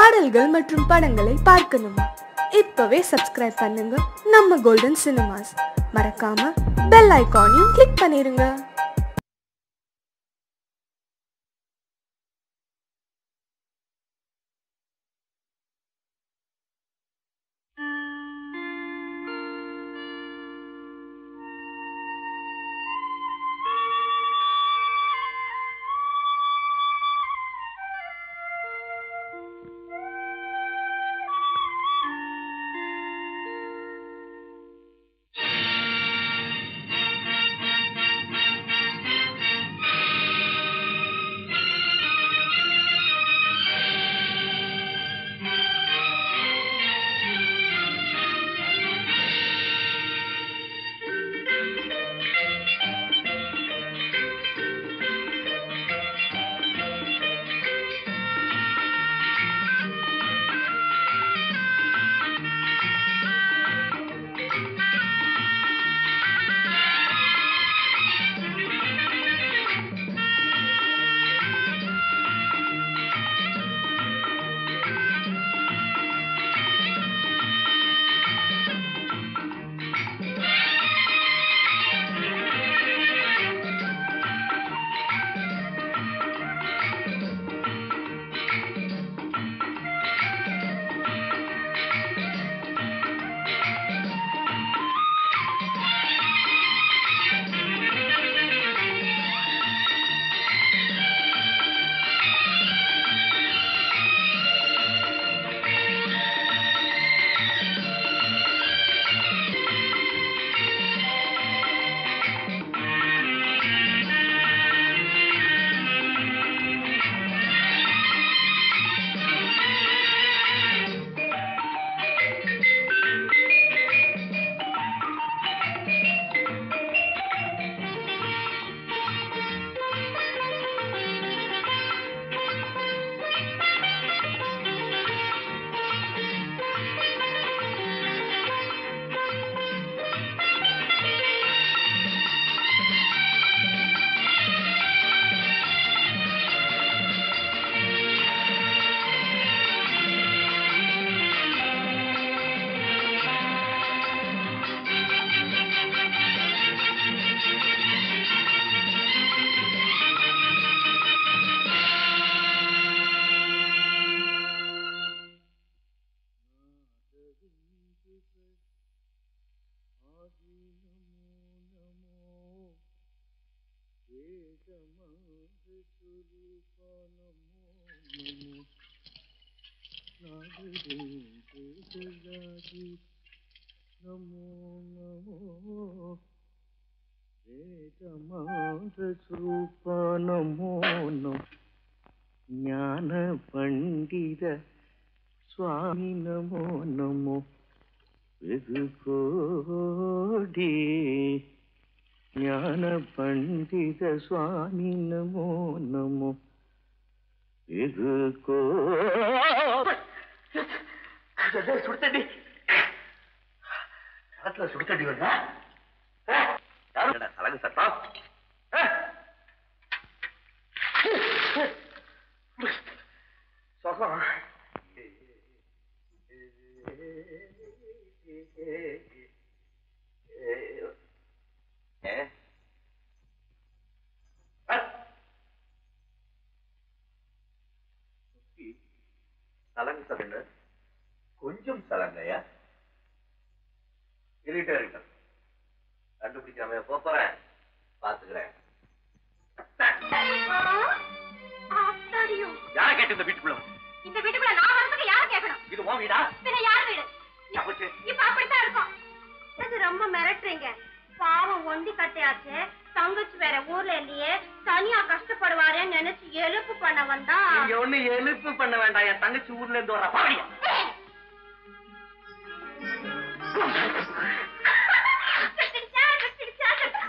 பாடல்கள் மற்றும் படங்களை பார்க்கணுமா இப்பவே சப்ஸ்கிரைப் பண்ணுங்க நம்ம கோல்டன் சினிமாஸ் மறக்காம பெல் ஐகானையும் கிளிக் பண்ணிருங்க ನಮೋ ಜ್ಞಾನ ಪಂಡಿತ ಸ್ವಾಮಿ ನಮೋ ನಮೋ ಕೋಡಿ ಜ್ಞಾನ ಪಂಡಿತ ಸ್ವಾಮಿ ನಮೋ ನಮೋ ಇದು ಕೋ சுடுத்தண்டி காத்துல சுடுத்தண்டி வருதா யாருடா சலங்கு சத்தம் ஆ? சொகம் ஏ ஆ? சலங்கு சலங்க கொஞ்சம் சலங்கையா இருட்டே இருக்கட்டும் கண்டுபிடிக்காம போறேன் பாத்துக்கிறேன் ஆத்தாடியோ. யார கேட்டு இந்த வீட்டுக்குள்ள இந்த வீட்டுக்குள்ள நான் வரதுக்கு யாரு கேட்கணும் இது உன் வீடா பின்ன யார் வீடு தப்புச்சு. இப்ப அப்படித்தான் இருக்கும் அது ரொம்ப மிரட்டுறீங்க பாவம் ஒண்டி கட்டையாச்சு தங்கச்சி வேற ஊர்ல இல்லையே தனியா கஷ்டப்படுவாரேன்னு நினைச்சு எழுப்பு பண்ண வந்தா நீங்க ஒண்ணு எழுப்பு பண்ண வேண்டாம் என் தங்கச்சி ஊர்ல இருந்து வர பாடியா கட்டிடுச்சா, கட்டிடுச்சா, கட்டி-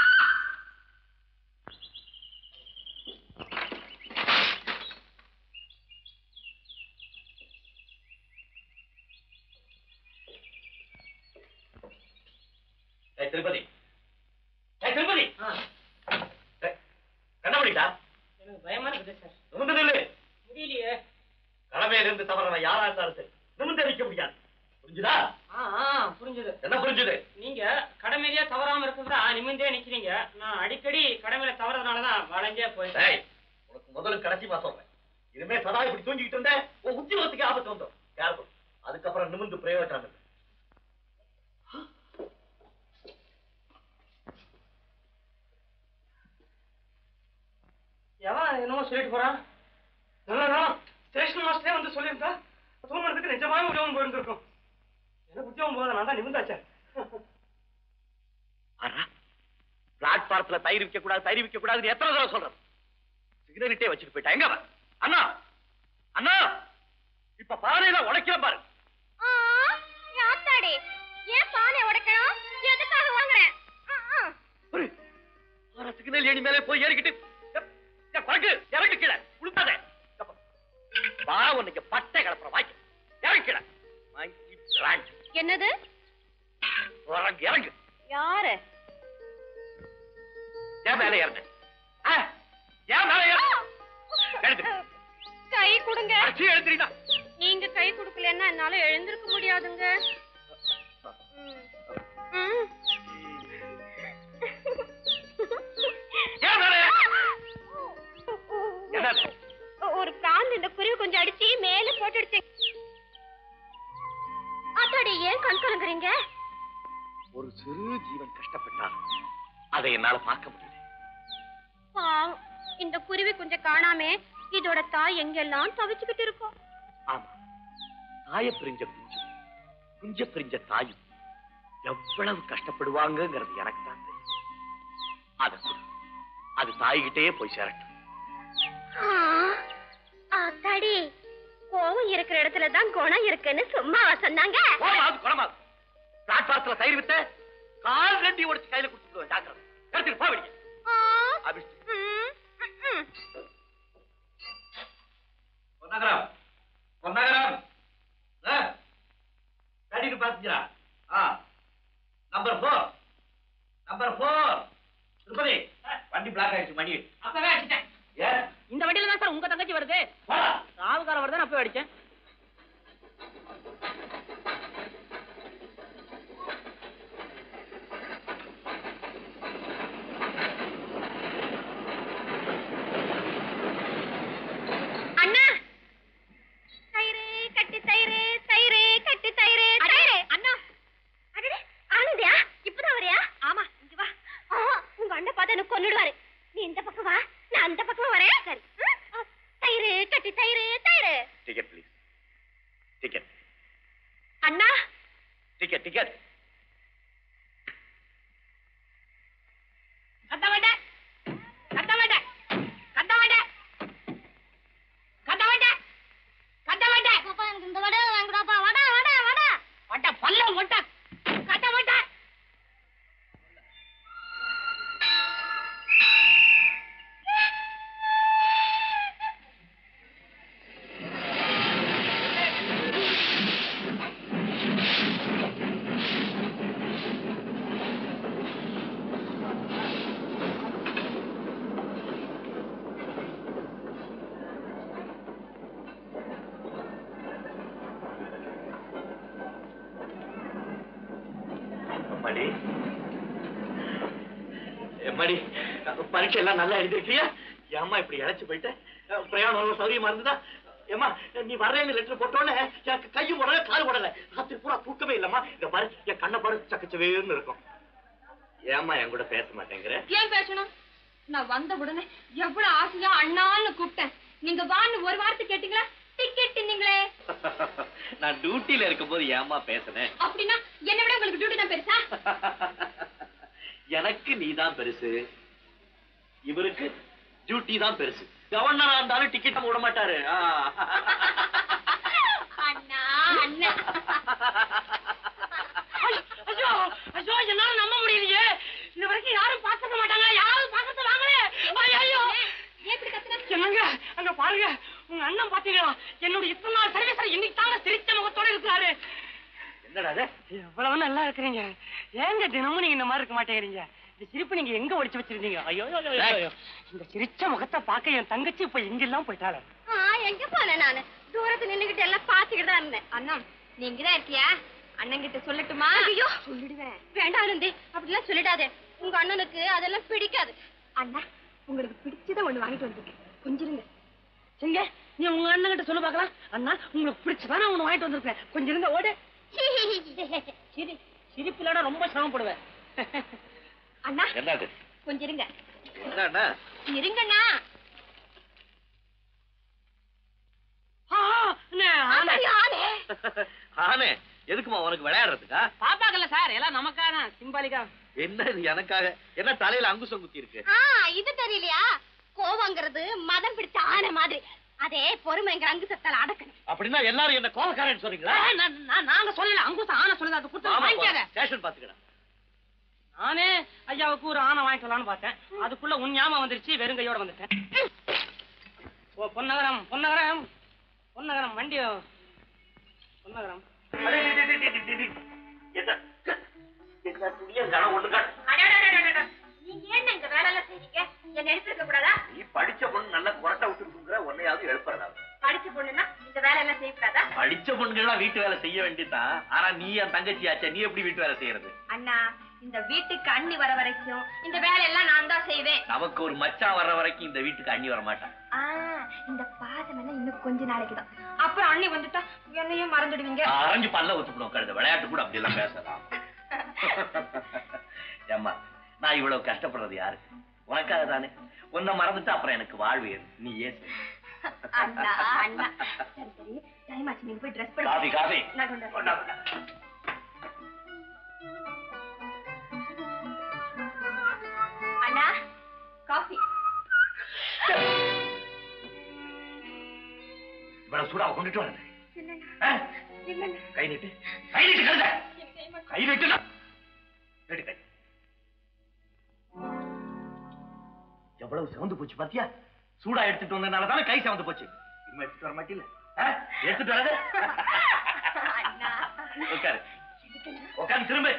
ஏய், திருப்பதி ஏய், திருப்பதி ஏய், கண்ண முடிட்டா எனக்கு பயமா இருக்குது சார் நிமிர்ந்து நில்லு முடியலையே கடமையில இருந்து இருந்து தவறவன் யாரா இருந்தாலும் சரி நிமிர்ந்து நிக்க முடியாது புரிஞ்சுதா ஆ ஆ, புரிஞ்சுது என்ன புரிஞ்சுது நீங்க கடமையிலேயே தவறாம இருக்கிறதா நிமிந்தே நிக்கிறீங்க நான் அடிக்கடி கடமையில தவறதுனாலதான் வளைஞ்சே போயிட்டேன் டேய், உனக்கு முதல்ல கடைசி மாசம் சொல்றேன் இனிமே சதா இப்படி தூங்கிட்டு இருந்த உன் உத்தியோகத்துக்கு ஆபத்து வந்துடும் கேர்ஃபுல் அதுக்கப்புறம் நிமிர்ந்து பிரயோஜனம் இல்லை எவன் என்னமோ சொல்லிட்டு போறான் நல்லதா ஸ்டேஷன் மாஸ்டரே வந்து சொல்லியிருந்தா தூங்குறதுக்கு நிஜமாவே உதவும் போயிருந்திருக்கும் எனக்கு உத்தியோகம் போத நான் தான் நிமிந்தாச்சேன் பிளாட்பாரத்துல தயிர் விற்க கூடாது தயிர் விற்க கூடாதுன்னு எத்தனை தடவை சொல்றேன் சிகரெட்டே வச்சுட்டு போயிட்டா எங்க அவன்? அண்ணா அண்ணா இப்ப பானையில உடைக்கிற பாரு ஆ, யாத்தாடி ஏன் பானை உடைக்கணும் எதுக்காக வாங்குறேன் ஆ, ஆ. ஒரு ஆனா சிக்னல் ஏணி மேலே போய் ஏறிக்கிட்டு எப், எப், குறைக்கு இறங்கு கீழே உளுத்தாதே எப்ப? வா உன்னைக்கு பட்டை கிளப்புற வாய்க்கு இறங்கு கீழே வாங்கி பிராண்ட் என்னது இறங்கு இறங்கு யாரு ஏன் மேலே இறங்க ஆ, ஏன் மேலே இறங்க எழுது கை கொடுங்க அடிச்சு எழுதுறீனா நீங்க கை கொடுக்கலன்னா என்னால எழுந்திருக்க முடியாதுங்க ம். ம். ஏன் மேலே என்னது ஒரு பிராந்த் இந்த குருவி கொஞ்சம் அடிச்சு மேல போட்டுடுச்சு அத்தாடி ஏன் கண் கலங்குறீங்க ஒரு சிறு ஜீவன் கஷ்டப்பட்டால் அதை என்னால பார்க்க முடியல பாவம் இந்த குருவி கொஞ்சம் காணாமே இதோட தாய் எங்கெல்லாம் தவிச்சுக்கிட்டு இருக்கோம் ஆமா தாய பிரிஞ்ச குஞ்சு குஞ்ச பிரிஞ்ச தாயும் எவ்வளவு கஷ்டப்படுவாங்கங்கிறது எனக்கு தான் தெரியும் அத கொடு. அது தாய்கிட்டே போய் சேரட்டும் அத்தாடி கோவம் இருக்கிற இடத்துல தான் குணம் இருக்குன்னு சும்மா சொன்னாங்க கோமாது குணமாது பிளாட்பாரத்துல தயிர் வித்த கால் ரெண்டி உடைச்சு கையில கொடுத்துடுவேன் ஜாக்கிரதை எடுத்துட்டு போவீங்க ஆ, அபிஷ்டு ம், ம், ம். பொன்னகரம் பொன்னகரம் கடிக்கு பாத்துக்கிறா ஆ number four number four Tirupati வண்டி பிளாக் ஆயிடுச்சு மணி அப்பவே அடிச்சிட்டேன் ஏன் இந்த வண்டியில தான் சார் உங்க தங்கச்சி வருது போடா ராவுகாரம் வருது அப்பவே அடிச்சேன் அண்ணா தயிரு கட்டி தயிரு தயிரு கட்டி தயிரு தயிரு அண்ணா அடடே ஆனந்தியா இப்பதான் வரியா ஆமா இங்க வா ஆ, உங்க அண்ணன் பார்த்தா எனக்கு கொன்னுடுவாரு நீ இந்த பக்கம் வா நான் அந்த பக்கம் வரேன் சரி ம்? ஆ, தயிரு கட்டி தயிரு தயிரு டிக்கெட் ப்ளீஸ் டிக்கெட் அண்ணா டிக்கெட் டிக்கெட் கத்த மாட்டேன் கத்த மாட்டேன் கத்த மாட்டேன் கத்த மாட்டேன் கத்த மாட்டேன் அப்பா எனக்கு இந்த வடை வாங்குடாப்பா வடை வடை வடை வட்ட பல்ல மொட்ட கத்த மாட்டேன் மடி மடி பரீட்சை எல்லாம் நல்லா எழுதிருக்கியா ஏம்மா இப்படி இழைச்சு போயிட்ட பிரயாணம் எல்லாம் சௌரியமா இருந்ததா ஏம்மா நீ வர்றேன்னு லெட்டர் போட்டோன்னே எனக்கு கையும் உடல கால் உடல ராத்திரி பூரா தூக்கமே இல்லம்மா இந்த பாரு என் கண்ணை பாரு சக்கச்சவேன்னு இருக்கும் ஏம்மா என் கூட பேச மாட்டேங்கிற ஏன் பேசணும் நான் வந்த உடனே எவ்வளவு ஆசையா அண்ணான்னு கூப்பிட்டேன் நீங்க வான்னு ஒரு வார்த்தை கேட்டீங்களா டிக்கெட் நீங்களே நான் டியூட்டில இருக்கும்போது ஏம்மா பேசுனேன் அப்படின்னா என்ன விட உங்களுக்கு டியூட்டி தான் பெருசா எனக்கு நீதான் பெருசு இவருக்கு டியூட்டி தான் பெருசு கவர்னரா இருந்தாலும் டிக்கெட் விட மாட்டாரு ஆ. அண்ணா அண்ணா ஐயோ ஐயோ என்னால நம்ப முடியலையே இது வரைக்கும் யாரும் பார்த்துக்க மாட்டாங்க யாராவது பார்க்கறது வாங்களே ஐயோ ஏன் இப்படி கத்துன என்னங்க அங்க பாருங்க உங்க அண்ணன் பாத்தீங்களா என்னோட இத்தனை நாள் சர்வீஸ்ல இன்னைக்கு தாங்க சிரிச்ச முகத்தோட இருக்கிறாரு என்னடா அது எவ்வளவு நல்லா இருக்கிறீங்க ஏங்க தினமும் நீங்க இந்த மாதிரி இருக்க மாட்டேங்கிறீங்க இந்த சிரிப்பு நீங்க எங்க ஒளிச்சு வச்சிருந்தீங்க ஐயோ ஐயோ, ஐயோ, ஐயோ. இந்த சிரிச்ச முகத்தை பார்க்க என் தங்கச்சி இப்ப எங்கெல்லாம் போயிட்டாளே ஆ, எங்க போனேன் நானு தூரத்துல நின்னுகிட்டு எல்லாம் பாத்துக்கிட்டு தான் இருந்தேன் அண்ணா நீங்க தான் இருக்கியா அண்ணன் கிட்ட சொல்லட்டுமா ஐயோ சொல்லிடுவேன் வேண்டாம் ஆனந்தி அப்படிலாம் சொல்லிடாதே உங்க அண்ணனுக்கு அதெல்லாம் பிடிக்காது அண்ணா உங்களுக்கு பிடிச்சத ஒண்ணு வாங்கிட்டு வந்திருக்கேன் கொஞ்சிருங்க சிங்க நீ உங்க அண்ணன் கிட்ட சொல்லு பார்க்கலாம் அண்ணா உங்களுக்கு பிடிச்சதானே ஒண்ணு வாங்கிட்டு வந்திருக்கேன் கொஞ்சம் இருங்க ஓடு சிரி சிரிப்புலடா ரொம்ப சிரமப்படுவேன் அண்ணா என்னது கொஞ்சிருங்க என்னடா இருங்கண்ணா ஆ, அண்ணே, ஆனை. ஆனே எதுக்குமா உனக்கு விளையாடுறதுக்கா பாப்பாக்கல்ல சார் எல்லாம் நமக்கான சிம்பாலிக்கா என்ன இது எனக்காக என்ன தலையில அங்குசம் குத்தி இருக்கு ஆ இது தெரியலையா கோவங்கிறது மதம் பிடிச்ச ஆனை மாதிரி அதே பொறுமைங்கிற அங்கு சத்தால அடக்கணும் அப்படின்னா எல்லாரும் என்ன கோபக்காரன்னு சொல்றீங்களா ஏய், நான்- நான்- நாங்க சொல்லல அங்குச ஆனை சொல்லுது அது கொடுத்து வாங்கிக்காத ஸ்டேஷன் பாத்துக்கடா நானே ஐயாவுக்கு ஒரு ஆனை வாங்கிட்டு வரலாம்னு பார்த்தேன் அதுக்குள்ள உன் ஞாபகம் வந்துருச்சு வெறும் கையோட வந்துட்டேன் ஓ பொன்னகரம் பொன்னகரம் பொன்னகரம் வண்டி பொன்னகரம் நீங்க என்ன இந்த வேலை எல்லாம் செய்றீங்க என்ன எடுத்துக்க கூடாதா நீ படிச்ச பொண்ணு நல்ல குரட்டை விட்டுருக்குங்கிற உன்னையாவது எழுப்புறதா படிச்ச பொண்ணுன்னா இந்த வேலை எல்லாம் செய்யக்கூடாதா படிச்ச பொண்ணுங்கெல்லாம் வீட்டு வேலை செய்ய வேண்டியதுதான் ஆனா நீ என் தங்கச்சி ஆச்சே நீ எப்படி வீட்டு வேலை செய்யறது அண்ணா இந்த வீட்டுக்கு அண்ணி வர வரைக்கும் இந்த வேலையெல்லாம் நான் தான் செய்வேன் நமக்கு ஒரு மச்சான் வர்ற வரைக்கும் இந்த வீட்டுக்கு அண்ணி வர மாட்டான் ஆ, இந்த பாசம் எல்லாம் இன்னும் கொஞ்ச நாளைக்கு தான் அப்புறம் அண்ணி வந்துட்டா என்னையும் மறந்துடுவீங்க அரைஞ்சு பல்ல ஒத்துக்கணும் கழுத விளையாட்டு கூட அப்படி எல்லாம் பேசலாம் ஏம்மா நான் இவ்வளவு கஷ்டப்படுறது யாரு உனக்காக தானே உன்னை மறந்துட்டு அப்புறம் எனக்கு வாழ்வு ஏது. நீ ஏன் அண்ணா அண்ணா சரி சரி டைம் ஆச்சு நீங்க போய் ட்ரெஸ் பண்ணி காபி காபி நான் கொண்டு வரேன். கொண்டா, கொண்டா. அண்ணா காஃபி இவ்வளவு சூடா கொண்டுட்டு வரேன் இல்லண்ணா ஆ? இல்லண்ணா கை நீட்டு கை நீட்டு கழுத கை நீட்டு நீட்டு கை எவ்வளவு சிவந்து போச்சு பாத்தியா சூடா எடுத்துட்டு வந்ததுனால தானே கை சிவந்து போச்சு இனிமே எடுத்துட்டு வர மாட்டீல்ல ஆ? எடுத்துட்டு வராது அண்ணா உட்காரு உட்காந்து திரும்ப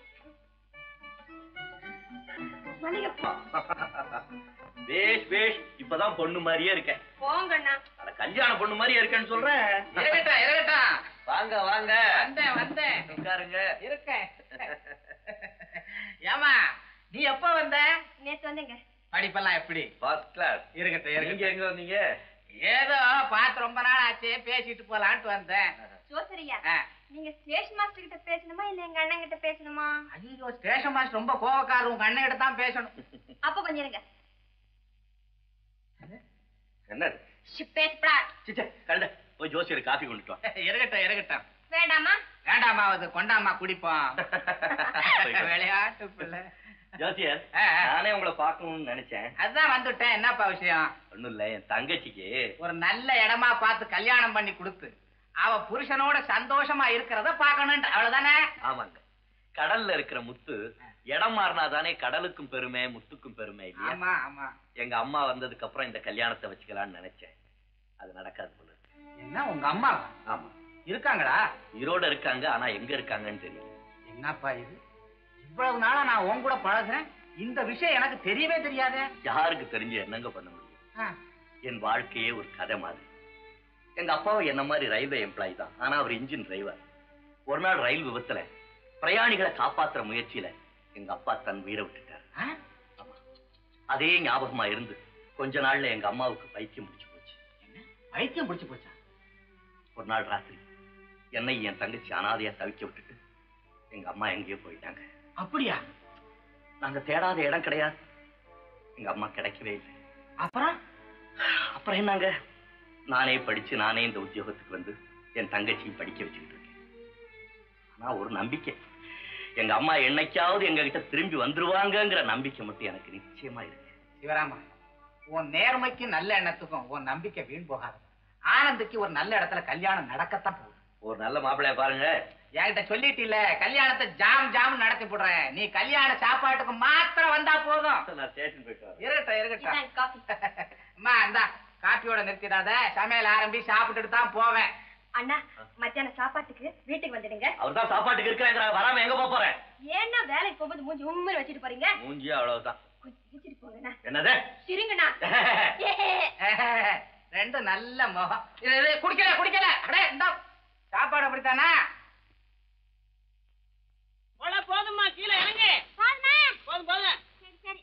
மல்லிகைப்பூ பேஷ் பேஷ் இப்பதான் பொண்ணு மாதிரியே இருக்கேன் போங்கண்ணா அட கல்யாண பொண்ணு மாதிரியே இருக்கேன்னு சொல்றேன் இருக்கட்டும் இருக்கட்டும் வாங்க வாங்க வந்தேன் வந்தேன் உட்காருங்க இருக்கேன் ஏமா நீ எப்ப வந்த நேத்து வந்தேங்க படிப்பெல்லாம் எப்படி ஃபர்ஸ்ட் கிளாஸ் இருக்கட்டும் நீங்க இருக்கட்டும் எங்க வந்தீங்க ஏதோ பார்த்து ரொம்ப நாள் ஆச்சு பேசிட்டு போலான்ட்டு வந்தேன் ஜோசரியா ஆ. நீங்க ஸ்டேஷன் மாஸ்டர் கிட்ட பேசணுமா இல்ல எங்க அண்ணன் கிட்ட பேசணுமா ஐயோ ஸ்டேஷன் மாஸ்டர் ரொம்ப கோவக்காரர் உங்க அண்ணன் கிட்ட தான் பேசணும் அப்ப கொஞ்சம் இருங்க என்னது பேசப்படா சிச்சே கழுத போய் ஜோசியர் காஃபி கொண்டுட்டு வா இருக்கட்டும் இருக்கட்டும் வேண்டாமா வேண்டாமா அது கொண்டாமா குடிப்போம் போயிட்டு வா. விளையாட்டு பிள்ளை ஜோசியர் ஆ, ஆ. நானே உங்களை பார்க்கணும்னு நினைச்சேன் அதுதான் வந்துட்டேன் என்னப்பா விஷயம் ஒண்ணும் இல்ல என் தங்கச்சிக்கு ஒரு நல்ல இடமா பார்த்து கல்யாணம் பண்ணி கொடுத்து அவ புருஷனோட சந்தோஷமா இருக்கிறத பார்க்கணுன்ற அவ்வளவுதானே ஆமாங்க கடல்ல இருக்கிற முத்து இடம் மாறினா தானே கடலுக்கும் பெருமை முத்துக்கும் பெருமை இல்லையா ஆமா ஆமா எங்க அம்மா வந்ததுக்கு அப்புறம் இந்த கல்யாணத்தை வச்சுக்கலாம்னு நினைச்சேன் அது நடக்காது போல இருக்கு. என்ன உங்க அம்மா ஆமா இருக்காங்களா ஈரோட இருக்காங்க ஆனா எங்க இருக்காங்கன்னு தெரியல என்னப்பா இது இவ்வளவு நாளா நான் உன் கூட பழகுறேன் இந்த விஷயம் எனக்கு தெரியவே தெரியாதே யாருக்கு தெரிஞ்சு என்னங்க பண்ண முடியும் ஆ, என் வாழ்க்கையே ஒரு கதை மாதிரி எங்க அப்பாவும் என்ன மாதிரி ரயில்வே எம்ப்ளாயி தான் ஆனா அவர் இன்ஜின் டிரைவர் ஒரு நாள் ரயில் விபத்துல பிரயாணிகளை காப்பாத்துற முயற்சியில எங்க அப்பா தன் உயிரை விட்டுட்டார் ஆ? அதே ஞாபகமா இருந்து கொஞ்ச நாள்ல எங்க அம்மாவுக்கு பைத்தியம் முடிச்சு போச்சு பைத்தியம் பிடிச்சு போச்சா ஒரு நாள் ராத்திரி என்னை என் தங்கச்சி அனாதையா தவிக்க விட்டுட்டு எங்க அம்மா எங்கேயோ போயிட்டாங்க அப்படியா நாங்க தேடாத இடம் கிடையாது எங்க அம்மா கிடைக்கவே இல்லை அப்புறம் அப்புறம் என்னங்க நானே படிச்சு நானே இந்த உத்தியோகத்துக்கு வந்து என் தங்கச்சியும் படிக்க வச்சுக்கிட்டு இருக்கேன் ஆனா ஒரு நம்பிக்கை எங்க அம்மா என்னைக்காவது எங்க கிட்ட திரும்பி வந்துருவாங்கங்கிற நம்பிக்கை மட்டும் எனக்கு நிச்சயமா இருக்கு சிவராமா உன் நேர்மைக்கும் நல்ல எண்ணத்துக்கும் உன் நம்பிக்கை வீண் போகாது ஆனந்துக்கு ஒரு நல்ல இடத்துல கல்யாணம் நடக்கத்தான் போகுது ஒரு நல்ல மாப்பிள்ளைய பாருங்க என்கிட்ட சொல்லிட்டில கல்யாணத்தை ஜாம் ஜாம் நடத்தி போடுறேன் நீ கல்யாண சாப்பாட்டுக்கு மாத்திரம் வந்தா போதும் நான் ஸ்டேஷன் போயிட்டு வரேன் இருக்கட்டும் இருக்கட்டும் இந்தாங்க காஃபி அம்மா இந்தா காப்பியோட நிறுத்திடாத சமையல் ஆரம்பி சாப்பிட்டுட்டு தான் போவேன் அண்ணா மத்தியானம் சாப்பாட்டுக்கு வீட்டுக்கு வந்துடுங்க அவர் தான் சாப்பாட்டுக்கு இருக்கிறேங்கிறாங்க வராம எங்க போப் போறேன் ஏன்னா வேலைக்கு போகும்போது மூஞ்சி உண்மை வச்சுட்டு போறீங்க மூஞ்சி அவ்வளவுதான் கொஞ்சம் சிரிச்சிட்டு போங்கண்ணா என்னது சிரிங்கண்ணா ரெண்டு நல்ல முகம் இது இது, குடிக்கல குடிக்கல அடே இந்த சாப்பாடு அப்படித்தானா போல போதும்மா கீழே இறங்கு போதும் போதும் சரி சரி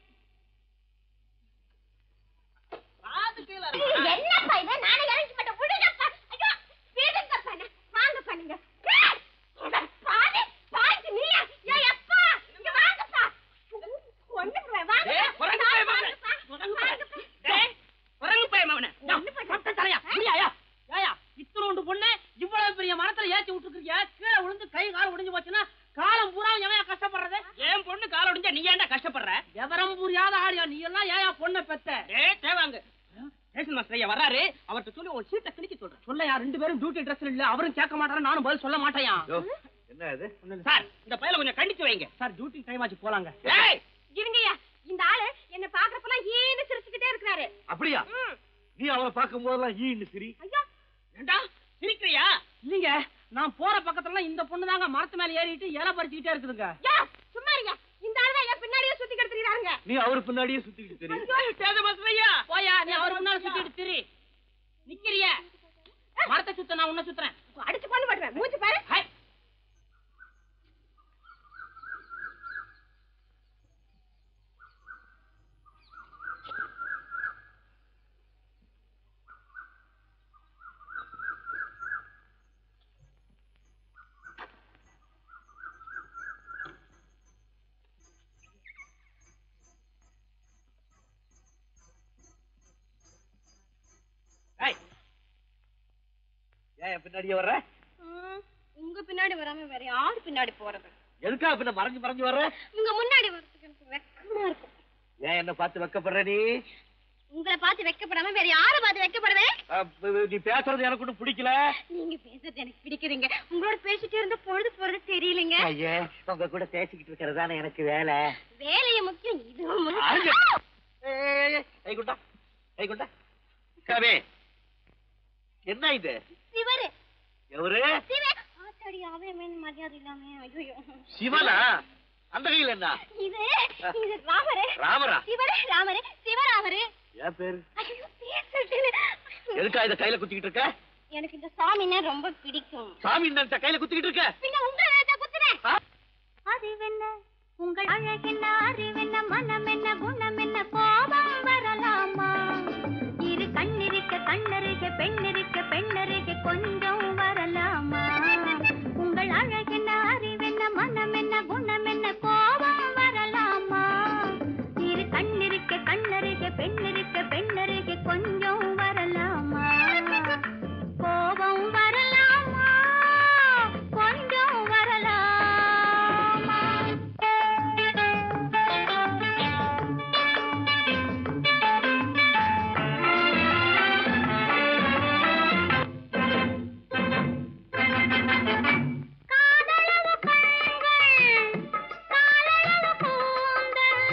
ராது கீழே இறங்கு. என்னப்பா இது நானே இறங்கி மாட்டேன் விடுங்கப்பா ஐயோ விடுங்கப்பா நான் வாங்க பண்ணுங்க ஏய், இவன் பாரு பாய்க்கு நீயா ஏய் அப்பா இங்க வாங்கப்பா ஒண்ணுக்கு வாங்க ஏய், குரங்கு போய் மகனே. வாங்கப்பா. குரங்கு போய். வாங்கப்பா. டேய், குரங்கு போய் மகனே. யா, ஒண்ணு பண்ண மொட்டை தலையா, புரியாயா? ஏயா, இத்துணூண்டு பொண்ணு இவ்வளவு பெரிய மரத்துல ஏத்தி விட்டுருக்கிறியா கீழே விழுந்து கை கால் ஒடிஞ்சு போச்சுன்னா காலம் பூரா எவன் கஷ்டப்படுறது என் பொண்ணு கால் ஒடிஞ்சா நீ ஏன்டா கஷ்டப்படுற விவரம் புரியாத ஆடியா நீ எல்லாம் ஏன் பொண்ணை பெத்த ஏ தேவாங்க ஸ்டேஷன் மாஸ்டர் ஐயா வர்றாரு அவர்கிட்ட சொல்லி உன் சீட்டை கிழிக்க சொல்றேன் சொல்லையா ரெண்டு பேரும் டியூட்டி ட்ரெஸ் இல்ல அவரும் கேட்க மாட்டாரு நானும் பதில் சொல்ல மாட்டேயா என்ன இது சார் இந்த பையல கொஞ்சம் கண்டிச்சு வைங்க சார் டியூட்டி டைம் ஆச்சு போலாங்க ஏய் இருங்கய்யா இந்த ஆளு என்ன பாக்குறப்பெல்லாம் ஈன்னு சிரிச்சுக்கிட்டே இருக்கிறாரு அப்படியா ம். நீ அவனை பார்க்கும் போதெல்லாம் ஈன்னு சிரி ஐயோ ஏண்டா சிரிக்கிறியா இல்லீங்க நான் போற பக்கத்துல இந்த பொண்ணு தாங்க மரத்து மேல ஏறிட்டு இலை பறிச்சுக்கிட்டே இருக்குதுங்க யா சும்மா இருங்க இந்த ஆளு தான் என் பின்னாடியே சுத்தி கெடுத்துறாங்க நீ அவர் பின்னாடியே சுத்திக்கிட்டு தெரியும் போயா நீ அவர் முன்னால சுத்திட்டு திரி நிக்கிறிய மரத்தை சுத்த நான் உன்ன சுத்துறேன் அடிச்சு கொண்டு போடுவேன் மூச்சு பாரு ஹை. ஏய், ஏன் என் பின்னாடியே வர்ற உங்க பின்னாடி வராம வேற யாரு பின்னாடி போறது எதுக்கா பின்ன மறைஞ்சு மறைஞ்சு வர்ற உங்க முன்னாடி வரதுக்கு எனக்கு வெக்கமா இருக்கும் ஏன் என்ன பார்த்து வெக்கப்படுற நீ உங்களை பார்த்து வெக்கப்படாம வேற யாரை பார்த்து வெக்கப்படுவேன் அஹ், நீ பேசுறது எனக்கு ஒன்றும் பிடிக்கல நீங்க பேசுறது எனக்கு பிடிக்குதுங்க உங்களோட பேசிட்டே இருந்த பொழுது போறது தெரியலங்க ஐயே உங்க கூட பேசிக்கிட்டு இருக்கிறதானே எனக்கு வேலை வேலைய முக்கியம் இதுவும் அருங்க. முக்கியம் ஏய், கை குண்டா கை குண்டா கவே என்ன இது சிவரு எவரு சிவ ஆத்தாடி அவன் மேல மரியாதை இல்லாம ஐயோ சிவனா அந்த கையில் என்ன இது இது ராமரு ராமரா சிவரு ராமரு சிவராமரு என் பேரு ஐயோ பேசிட்டேன் எதுக்கா இத கையில குத்திக்கிட்டு இருக்க எனக்கு இந்த சாமின்னா ரொம்ப பிடிக்கும் சாமி நினைச்ச கையில குத்திக்கிட்டு இருக்க பின்ன உங்களை நினைச்சா குத்துறேன் ஆ? அறிவென்ன உங்கள் அழகென்ன அறிவென்ன மனம் என்ன குணம் என்ன கோபம் வரலாமா இரு கண்ணிருக்க கண்ணருக பெண்ணிருக்க பெண்ணருக கொஞ்சம் வரலாமா உங்கள் அழகென்ன அறிவென்ன மனம் என்ன குணம் என்ன கோபம் வரலாமா இரு கண்ணிருக்க கண்ணருக பெண்ணிருக்க பெண்ணருக கொஞ்சம் வரலாமா கோபம் வரலாமா கொஞ்சம் வரலாமா காதலவு கண்கள் காலளவு கூந்தல்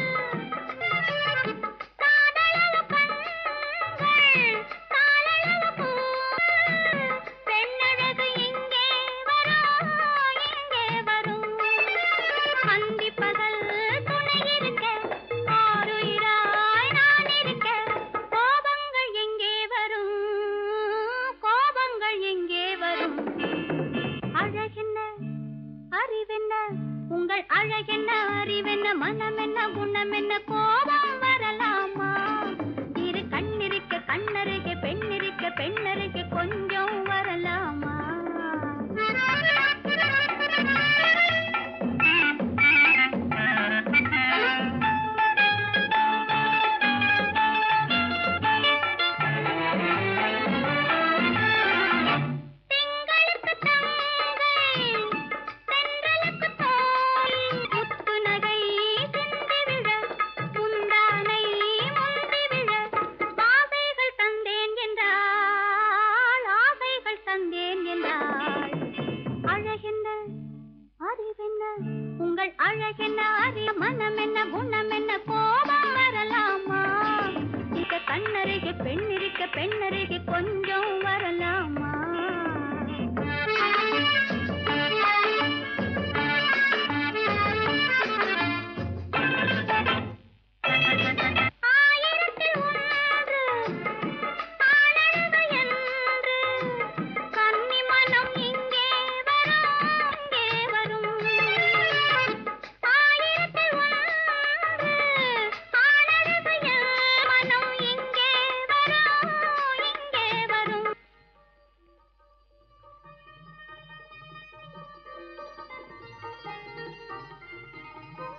காதலவு கண்கள் காலளவு கூந்தல் பெண்ணழகு இங்கே வரும் இங்கே வரும் அந்தி பகல் துணை இருக்க ஆருயிராய் நான் இருக்க கோபங்கள் எங்கே வரும் கோபங்கள் எங்கே வரும் அழகென்ன அறிவென்ன உங்கள் அழகென்ன அறிவென்ன மனம் என்ன குணம் என்ன கோபம் வரலாமா இரு கண்ணிருக்க கண்ணருக பெண்ணிருக்க பெண்ணருக கொஞ்சம் வரலாமா திங்களுக்கு தங்கை தென்றலுக்கு தோல் முத்து நகை சிந்த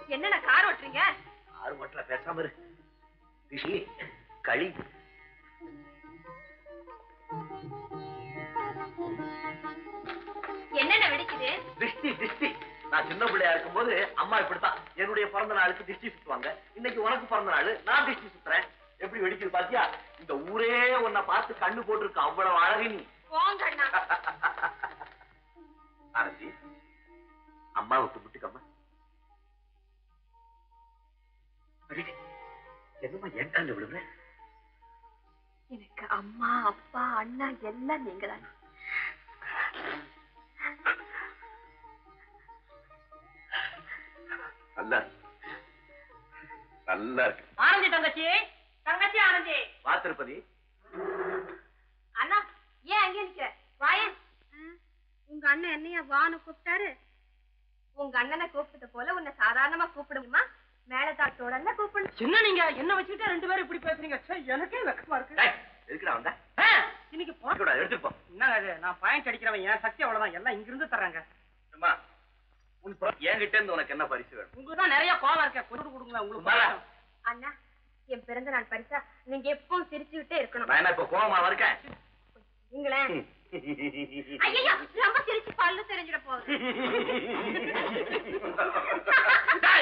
என்னண்ணா கார் ஓட்டுறீங்க ஆறு மட்டும் பேசாம இரு ரிஷி களி என்னென்ன வெடிக்குது திருஷ்டி திருஷ்டி நான் சின்ன பிள்ளையா இருக்கும்போது அம்மா இப்படித்தான் என்னுடைய பிறந்த நாளுக்கு திருஷ்டி சுத்துவாங்க இன்னைக்கு உனக்கு பிறந்த நாள் நான் திருஷ்டி சுத்துறேன் எப்படி வெடிக்குது பாத்தியா இந்த ஊரே உன்னை பார்த்து கண்ணு போட்டிருக்கு அவ்வளவு அழகு நீ போங்க அண்ணா ஆனந்தி அம்மாவை கும்பிட்டுக்கம்மா அடி, என்னம்மா என் காலில் விழுற எனக்கு அம்மா அப்பா அண்ணா எல்லாம் நீங்க தான் நல்லா நல்லா இருக்கு ஆரஞ்சு தங்கச்சி தங்கச்சி ஆரஞ்சு வா திருப்பதி அண்ணா ஏன் அங்கே நிக்கிற வாயன் உங்க அண்ணன் என்னைய வான்னு கூப்பிட்டாரு உங்க அண்ணனை கூப்பிட்டது போல உன்னை சாதாரணமா கூப்பிடுமா மேலதாட்டோட கூப்பிடணும் என்ன நீங்க என்ன வச்சுக்கிட்டு ரெண்டு பேரும் இப்படி பேசுறீங்க ச்சே, எனக்கே வெக்கமா இருக்கு டேய், எதுக்குடா வந்த ஆ, இன்னைக்கு போ- கூட எடுத்துட்டு போ என்னங்க இது நான் பாயிண்ட் அடிக்கிறவன் என் சக்தி அவ்வளவுதான் எல்லாம் இங்கிருந்து தர்றாங்க அம்மா உன் பிற- என்கிட்ட இருந்து உனக்கு என்ன பரிசு வேணும் உங்களுக்கு தான் நிறைய கோவம் இருக்க கொஞ்சம் கொடுங்க உங்களுக்கு சும்மாடா. அண்ணா என் பிறந்த நாள் பரிசா நீங்க எப்பவும் சிரிச்சுக்கிட்டே இருக்கணும் நான் என்ன இப்ப கோவமா இருக்கேன் நீங்களேன் ஐயோ ரொம்ப சிரிச்சு பல்லு தெரிஞ்சிட போகுது டேய்,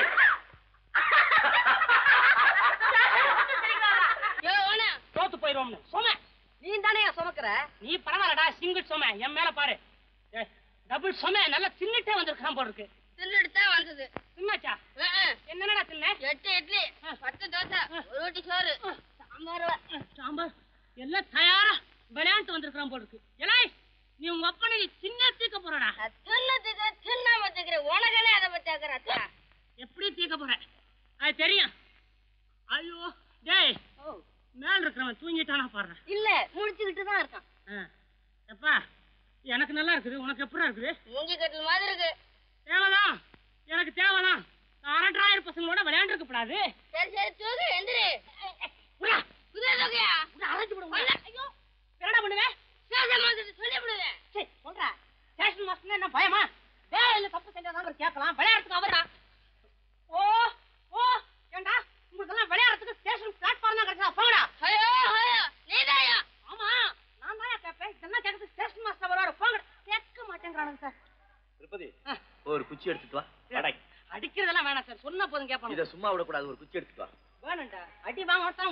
தோத்து போயிருவோம்னு சும நீ தானே சுமக்கிற நீ பரவாயில்லடா சிங்கிள் சும என் மேல பாரு டபுள் சும நல்லா தின்னுட்டே வந்திருக்கான் போல இருக்கு தின்னுட்டு வந்தது தின்னாச்சா என்னடா தின்ன எட்டு இட்லி பத்து தோசை ஒரு ஊட்டி சோறு சாம்பார் சாம்பார் எல்லாம் தயாரா விளையாண்டு வந்திருக்கான் போல இருக்கு எலை நீ உங்க அப்பனை நீ சின்ன தீக்க போறடா தின்னதுக்கு தின்னாம திக்கிற உனக்கனே அதை பத்தி கேக்குறா எப்படி தீக்க போற அது தெரியும் ஐயோ டேய் மேல இருக்கிறவன் தூங்கிட்டானா பாரு இல்ல முடிச்சுக்கிட்டு தான் இருக்கான் எப்பா எனக்கு நல்லா இருக்குது உனக்கு எப்படி இருக்குது மூஞ்சி கட்டில் மாதிரி இருக்கு தேவைதான் எனக்கு தேவைதான் அரண்டாயிரம் பசங்களோட விளையாண்டுருக்க கூடாது சரி சரி தூக்கு எந்திரி உடா, குதிரை தூக்கியா உடா, அரைஞ்சு போடு, உடா. ஐயோ என்னடா பண்ணுவேன் சேஷம் மாதிரி சொல்லி விடுவேன் சரி சொல்றா ஸ்டேஷன் மாஸ்டர் என்ன பயமா வேலையில தப்பு செஞ்சதான் கேட்கலாம் விளையாடுறதுக்கு அவரா ஓ ஓ ஏண்டா உங்களுக்கு எல்லாம் விளையாடுறதுக்கு ஸ்டேஷன் பிளாட்ஃபார்ம் தான் கிடைச்சா போங்கடா ஐயோ ஐயோ நீதாயா ஆமா நான் தான் கேட்பேன் இதெல்லாம் கேட்கறது ஸ்டேஷன் மாஸ்டர் வருவாரு போங்கடா கேட்க மாட்டேங்கிறானுங்க சார் திருப்பதி ஆ. ஒரு குச்சி எடுத்துட்டு வா அடை, அடிக்கிறதெல்லாம் வேணாம் சார் சொன்ன போதும் கேட்பாங்க இத சும்மா விடக்கூடாது ஒரு குச்சி எடுத்துட்டு வா வேணும்டா அடி வாங்க மாட்டான்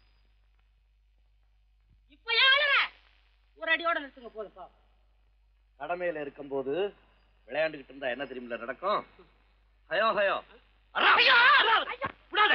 இப்ப ஏன் அழுற ஒரு அடியோட நிறுத்துங்க போதுப்பா கடமையில இருக்கும்போது விளையாண்டுகிட்டு இருந்தா என்ன தெரியுமில்ல நடக்கும் ஹயோ ஹயோ அரா, ஐயா, அரா, ஐயா, விடாத.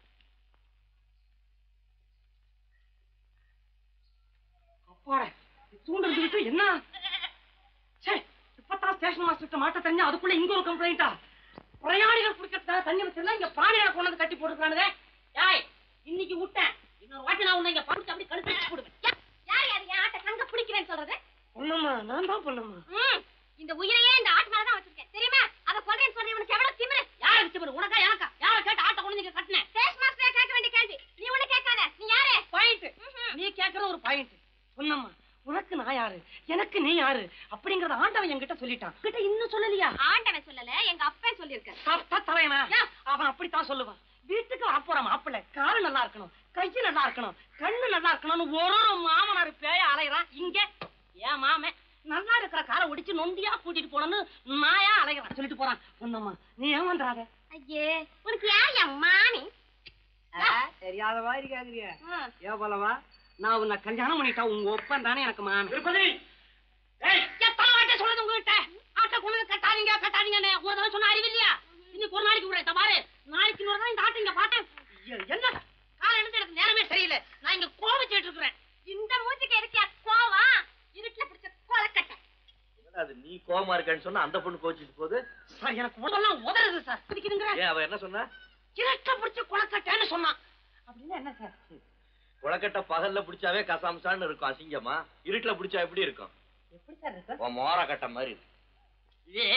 அப்பாட தூண்டல் விட்டு என்ன சே இப்பதான் ஸ்டேஷன் மாஸ்டர் மாட்ட தெரிஞ்சா அதுக்குள்ள இங்க ஒரு கம்ப்ளைண்டா பிரயாணிகள் குடிக்கிறதுக்காக தண்ணி வச்சிருந்தா இங்க பானையில கொண்டு வந்து கட்டி போட்டுருக்கானுங்க ஏய் இன்னைக்கு விட்டேன் இன்னொரு வாட்டி நான் உன்னை இங்க படுத்து அப்படி கழுத்து வச்சு போடுவேன் யார் யார் என் ஆட்டை கங்க பிடிக்கிறேன்னு சொல்றது பொண்ணம்மா நான் தான் பொண்ணம்மா ம், இந்த உயிரையே இந்த ஆட்டு மேல தான் வச்சிருக்கேன் தெரியுமா அத கொல்றேன்னு சொல்ற இவனுக்கு எவ்வளவு திமிரு யாரை வச்சு பாரு உனக்கா எனக்கா யாரை கேட்டு ஆட்டை கொண்டு நீங்க கட்டினேன் ஸ்டேஷன் மாஸ்டர் கேட்க வேண்டிய கேள்வி நீ ஒண்ணு கேட்காத நீ யாரு பாயிண்ட் நீ கேக்குற ஒரு பாயிண்ட் சொன்னம்மா உனக்கு நான் யாரு எனக்கு நீ யாரு அப்படிங்கறத ஆண்டவன் என்கிட்ட சொல்லிட்டான் கிட்ட இன்னும் சொல்லலையா ஆண்டவன் சொல்லல எங்க அப்பா சொல்லிருக்காரு சாப்பிட்டா தலையனா யா. அவன் அப்படித்தான் சொல்லுவான் வீட்டுக்கு வரப்போற மாப்பிள்ளை காலு நல்லா இருக்கணும் கைக்கு நல்லா இருக்கணும் கண்ணு நல்லா இருக்கணும்னு ஒரு ஒரு மாமனார் பேய அலைகிறான் இங்க ஏன் மாமன் நல்லா இருக்கிற காரை ஒடிச்சு நொண்டியா கூட்டிட்டு போனோன்னு நாயா அலைகிறான் சொல்லிட்டு போறான் பொண்ணம்மா நீ ஏன் வந்துடாத ஐயே உனக்கு யார் என் மாமி தெரியாத மாதிரி கேக்குறிய ஏன் போலவா நான் உன்னை கல்யாணம் பண்ணிட்டா உங்க ஒப்பன் தானே எனக்கு மாமன் திருப்பதி எத்தனை வாட்டி சொல்லுது உங்ககிட்ட ஆட்டை கொண்டு வந்து கட்டாதீங்க கட்டாதீங்கன்னு ஒரு தடவை சொன்ன அறிவு இல்லையா இன்னைக்கு ஒரு நாளைக்கு விடுறேன் பாரு நாளைக்கு இன்னொரு நாள் இந்த ஆட்டை இங்க பார்த்தேன் ஐயோ, என்ன காலை எடுத்து எனக்கு நேரமே சரியில்லை நான் இங்க கோபிச்சுட்டு இருக்கிறேன் இந்த மூஞ்சிக்கு இருக்கியா கோவம் இருட்டுல பிடிச்ச கொலக்கட்டை என்னடா அது நீ கோவமா இருக்கேன்னு சொன்னா அந்த பொண்ணு கோச்சிட்டு போகுது சார் எனக்கு உடம்பெல்லாம் உதறது சார் பிடிக்குதுங்கிற ஏன் அவ என்ன சொன்னா கிழக்க பிடிச்ச குளக்கட்டேன்னு சொன்னான் அப்படின்னா என்ன சார் குளக்கட்டை பகல்ல பிடிச்சாவே கசாம்சான்னு இருக்கும் அசிங்கமா இருட்டுல பிடிச்சா எப்படி இருக்கும் எப்படி சார் இருக்கு உன் மோர கட்டை மாதிரி இருக்கு. ஏ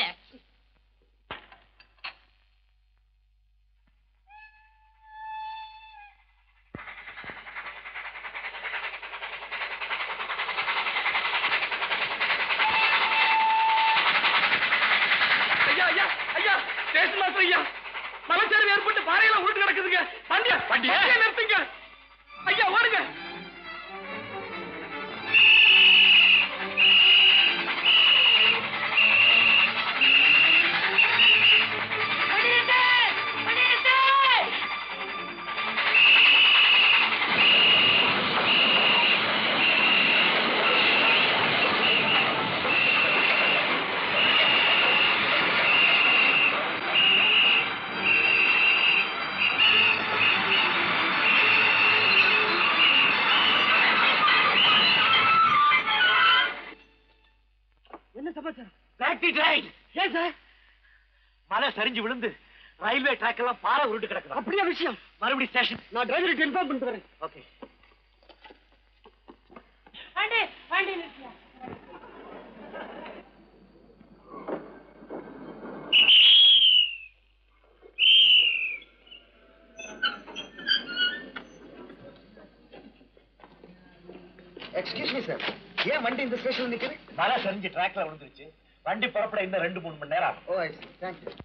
ஐயா ஐயா ஐயா ஸ்டேஷன் மாஸ்டர் ஐயா மலை விபச்சாரம் ஏற்பட்டு பாறையெல்லாம் உருட்டு கிடக்குதுங்க வண்டிய வண்டிய நிறுத்துங்க ஐயா ஓடுங்க என்ன சமாச்சாரம் பிளாக்டி ட்ரெயின் ஏன் சார் மலை சரிஞ்சு விழுந்து ரயில்வே ட்ராக் எல்லாம் பாறை உருட்டு கிடக்குது அப்படியா விஷயம் மறுபடியும் ஸ்டேஷன் நான் டிரைவருக்கு இன்ஃபார்ம் பண்ணிட்டு வரேன் ஓகே வண்டி வண்டி நிறுத்தியா எக்ஸ்கியூஸ் மீ சார் ஏன் வண்டி இந்த ஸ்டேஷன்ல நிக்குது மலை சரிஞ்சு ட்ராக்ல விழுந்துருச்சு வண்டி புறப்பட இன்னும் ரெண்டு மூணு மணி நேரம் ஆகும் oh I see thank you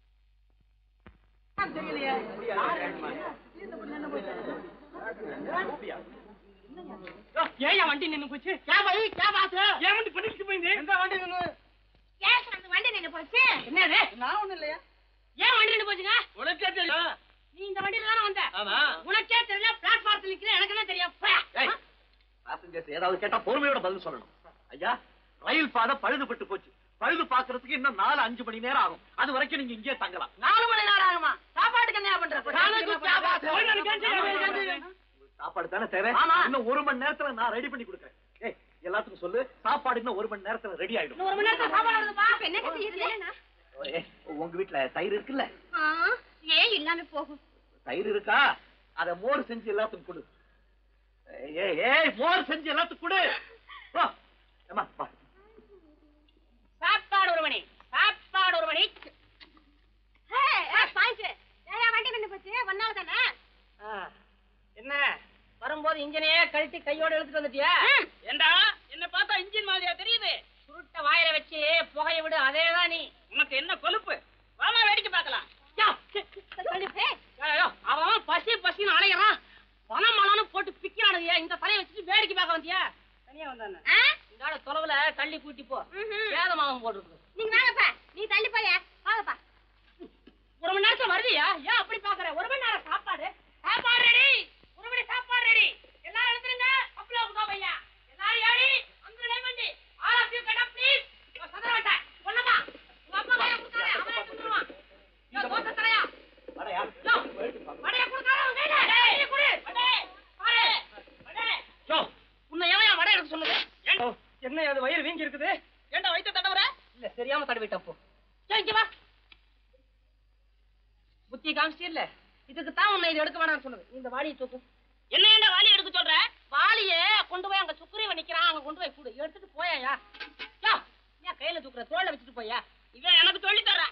ஏன் வண்டி நின்னு போச்சு கே பாய் கே பாஸ் ஏன் வண்டி பண்ணிட்டு போயிருந்து எந்த வண்டி நின்னு ஏன் அந்த வண்டி நின்னு போச்சு என்னது நான் ஒண்ணு இல்லையா ஏன் வண்டி நின்னு போச்சுங்க உனக்கே தெரியும் நீ இந்த வண்டியில தானே வந்த ஆமா உனக்கே தெரியல பிளாட்ஃபார்ம்ல நிக்கிற எனக்கு என்ன தெரியும் போயா. ஏய், பாசஞ்சர்ஸ் ஏதாவது கேட்டா பொறுமையோட பதில் சொல்லணும் ஐயா ரயில் பாதை பழுதுபட்டு போச்சு பழுது பாக்குறதுக்கு இன்னும் நாலு அஞ்சு மணி நேரம் ஆகும் அது வரைக்கும் நீங்க இங்கே தங்கலாம் நாலு மணி நேரம் ஆகுமா சாப்பாட்டுக்கு என்ன பண்ற போய் நான் கேட்டு சாப்பாடு தானே தேவை ஆமா. இன்னும் ஒரு மணி நேரத்துல நான் ரெடி பண்ணி கொடுக்குறேன் ஏய் எல்லாத்துக்கும் சொல்லு சாப்பாடு இன்னும் ஒரு மணி நேரத்துல ரெடி ஆயிடும் ஒரு மணி நேரத்துல சாப்பாடு வருதுப்பா என்ன கத்தி இது ஏய், உங்க வீட்டுல தயிர் இருக்குல்ல ஏன் இல்லாம போகும் தயிர் இருக்கா அத மோர் செஞ்சு எல்லாத்துக்கும் கொடு ஏய் ஏய் மோர் செஞ்சு எல்லாத்துக்கும் கொடு வா. ஏம்மா, வா. சாப்பாடு ஒரு மணி சாப்பாடு ஒரு மணி வண்டி நின்னு போச்சு ஒன்னால தானே என்ன வரும்போது இன்ஜினையே கழட்டி கையோட எடுத்துட்டு வந்துட்டியா ஏண்டா என்ன பார்த்தா இன்ஜின் மாதிரியா தெரியுது சுருட்ட வாயில வச்சு புகைய விடு அதேதான் நீ உனக்கு என்ன கொழுப்பு வாமா வேடிக்கை பார்க்கலாம் யா, யோ, யோ, அவன் அவன் பசி பசின்னு அலையறான் பணம் மலன்னு போட்டு பிக்கிறானுங்க இந்த தலையை வச்சுட்டு வேடிக்கை பார்க்க வந்தியா தனியா வந்தானே இந்த ஆள தொலைவுல தள்ளி கூட்டி போ வேதமாவும் போட்டுருக்கு நீங்க வாங்கப்பா நீ தள்ளி போய வாங்கப்பா ஒரு மணி நேரத்துல வருவியா ஏன் அப்படி பாக்குற ஒரு மணி நேரம் சாப்பாடு சாப்பாடு ரெடி ஒரு மணி சாப்பாடு ரெடி எல்லாரும் எழுந்துருங்க அப்பளம் உங்க பையா எல்லாரும் ஏறி அங்க diamond all of you get up please சதுர வட்ட பொண்ணமா உங்க அப்பா கைய கொடுத்தாரு அவரே கொடுத்துருவான் யோ தோசை தரையா வடையா? யோ வடைய கொடுத்தாரு அவன் கையில டேய் குடு வடை பாரு வடை யோ உன்னை எவன் வடை எடுக்க சொன்னது ஏண்டா என்ன அது வயிறு வீங்கி இருக்குது ஏண்டா வயித்த தடவற இல்ல தெரியாம தடவிட்டப்போ சரி இங்க வா புத்தி காமிச்சிட்டீர்ல இதுக்கு தான் உன்னை இது எடுக்க வேணாம்னு சொன்னது நீ இந்த வாளியை தூக்கு என்ன என்ன வாளி எடுக்க சொல்ற வாளிய கொண்டு போய் அங்க சுக்ரீவன் நிக்கிறான் அங்க கொண்டு போய் கொடு எடுத்துட்டு போயா யோ ஏன் கையில தூக்குற தோல்ல வச்சுட்டு போயா இவன் எனக்கு சொல்லி தர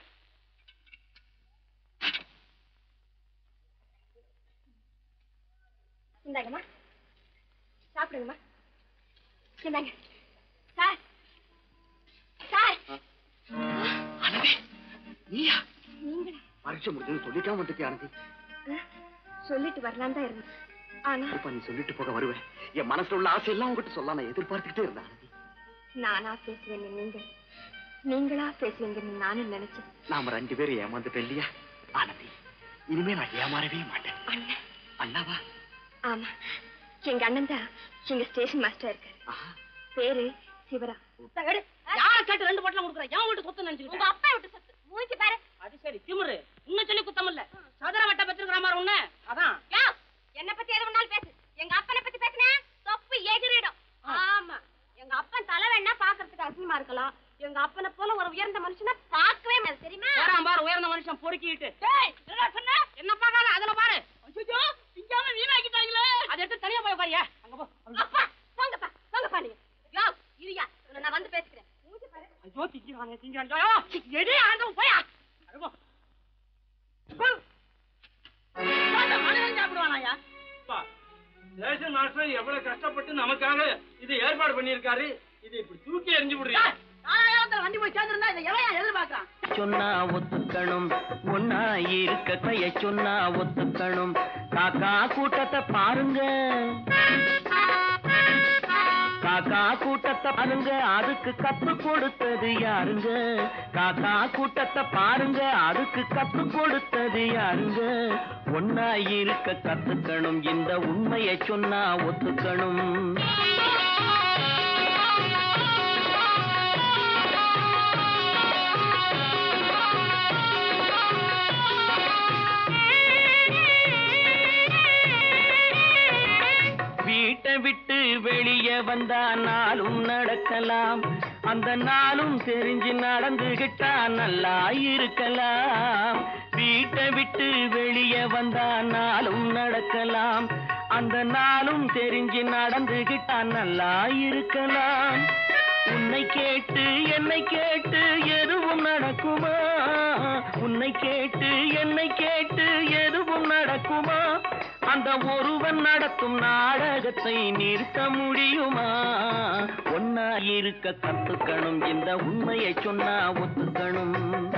இந்தாங்கம்மா சாப்பிடுங்கம்மா இந்தாங்க சார் சார் ஆனந்தி நீயா நீங்களா பரீட்சை முடிஞ்சது சொல்லிக்காம வந்துட்டியா ஆனந்தி சொல்லிட்டு வரலாம் தான் இருந்தேன் ஆனா இப்ப நீ சொல்லிட்டு போக வருவேன் என் மனசுல உள்ள ஆசை எல்லாம் உங்ககிட்ட சொல்ல நான் எதிர்பார்த்துக்கிட்டே இருந்தேன் ஆனந்தி நானா பேசுவேன் நீங்க நீங்களா பேசுவீங்கன்னு நானும் நினைச்சேன் நாம ரெண்டு பேரும் ஏமாந்துட்டோம் இல்லையா ஆனந்தி இனிமே நான் ஏமாறவே மாட்டேன் அண்ணன் அண்ணாவா ஆமா எங்க அண்ணன் தான் எங்க ஸ்டேஷன் மாஸ்டர் இருக்காரு ஆஹா பேரு சிவரா யார கேட்டு ரெண்டு பட்டலம் கொடுக்குற என் வீட்டு சொத்து நினைச்சுக்கிட்ட உங்க அப்பா விட்டு சொத்து மூஞ்சி பாரு அது சரி திமிரு உன்னை சொல்லி குத்தம் இல்ல சதுர வட்ட பெற்றிருக்கிற மாதிரி உன்ன அதான் யோ என்ன பத்தி எது வேணாலும் பேசு எங்க அப்பனை பத்தி பேசுனே தொப்பு எகிரிடும் ஆமா எங்க அப்பன் தலை வேணா பாக்குறதுக்கு அசிங்கமா இருக்கலாம் எங்க அப்பனை போல ஒரு உயர்ந்த மனுஷனை பார்க்கவே முடியாது தெரியுமா வரான் பாரு உயர்ந்த மனுஷன் பொறுக்கிட்டு டேய் என்னடா சொன்ன என்ன பார்க்காத அதுல பாரு அச்சோ திங்காம வீணாக்கிட்டாங்களே அதை எடுத்து தனியா போய் உட்காரியா அங்க போ அப்பா போங்கப்பா போங்கப்பா நீங்க யோ இருயா உன்னை நான் வந்து பேசிக்கிறேன் மூஞ்சி பாரு ஐயோ திங்கிறானே திங்கிறானே ஐயோ எடி ஆண்டவன் போயா அங்க போ மனிதன் சாப்பிடுவானாயா ஸ்டேஷன் மாஸ்டர் எவ்வளவு கஷ்டப்பட்டு நமக்காக இது ஏற்பாடு பண்ணியிருக்காரு இது இப்படி தூக்கி எறிஞ்சு விடுறீங்க நாலாயிரத்துல வண்டி போய் சேர்ந்திருந்தா இதை எவையா எதிர்பார்க்கறான் சொன்னா ஒத்துக்கணும் ஒன்னா இருக்க கைய சொன்னா ஒத்துக்கணும் காக்கா கூட்டத்தை பாருங்க காக்கா கூட்டத்தை பாருங்க அதுக்கு கத்து கொடுத்தது யாருங்க காக்கா கூட்டத்தை பாருங்க அதுக்கு கத்து கொடுத்தது யாருங்க ஒன்னா இருக்க கத்துக்கணும் இந்த உண்மையை சொன்னா ஒத்துக்கணும் வீட்டை விட்டு வெளியே வந்தா நாளும் நடக்கலாம் அந்த நாளும் தெரிஞ்சு நடந்துகிட்டா நல்லா இருக்கலாம் வீட்டை விட்டு வெளியே வந்தா நாளும் நடக்கலாம் அந்த நாளும் தெரிஞ்சு நடந்துகிட்டா நல்லா இருக்கலாம் உன்னை கேட்டு என்னை கேட்டு எதுவும் நடக்குமா உன்னை கேட்டு என்னை கேட்டு எதுவும் நடக்குமா அந்த ஒருவன் நடத்தும் நாடகத்தை நிறுத்த முடியுமா ஒன்னா இருக்க கத்துக்கணும் இந்த உண்மையை சொன்னா ஒத்துக்கணும்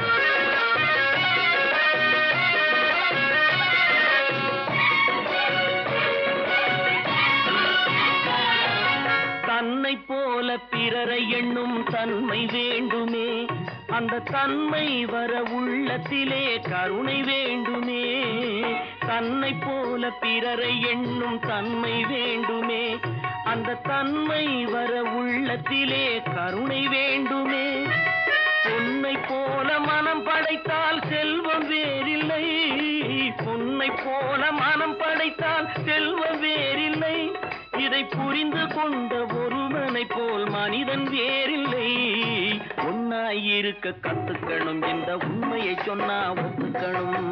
தன்னை போல பிறரை எண்ணும் தன்மை வேண்டுமே அந்த தன்மை வர உள்ளத்திலே கருணை வேண்டுமே தன்னை போல பிறரை எண்ணும் தன்மை வேண்டுமே அந்த தன்மை வர உள்ளத்திலே கருணை வேண்டுமே பொன்னை போல மனம் படைத்தால் செல்வம் வேறில்லை பொன்னை போல மனம் படைத்தால் செல்வம் வேறில்லை இதை புரிந்து கொண்ட ஒருவனை போல் மனிதன் வேறில்லை ஒன்னாய் இருக்க கத்துக்கணும் இந்த உண்மையை சொன்னா ஒத்துக்கணும்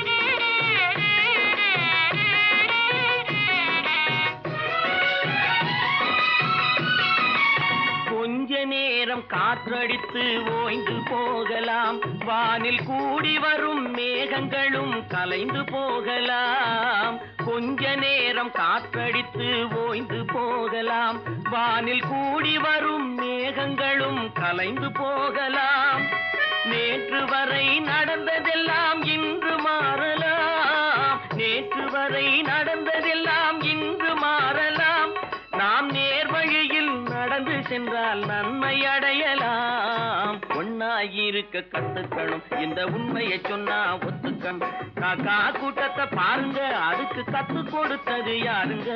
கொஞ்ச நேரம் காற்றடித்து ஓய்ந்து போகலாம் வானில் கூடி வரும் மேகங்களும் கலைந்து போகலாம் கொஞ்ச நேரம் காற்றடித்து ஓய்ந்து போகலாம் வானில் கூடி வரும் மேகங்களும் கலைந்து போகலாம் நேற்று வரை நடந்ததெல்லாம் இன்று மாறலாம் நேற்று வரை நடந்ததெல்லாம் இன்று மாறலாம் நாம் நேர் வழியில் நடந்து சென்றால் நன்மை அடையலாம் ஒன்னாயிருக்க கத்துக்கணும் இந்த உண்மையை சொன்னா ஒத்துக்கணும் காக்கா கூட்டத்தை பாருங்க அதுக்கு கத்து கொடுத்தது யாருங்க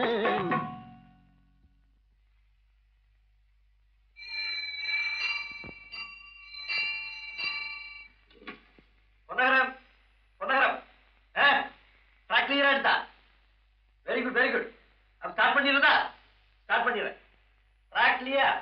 பொன்னகரம் பொன்னகரம் ட்ராக் கிளியரா எடுத்தா வெரி குட் வெரி குட் அப்ப ஸ்டார்ட் பண்ணிடுறதா ஸ்டார்ட் பண்ணிடுறேன் ட்ராக் கிளியர்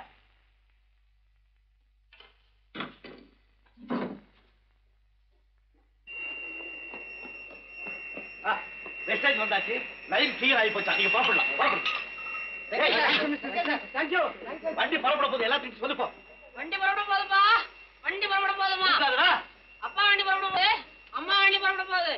வெஸ்டேஜ் வந்தாச்சு லைன் கிளியர் ஆகி போச்சா நீங்க புறப்படலாம் புறப்படும் தேங்க்யூ வண்டி புறப்பட போகுது எல்லாத்தையும் சொல்லுப்போ வண்டி புறப்பட போதுப்பா வண்டி புறப்பட போதுமா இருக்காதுடா அப்பா வண்டி புறப்பட போகுது அம்மா வண்டி புறப்பட போகுது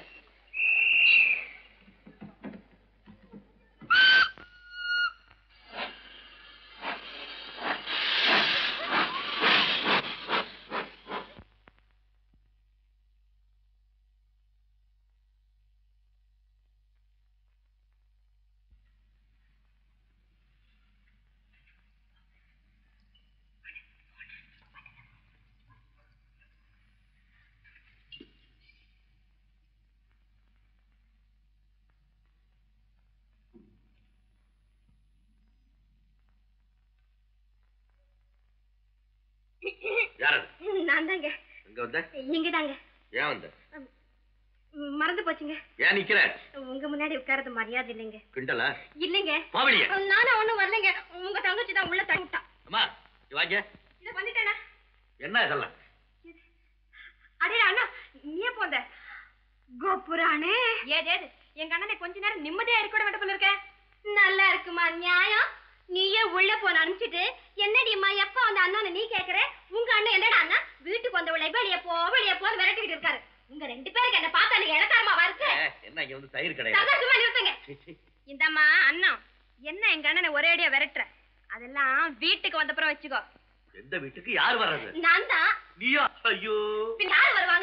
யாரு நான் தாங்க எங்க வந்த இங்க தாங்க ஏன் வந்த மறந்து போச்சுங்க ஏன் நிக்கிற உங்க முன்னாடி உட்கார்றது மரியாதை இல்லைங்க கிண்டலா இல்லைங்க மாவளிய நானும் ஒண்ணும் வரலைங்க உங்க தங்கச்சி தான் உள்ள தள்ளி விட்டா அம்மா இங்க வாங்க இத வந்துட்டேனா என்ன இதெல்லாம் அடே அண்ணா நீயே போந்த கோபுரானே ஏது ஏது எங்க அண்ணனை கொஞ்ச நேரம் நிம்மதியா இருக்க விட மாட்டே போல இருக்க நல்லா இருக்குமா நியாயம் நீயே உள்ள போன அனுப்பிச்சிட்டு என்னடிம்மா எப்ப அந்த அண்ணனை நீ கேக்குற உங்க அண்ணன் என்னடா அண்ணா வீட்டுக்கு வந்தவளை வெளியே போ வெளியே போன்னு விரட்டிக்கிட்டு இருக்காரு உங்க ரெண்டு பேருக்கு என்ன பார்த்தா நீங்க இளக்காரமா வருது ஏ, என்ன இங்க வந்து தயிர் கிடையாது சந்தோஷமா நிறுத்துங்க இந்தம்மா அண்ணா என்ன எங்க அண்ணனை ஒரேடியா விரட்டுற அதெல்லாம் வீட்டுக்கு வந்தப்புறம் வச்சுக்கோ எந்த வீட்டுக்கு யார் வர்றது நான் தான் நீயா ஐயோ பின் யாரு வருவா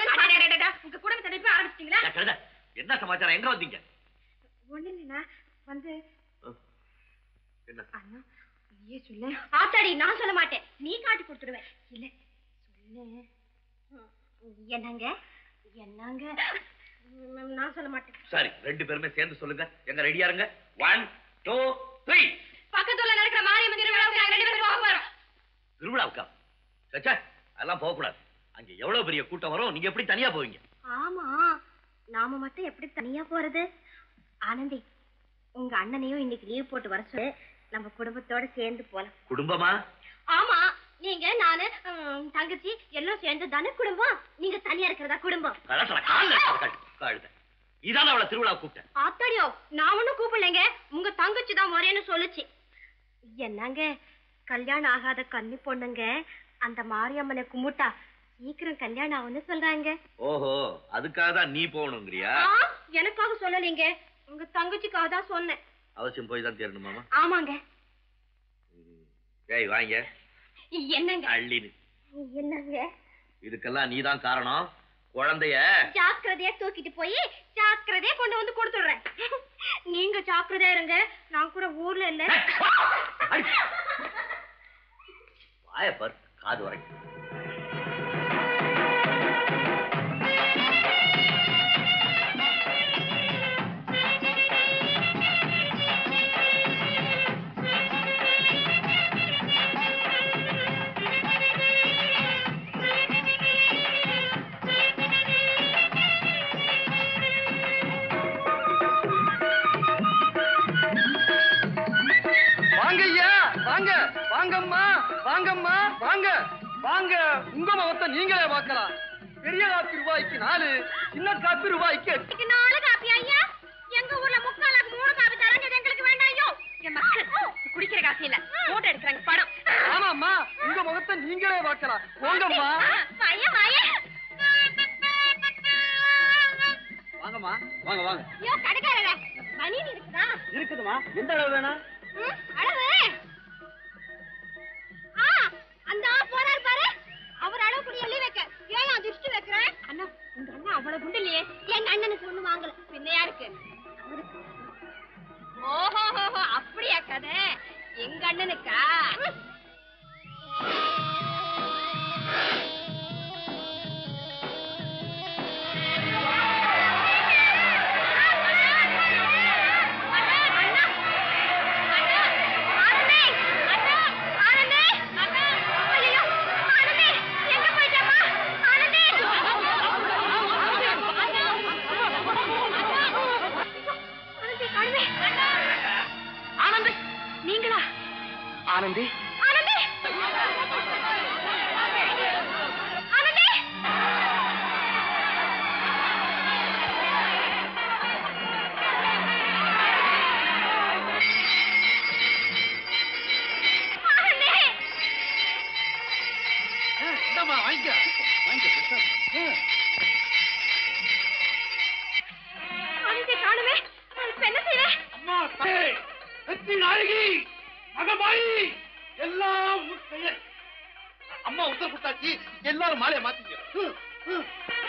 உங்க குடும்ப தடைப்பு ஆரம்பிச்சிட்டீங்களா ஏன் கழுதை, என்ன சமாச்சாரம் எங்க வந்தீங்க ஒண்ணு இல்லைண்ணா வந்து என்ன அண்ணா நீயே சொல்லு ஆத்தாடி நான் சொல்ல மாட்டேன் நீ காட்டி கொடுத்துடுவேன் இல்ல சொல்லு என்னங்க என்னங்க ம், நான் சொல்ல மாட்டேன் சரி ரெண்டு பேருமே சேர்ந்து சொல்லுங்க எங்க ரெடியா இருங்க ஒன் டூ த்ரீ பக்கத்துல நடக்கிற மாரியம்மன் திருவிழாவுக்கு நாங்க ரெண்டு பேரும் போக போறோம் திருவிழாவுக்கா சச்சா அதெல்லாம் போகக்கூடாது அங்க எவ்வளவு பெரிய கூட்டம் வரும் நீங்க எப்படி தனியா போவீங்க ஆமா நாம மட்டும் எப்படி தனியா போறது ஆனந்தி உங்க அண்ணனையும் இன்னைக்கு லீவ் போட்டு வர சொல்லு நம்ம குடும்பத்தோட சேர்ந்து போலாம் குடும்பமா ஆமா நீங்க நானு ம், தங்கச்சி எல்லாம் சேர்ந்து தானே குடும்பம் நீங்க தனியா இருக்கிறதா குடும்பம் கழட்டல கால்ல கழு- கழுத இதான அவளை திருவிழா கூப்பிட்டேன் ஆத்தாடியோ நான் ஒண்ணும் கூப்பிடலைங்க உங்க தங்கச்சி தான் வரேன்னு சொல்லுச்சு என்னங்க கல்யாணம் ஆகாத கன்னி பொண்ணுங்க அந்த மாரியம்மனை கும்பிட்டா சீக்கிரம் கல்யாணம் ஆகும்னு சொல்றாங்க ஓஹோ அதுக்காக தான் நீ போகணுங்கிறியா ஆ, எனக்காக சொல்லலைங்க உங்க தங்கச்சிக்காக தான் சொன்னேன் அவசியம் போய் தான் தேரணுமாமா ஆமாங்க ஏய் வாங்க என்னங்க அள்ளின்னு என்னங்க இதுக்கெல்லாம் நீதான் காரணம் குழந்தைய ஜாக்கிரதையா தூக்கிட்டு போய் ஜாக்கிரதையா கொண்டு வந்து கொடுத்துடுறேன் நீங்க ஜாக்கிரதையா இருங்க நான் கூட ஊர்ல இல்ல வாயப்பர் காது வரைக்கும் வாங்க ஐயா வாங்க வாங்கம்மா வாங்கம்மா வாங்க வாங்க உங்க முகத்தை நீங்களே பார்க்கலாம் பெரிய காப்பி ரூபாய்க்கு நாலு சின்ன காப்பி ரூபாய்க்கு எட்டு இன்னைக்கு நாலு காப்பி ஐயா எங்க ஊர்ல முக்காலுக்கு மூணு காப்பி தரஞ்சது எங்களுக்கு வேண்டாம் ஐயோ என் மக்கள் குடிக்கிற காசு இல்ல போட்டோ எடுக்கிறாங்க படம் ஆமாம்மா உங்க முகத்தை நீங்களே பார்க்கலாம் போங்கம்மா வாயா வாயா வாங்கம்மா வாங்க வாங்க ஐயோ கடைக்காரங்க மணி இருக்குதா இருக்குதுமா எந்த அளவு வேணா ம், அளவு ஆ அந்த ஆ போறாரு பாரு அவர் அளவு கூட எழுதி வைக்க ஏன் அது இஷ்டு வைக்கிறேன் அண்ணா உங்க அண்ணன் அவ்வளவு குண்டு இல்லையே எங்க அண்ணனுக்கு ஒண்ணு வாங்கல பின்ன யாருக்கு அவருக்கு. ஓஹோ ஹோஹோ அப்படியா கதை எங்க அண்ணனுக்கா ஆனந்தி நீங்களா ஆனந்தி ஆனந்தி ஆனந்தி ஆனந்தி இந்தம்மா வாங்கிக்க வாங்கிக்க ஆனந்தி காணுமே இப்ப என்ன செய்வேன் அம்மா தாயே வெற்றி நாயகி மகமாயி எல்லாம் உன் பெயர் அம்மா உத்தரவு கொடுத்தாச்சு எல்லாரும் மாலையை மாத்திக்க ஹம், ஹம்.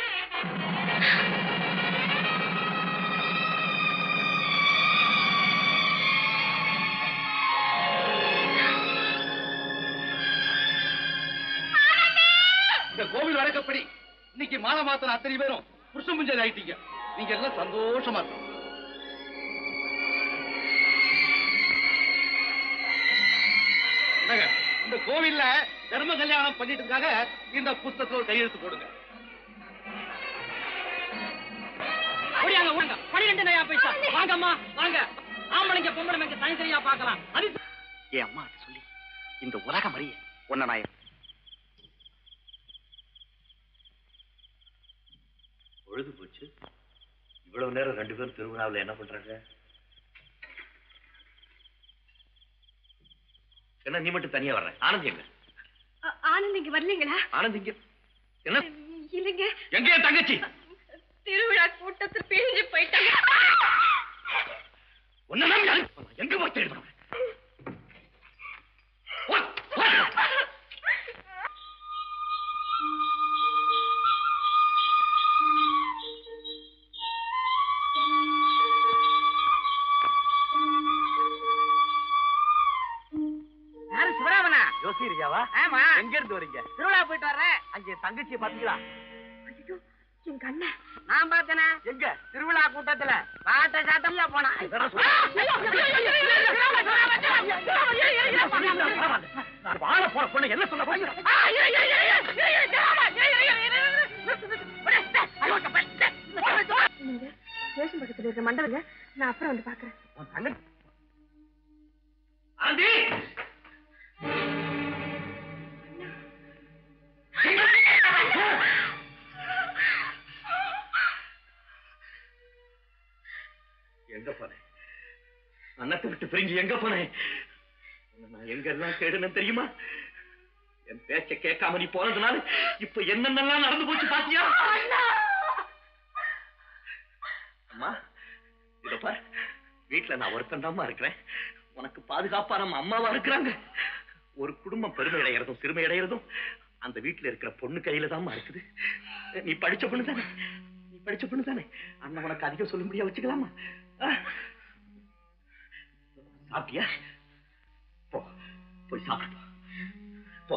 இந்த கோவில் வழக்கப்படி இன்னைக்கு மாலை மாத்திர அத்தனை பேரும் புருஷன் முஞ்சல் ஆயிட்டீங்க நீங்க எல்லாம் சந்தோஷமா இருக்கணும் என்னங்க, இந்த கோவில்ல தர்ம கல்யாணம் பண்ணிட்டதுக்காக இந்த புஸ்தகத்துல ஒரு கையெழுத்து போடுங்க ஓடியாங்க ஓடுங்க பனிரெண்டு நயா பைசா வாங்கம்மா வாங்க ஆம்பளைங்க பொம்பளைங்க தனித்தனியா பார்க்கலாம் அது என் அம்மா அதை சொல்லி இந்த உலகம் அறிய உன்னை நான் பொழுது போச்சு இவ்வளவு நேரம் ரெண்டு பேரும் திருவிழாவில் என்ன பண்றாங்க என்ன நீ மட்டும் தனியா வர்ற ஆனந்த் எங்க ஆ- ஆனந்த் இங்க வரலீங்களா ஆனந்த் இங்க என்ன இல்லைங்க எங்க என் தங்கச்சி திருவிழா கூட்டத்தில் பிரிஞ்சு போயிட்டாங்க ஒன்னதான் எங்க போய் தேடுறோம் ஆ திருவிழாவா ஆமா எங்க இருந்து வரீங்க திருவிழா போயிட்டு வர்றேன் அங்க என் தங்கச்சியை பாத்தீங்களா எங்க அண்ணன் நான் பார்த்தேனே எங்க திருவிழா கூட்டத்துல பாட்ட சாட்டம்ல போனா நான் வாழ போற பொண்ணு என்ன சொல்ல போறீங்க நீங்க ஸ்டேஷன் பக்கத்துல இருக்க மண்டபங்க நான் அப்புறம் வந்து பாக்குறேன் உன் தங்கச்சி ஆண்டி எங்க போனேன் அன்னத்தை விட்டு பிரிஞ்சு எங்க போனேன் உன்னை நான் எங்கெல்லாம் தேடுனேன் தெரியுமா என் பேச்ச கேட்காம நீ போனதுனால இப்ப என்னென்னலாம் நடந்து போச்சு பாத்தியா அம்மா இதோ பார் வீட்டுல நான் ஒருத்தன் இருக்கிறேன் உனக்கு பாதுகாப்பா நம்ம அம்மாவா இருக்கிறாங்க ஒரு குடும்பம் பெருமை அடைகிறதும் சிறுமை அடைகிறதும் அந்த வீட்டுல இருக்கிற பொண்ணு கையில தான் இருக்குது நீ படிச்ச பொண்ணு தானே நீ படிச்ச பொண்ணு தானே அண்ணன் உனக்கு அதிகம் சொல்ல முடியா வச்சுக்கலாமா ஆ? சாப்பிட்டியா போ போய் சாப்பிடு போ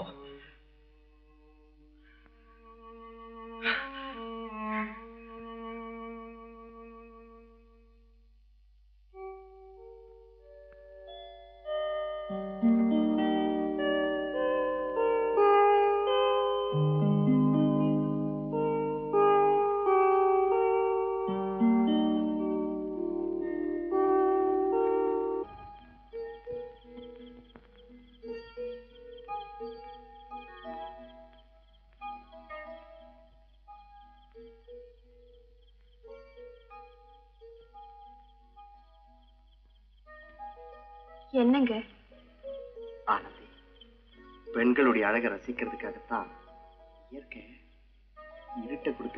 என்னங்க ஆனந்தி பெண்களுடைய அழகை ரசிக்கிறதுக்காகத்தான் இயற்கை இருட்டை கொடுத்து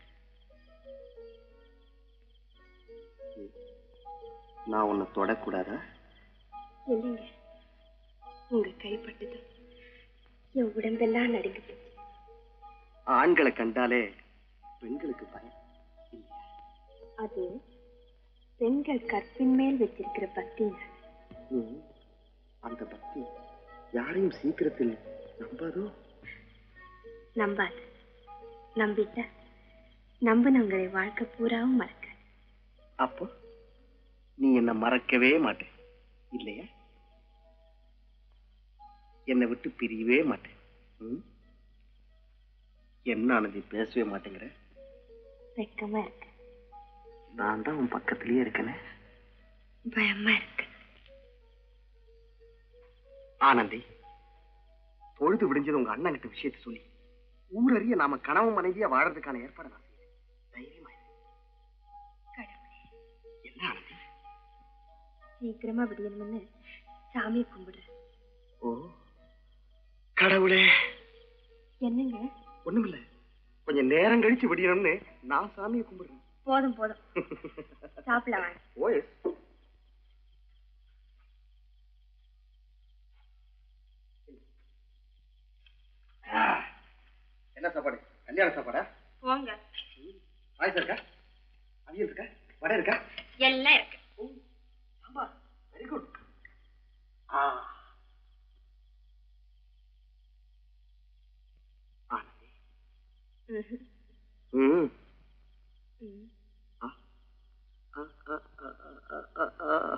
நான் உன்னை தொடக்கூடாதா இல்லைங்க உங்க கைப்பட்டது என் உடம்பெல்லாம் நடுங்கி போச்சு ஆண்களை கண்டாலே பெண்களுக்கு பயம் அது பெண்கள் கற்பின் மேல் வச்சிருக்கிற பக்திங்க ம், அந்த பக்தி யாரையும் சீக்கிரத்தில் நம்பாதோ நம்பாது நம்பிட்டா நம்பினவங்களை வாழ்க்கை பூராவும் மறக்க அப்போ நீ என்ன மறக்கவே மாட்டே இல்லையா என்னை விட்டு பிரியவே மாட்டேன் ம்? என்ன ஆனந்தி பேசவே மாட்டேங்கிற வெக்கமா இருக்கு நான் தான் உன் பக்கத்திலேயே இருக்கேனே பயமா இருக்கு ஆனந்தி பொழுது விடிஞ்சது உங்க அண்ணன் கிட்ட விஷயத்தை சொல்லி ஊரறிய நாம கனவு மனைவியா வாழறதுக்கான ஏற்பாடு நான் செய்யறேன் தைரியமா இரு. கடவுளே என்ன ஆனந்தி சீக்கிரமா விடியணும்னு சாமியை கும்பிடுறேன் ஓ கடவுளே என்னங்க ஒண்ணுமில்ல கொஞ்சம் நேரம் கழிச்சு விடியணும்னு நான் சாமியை கும்பிடுறேன் போதும் போதும் சாப்பிட வாங்க ஓய் என்ன சாப்பாடு கல்யாண சாப்பாடா போங்க பாயசம் இருக்கா அவியல் இருக்கா வடை இருக்கா எல்லாம் இருக்கு சாம்பார் வெரி குட் ஆ ஆனந்தி ம் ஆ ஆ ஆ ஆ ஆ ஆ ஆ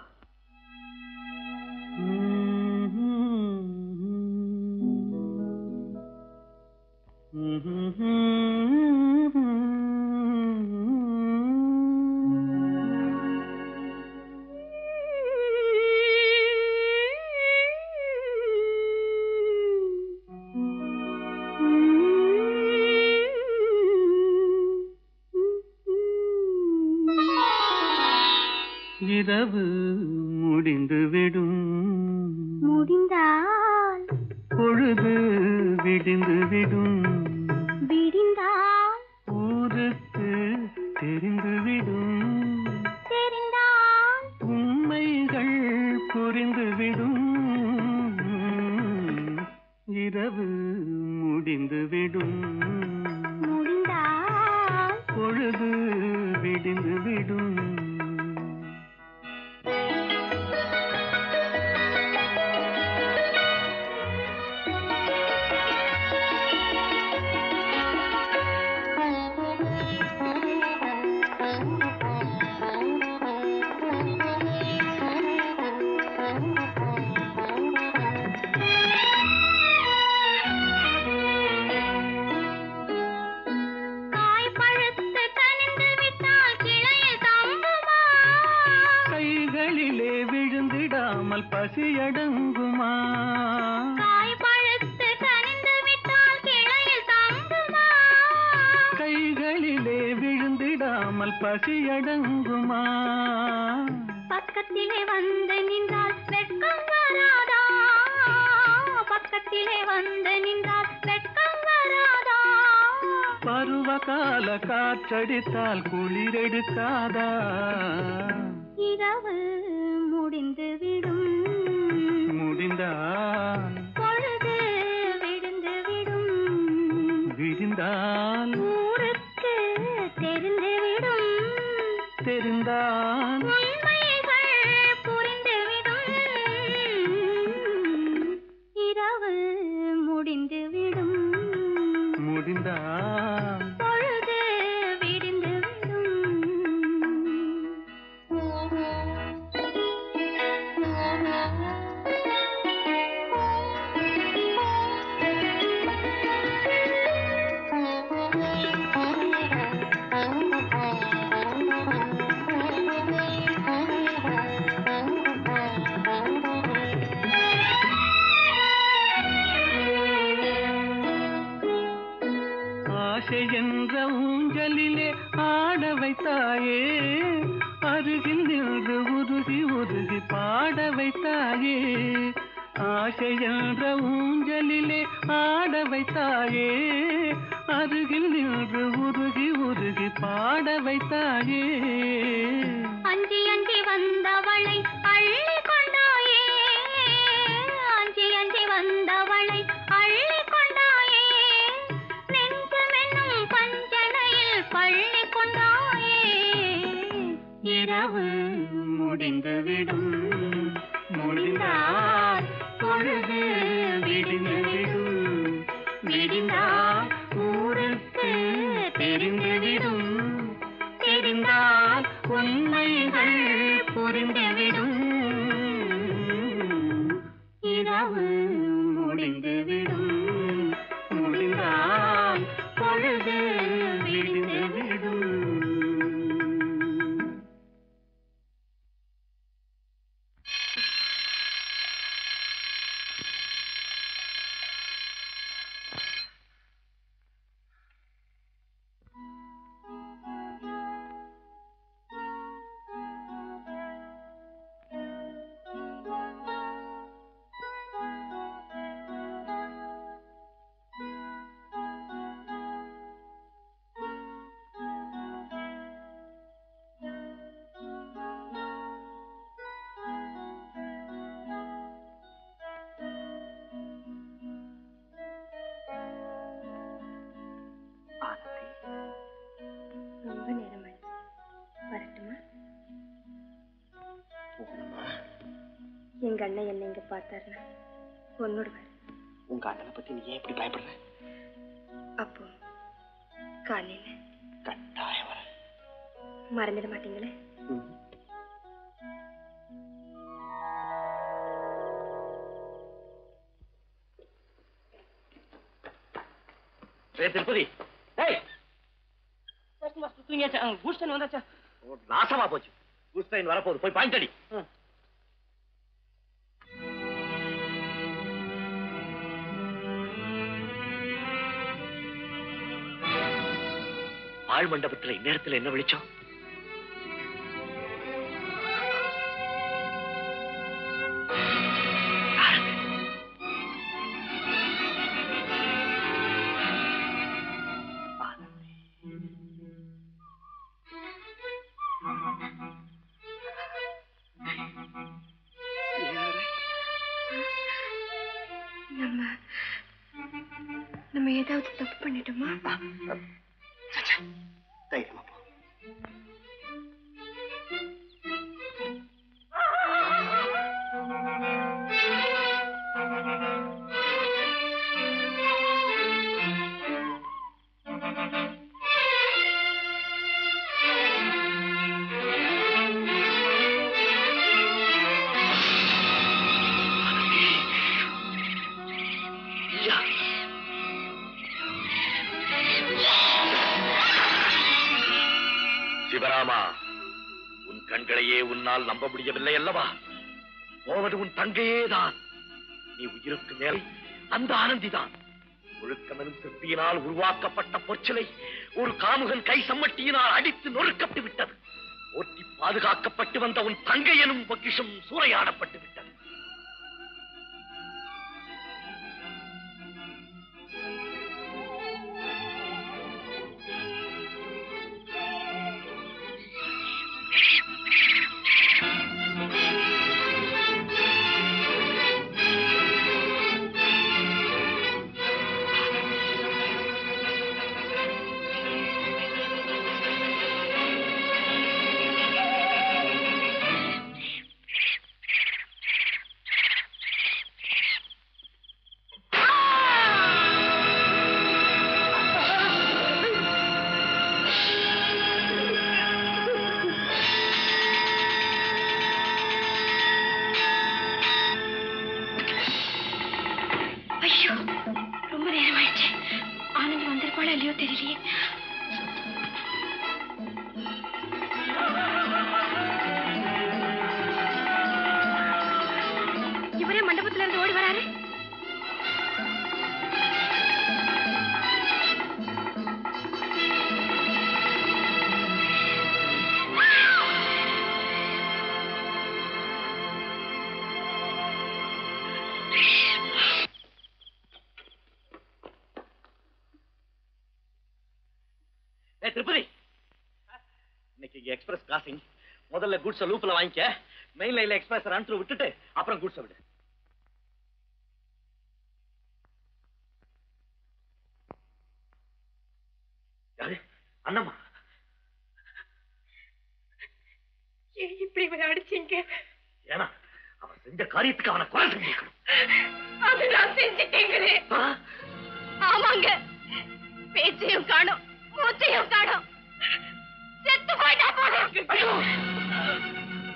இரவு முடிந்துவிடும் முடிந்தால் பொழுது விடிந்துவிடும் விடிந்தால் ஊருக்கு தெரிந்துவிடும் தெரிந்தால் உண்மைகள் புரிந்துவிடும் இரவு முடிந்துவிடும் முடிந்தால் பொழுது விடிந்துவிடும் விட்டால் பசியடங்குமா காய் பழுத்து கனிந்து விட்டால் கிளையில் தங்குமா கைகளிலே விழுந்திடாமல் பசியடங்குமா பக்கத்திலே வந்து நின்றால் வெட்கம் வராதா பக்கத்திலே வந்து நின்றால் வெட்கம் வராதா பருவகால காற்றடித்தால் குளிரெடுக்காதா இரவு முடிந்து விடும் முடிந்தால் பொழுது விழுந்து விடும் விடிந்தால் ஊருக்கு தெரிந்து விடும் தெரிந்தால் உண்மைகள் புரிந்துவிடும் இரவு முடிந்துவிடும் முடிந்தால் பொழுது ஆசை என்ற ஊஞ்சலிலே ஆட வைத்தாயே அருகில் நின்று உருகி உருகி பாட வைத்தாயே ஆசை என்ற ஊஞ்சலிலே ஆட வைத்தாயே அருகில் நின்று உருகி உருகி பாட வைத்தாயே அஞ்சி அஞ்சி வந்தவளை அள்ளி கொண்டாயே அஞ்சி அஞ்சி வந்தவளை அள்ளி கொண்டாயே நெஞ்சமென்னும் பஞ்சனையில் பள்ளி கொண்டாயே இரவு முடிந்துவிடும் முடிந்தால் பொழுது விடிந்துவிடும் விடிந்தால் ஊருக்கு தெரிந்துவிடும் தெரிந்தால் உண்மைகள் புரிந்துவிடும் இரவு முடிந்துவிடும் முடிந்தால் பொழுது விடிந்துவிடும் ரொம்ப நேரம் ஆயிடுச்சு வரட்டுமா எங்க அண்ணன் என்ன இங்க பார்த்தாருன்னா கொன்னுடுவார் உங்க அண்ணனை பத்தி நீ ஏன் இப்படி பயப்படுற அப்போ காலையில கட்டாயம் வர மறந்துட மாட்டீங்களே ஏ திருப்பதி ஏய் தூங்கியாச்சா கூட்ஸ் வந்தாச்சா ஓ, நாசமா போச்சு கூஸ் ட்ரெயின் வரப்போகுது போய் பாயிண்ட் அடி ஆழ் மண்டபத்துல இந்நேரத்துல என்ன வெளிச்சம் யாரது? நம்ம நம்ம ஏதாவது தப்பு பண்ணிட்டோமா தைரியமா போ சிவராமா உன் கண்களையே உன்னால் நம்ப முடியவில்லை அல்லவா போவது உன் தங்கையே தான் நீ உயிருக்கு மேலே அந்த ஆனந்திதான் ஒழுக்கமெனும் சிற்பியினால் உருவாக்கப்பட்ட பொற்சிலை ஒரு காமுகன் கை சம்மட்டியினால் அடித்து நொறுக்கப்பட்டு விட்டது ஓட்டி பாதுகாக்கப்பட்டு வந்த உன் தங்கை எனும் பொக்கிஷம் சூறையாடப்பட்டு விட்டது ஐயோ ரொம்ப நேரம் ஆயிடுச்சு ஆனந்த் வந்திருப்பாளோ இல்லையோ தெரியலையே இவரே மண்டபத்துல இருந்து ஓடி வராரு ஏய் திருப்பதி இன்னைக்கு இங்க எக்ஸ்பிரஸ் கிராசிங் முதல்ல குட்ஸ லூப்ல வாங்கிக்க மெயின் லைன்ல எக்ஸ்பிரஸ் ரன் த்ரூ விட்டுட்டு அப்புறம் குட்ஸ விடு யாரு அண்ணம்மா ஏன் இப்படி இவரை அடிச்சீங்க ஏன்னா அவன் செஞ்ச காரியத்துக்கு அவனை கொலை செஞ்சிருக்கணும் அது நான் செஞ்சுட்டீங்களே ஆமாங்க பேச்சையும் காணும் மூச்சையும் காணும் செத்து போயிட்டா போல இருக்கு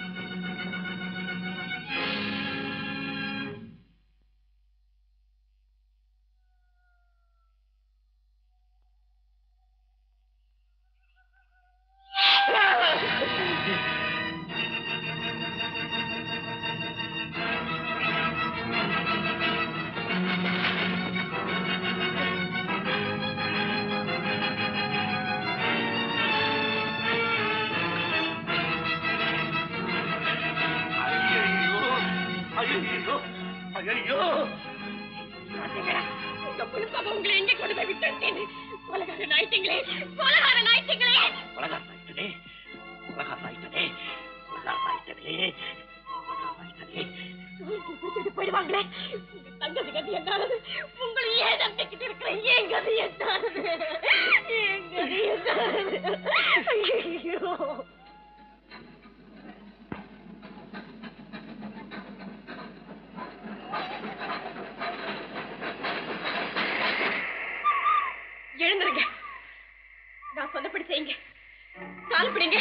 ஐயோ ஐயோ உங்க புழுப்பாக உங்களை எங்க கொண்டு போய் விட்டுட்டேன் கொலகார நாய்த்தீங்களே கொலகார நாய்த்தீங்களே உலகார் நாயிட்டனே உலகார் நாயிட்டனே உலகார் நாயிட்டனே உலகார் நாயிட்டனே பிடிச்சிட்டு போயிடுவாங்களே உங்க தங்கச்சி கதி என்னானது உங்களை ஏன் நம்பிக்கிட்டு இருக்கிறேன் ஏன் கதி என்னானது ஏன் கதி என்னானது ஐயோ எழுந்துருங்க நான் சொன்னபடி செய்யுங்க கால் பிடிங்க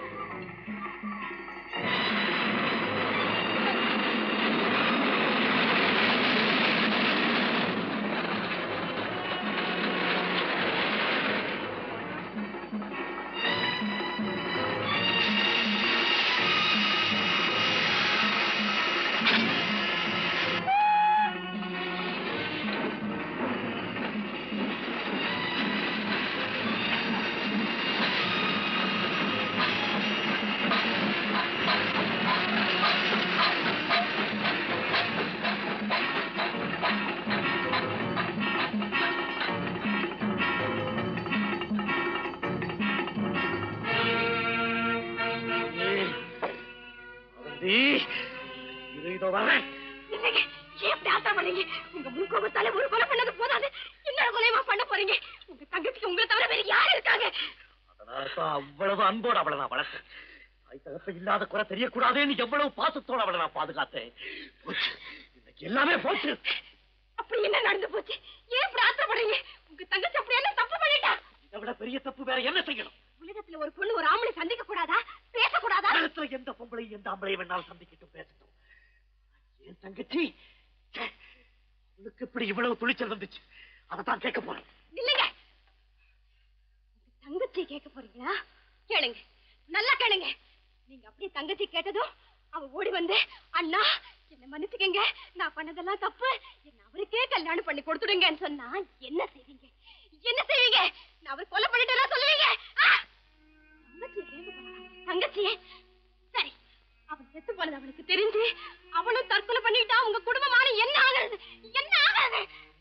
அவந்தி இது இதோ வர்றேன் இல்லைங்க ஏன் இப்படி ஆட்டம் பண்ணீங்க உங்க முன் கோபத்தால ஒரு கொலை பண்ணது போதாது இன்னொரு கொலையுமா பண்ண போறீங்க உங்க தங்கச்சிக்கு உங்களை தவிர வேற யார் இருக்காங்க அதனாலதான் அவ்வளவு அன்போடு அவளை நான் வளர்த்தேன் தாய் தகப்ப இல்லாத குறை தெரியக்கூடாதுன்னு எவ்வளவு பாசத்தோட அவளை நான் பாதுகாத்தேன் போச்சு இன்னைக்கு எல்லாமே போச்சு அப்படி என்ன நடந்து போச்சு ஏன் இப்படி ஆத்திரப்படுறீங்க உங்க தங்கச்சி அப்படி என்ன தப்பு பண்ணிட்டா இதை விட பெரிய தப்பு வேற என்ன செய்யணும் உலகத்துல ஒரு பொண்ணு ஒரு ஆம்பளை சந்திக்க கூடாதா பேசக்கூடாதா உலகத்துல எந்த பொம்பளையும் எந்த ஆம்பளையும் வேணாலும் சந்திக்கட்டும் பேசட்டும் என் தங்கச்சி ச்சே, அவளுக்கு இப்படி இவ்வளவு துணிச்சல் வந்துச்சு அதைத்தான் கேட்க போறேன் இல்லைங்க உங்க தங்கச்சி கேட்க போறீங்களா கேளுங்க நல்லா கேளுங்க நீங்க அப்படியே தங்கச்சி கேட்டதும் அவ ஓடி வந்து அண்ணா என்ன மன்னிச்சுக்கங்க நான் பண்ணதெல்லாம் தப்பு என்ன அவருக்கே கல்யாணம் பண்ணி கொடுத்துடுங்கன்னு சொன்னா என்ன செய்வீங்க என்ன செய்வீங்க நான் அவர் கொலை பண்ணிட்டேன்னா சொல்லுவீங்க ஆ! தங்கச்சி கேட்டு போனாளா? தங்கச்சியே சரி அவன் செத்து போனது அவளுக்கு தெரிஞ்சு அவளும் தற்கொலை பண்ணிட்டா உங்க குடும்பமான என்ன ஆகுறது என்ன ஆகுறது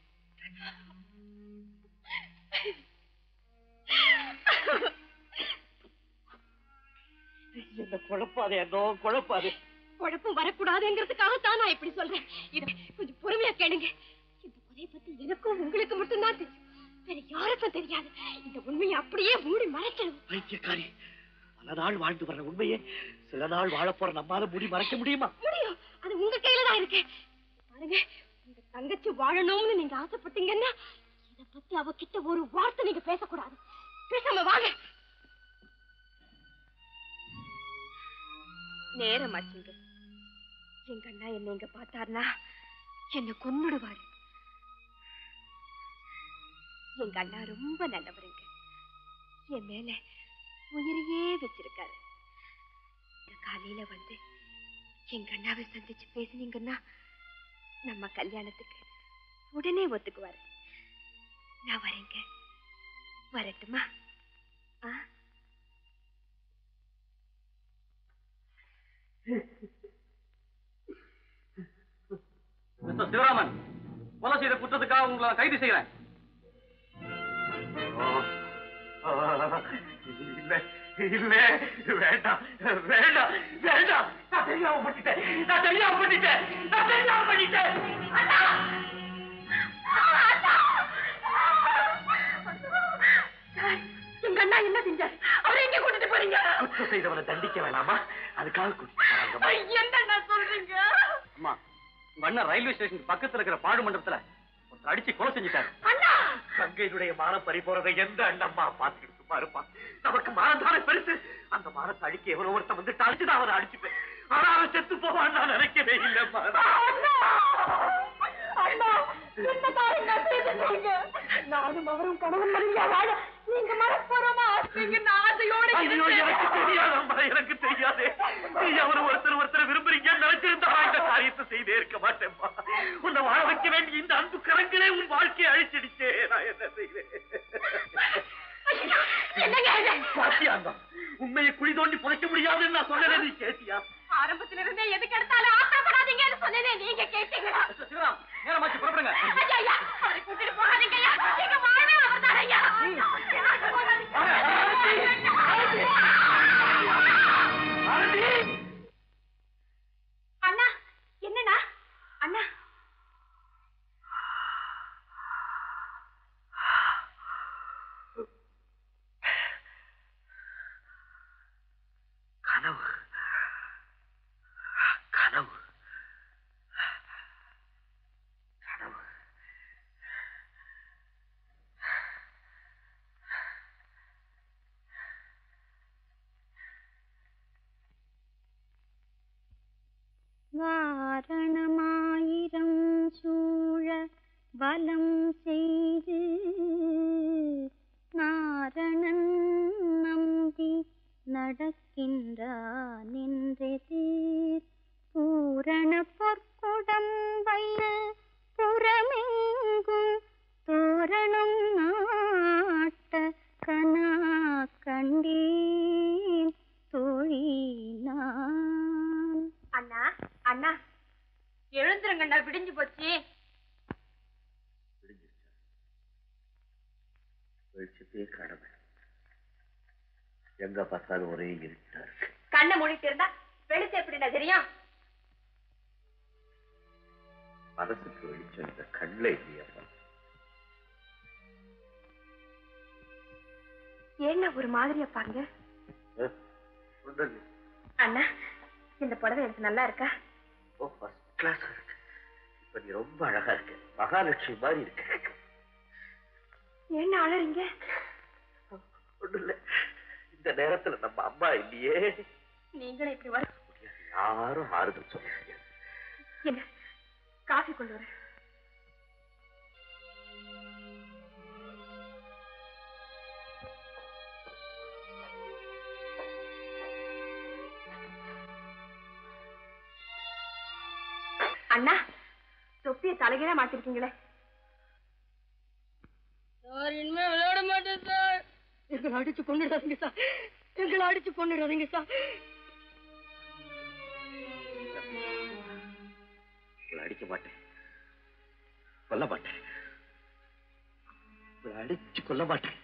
என்ன குழப்பாதே என்னோ குழப்பாதே குழப்பம் வரக்கூடாதுங்கிறதுக்காகத்தான் நான் இப்படி சொல்றேன் இத கொஞ்சம் பொறுமையா கேளுங்க இந்த கொலையை பத்தி எனக்கும் உங்களுக்கு மட்டும்தான் தெரியும் வேற யாருக்கும் தெரியாது இந்த உண்மையை அப்படியே மூடி மறைக்கணும் பைத்தியக்காரி பல நாள் வாழ்ந்து வர்ற உண்மையே சில நாள் வாழப் போற நம்மால முடி மறைக்க முடியுமா முடியும் அது உங்க கையில தான் இருக்கு பாருங்க உங்க தங்கச்சி வாழணும்னு நீங்க ஆசைப்பட்டீங்கன்னா இத பத்தி அவகிட்ட ஒரு வார்த்தை நீங்க பேசக்கூடாது பேசாம வாங்க நேரமாச்சுங்க எங்க அண்ணா என்ன இங்க பார்த்தாருன்னா என்ன கொன்னுடுவாரு எங்க அண்ணா ரொம்ப நல்லவருங்க என் மேல உயிரையே வச்சிருக்காரு இந்த காலையில வந்து எங்க அண்ணாவை சந்திச்சு பேசுனீங்கன்னா நம்ம கல்யாணத்துக்கு உடனே ஒத்துக்குவாரு நான் வரேங்க வரட்டுமா ஆ மிஸ்டர் சிவராமன் கொலை செய்த குற்றத்துக்காக உங்களை நான் கைது செய்யறேன் இல்ல இல்ல வேண்டாம் வேண்டாம் வேண்டாம் நான் தெரியாம பண்ணிட்டேன் நான் தெரியாம பண்ணிட்டேன் நான் தெரியாம பண்ணிட்டேன் அண்ணா! எங்க அண்ணா என்ன செஞ்சார் அவரை எங்க கொண்டுட்டு போறீங்க குற்றம் செய்தவனை தண்டிக்க வேணாமா அதுக்காக கூட்டிட்டு போறாங்கம்மா. என்ன சொல்றீங்க அம்மா உங்க அண்ணன் ரயில்வே ஸ்டேஷன் பக்கத்துல இருக்கிற பாடு மண்டபத்துல ஒருத்தர் அடிச்சு கொலை செஞ்சுட்டாரு அண்ணா தங்கையினுடைய மானம் பறி போறதை எந்த அண்ணம்மா பார்த்துக்கிட்டு சும்மா இருப்பான் நமக்கு மானம் தானே பெருசு அந்த மானத்தை அடிக்க எவனோ ஒருத்தன் வந்துட்டு அடிச்சுதான் அவனை அடிச்சுப்பேன் ஆனா அவன் செத்து போவான் நான் நினைக்கவே இல்லைம்மா அண்ணா என்னதான் என்ன செய்துட்டீங்க நானும் அவரும் கணவன் மனைவியா வாழ நீங்க மனப்பூர்வமா ஆசைங்க ஆசையோட ஐயோ எனக்கு தெரியாதம்மா எனக்கு தெரியாது நீ அவரு ஒருத்தர் ஒருத்தர் விரும்புறீங்கன்னு நினைச்சிருந்தா நான் இந்த காரியத்தை செய்தே இருக்க மாட்டேன்ப்பா உன்னை வாழ வைக்க வேண்டிய இந்த அன்பு கரங்களே உன் வாழ்க்கையை அழிச்சிடுச்சே நான் என்ன செய்வேன் என்னங்க இது? பாத்தியாண்டா உண்மையை குழி தோண்டி புதைக்க முடியாதுன்னு நான் சொன்னதை நீ கேட்டியா ஆரம்பத்துல இருந்தே எதுக்கு எடுத்தாலும் ஆசைப்படாதீங்கன்னு சொன்னதே நீங்க கேட்டீங்களா மிஸ்டர் சிவராம் நேரமாச்சு புறப்படுங்க ஐயா, ஐயா, அவரை கூட்டிட்டு போகாதீங்க ஐயா. எங்க வாழ்வே அவர்தான் ஐயா. அண்ணா என்னண்ணா அண்ணா கனவு கனவு கனவு வாரணமாயிரம் சூழ வலம் செய்து நாரணன் நம்பி நடக்கின்றான் என்றெதிர் பூரண பொற்குடம் வைய புறமெங்கும் தோரணம் நாட்ட கனா கண்டேன் தோழி நான் அண்ணா அண்ணா எழுந்துருங்கண்ணா விடிஞ்சு போச்சு வெளிச்சத்தையே கடமை எங்க பார்த்தாலும் ஒரே இருட்டா இருக்கு கண்ணை மூடிட்டு இருந்தா வெளிச்சம் எப்படிண்ணா தெரியும் மனசுக்கு வெளிச்சம் இந்த கண்ணில் இல்லையப்பா ஏன்னா ஒரு மாதிரியா பாருங்க ஒன்றும் அண்ணா இந்த புடவை எனக்கு நல்லா இருக்கா ஓ ஃபர்ஸ்ட் கிளாஸ் இருக்கு இப்ப நீ ரொம்ப அழகா இருக்க மகாலட்சுமி மாதிரி இருக்க என்ன அழறீங்க ஒண்ணும் இல்ல இந்த நேரத்துல நம்ம அம்மா இல்லையே நீங்களும் இப்படி வர யாரும் ஆறுதல் சொல்ல முடியாது என்ன காஃபி கொண்டு வரேன் அண்ணா தொப்பிய தலைகீழ மாத்திருக்கீங்களே சார் இனிமே விளையாட மாட்டேன் சார் எங்களை அடிச்சு கொண்டுடாதீங்க சார் எங்களை அடிச்சு கொண்டுடாதீங்க சார் உங்களை அடிக்க மாட்டேன் கொல்ல மாட்டேன் உங்களை அடிச்சு கொல்ல மாட்டேன்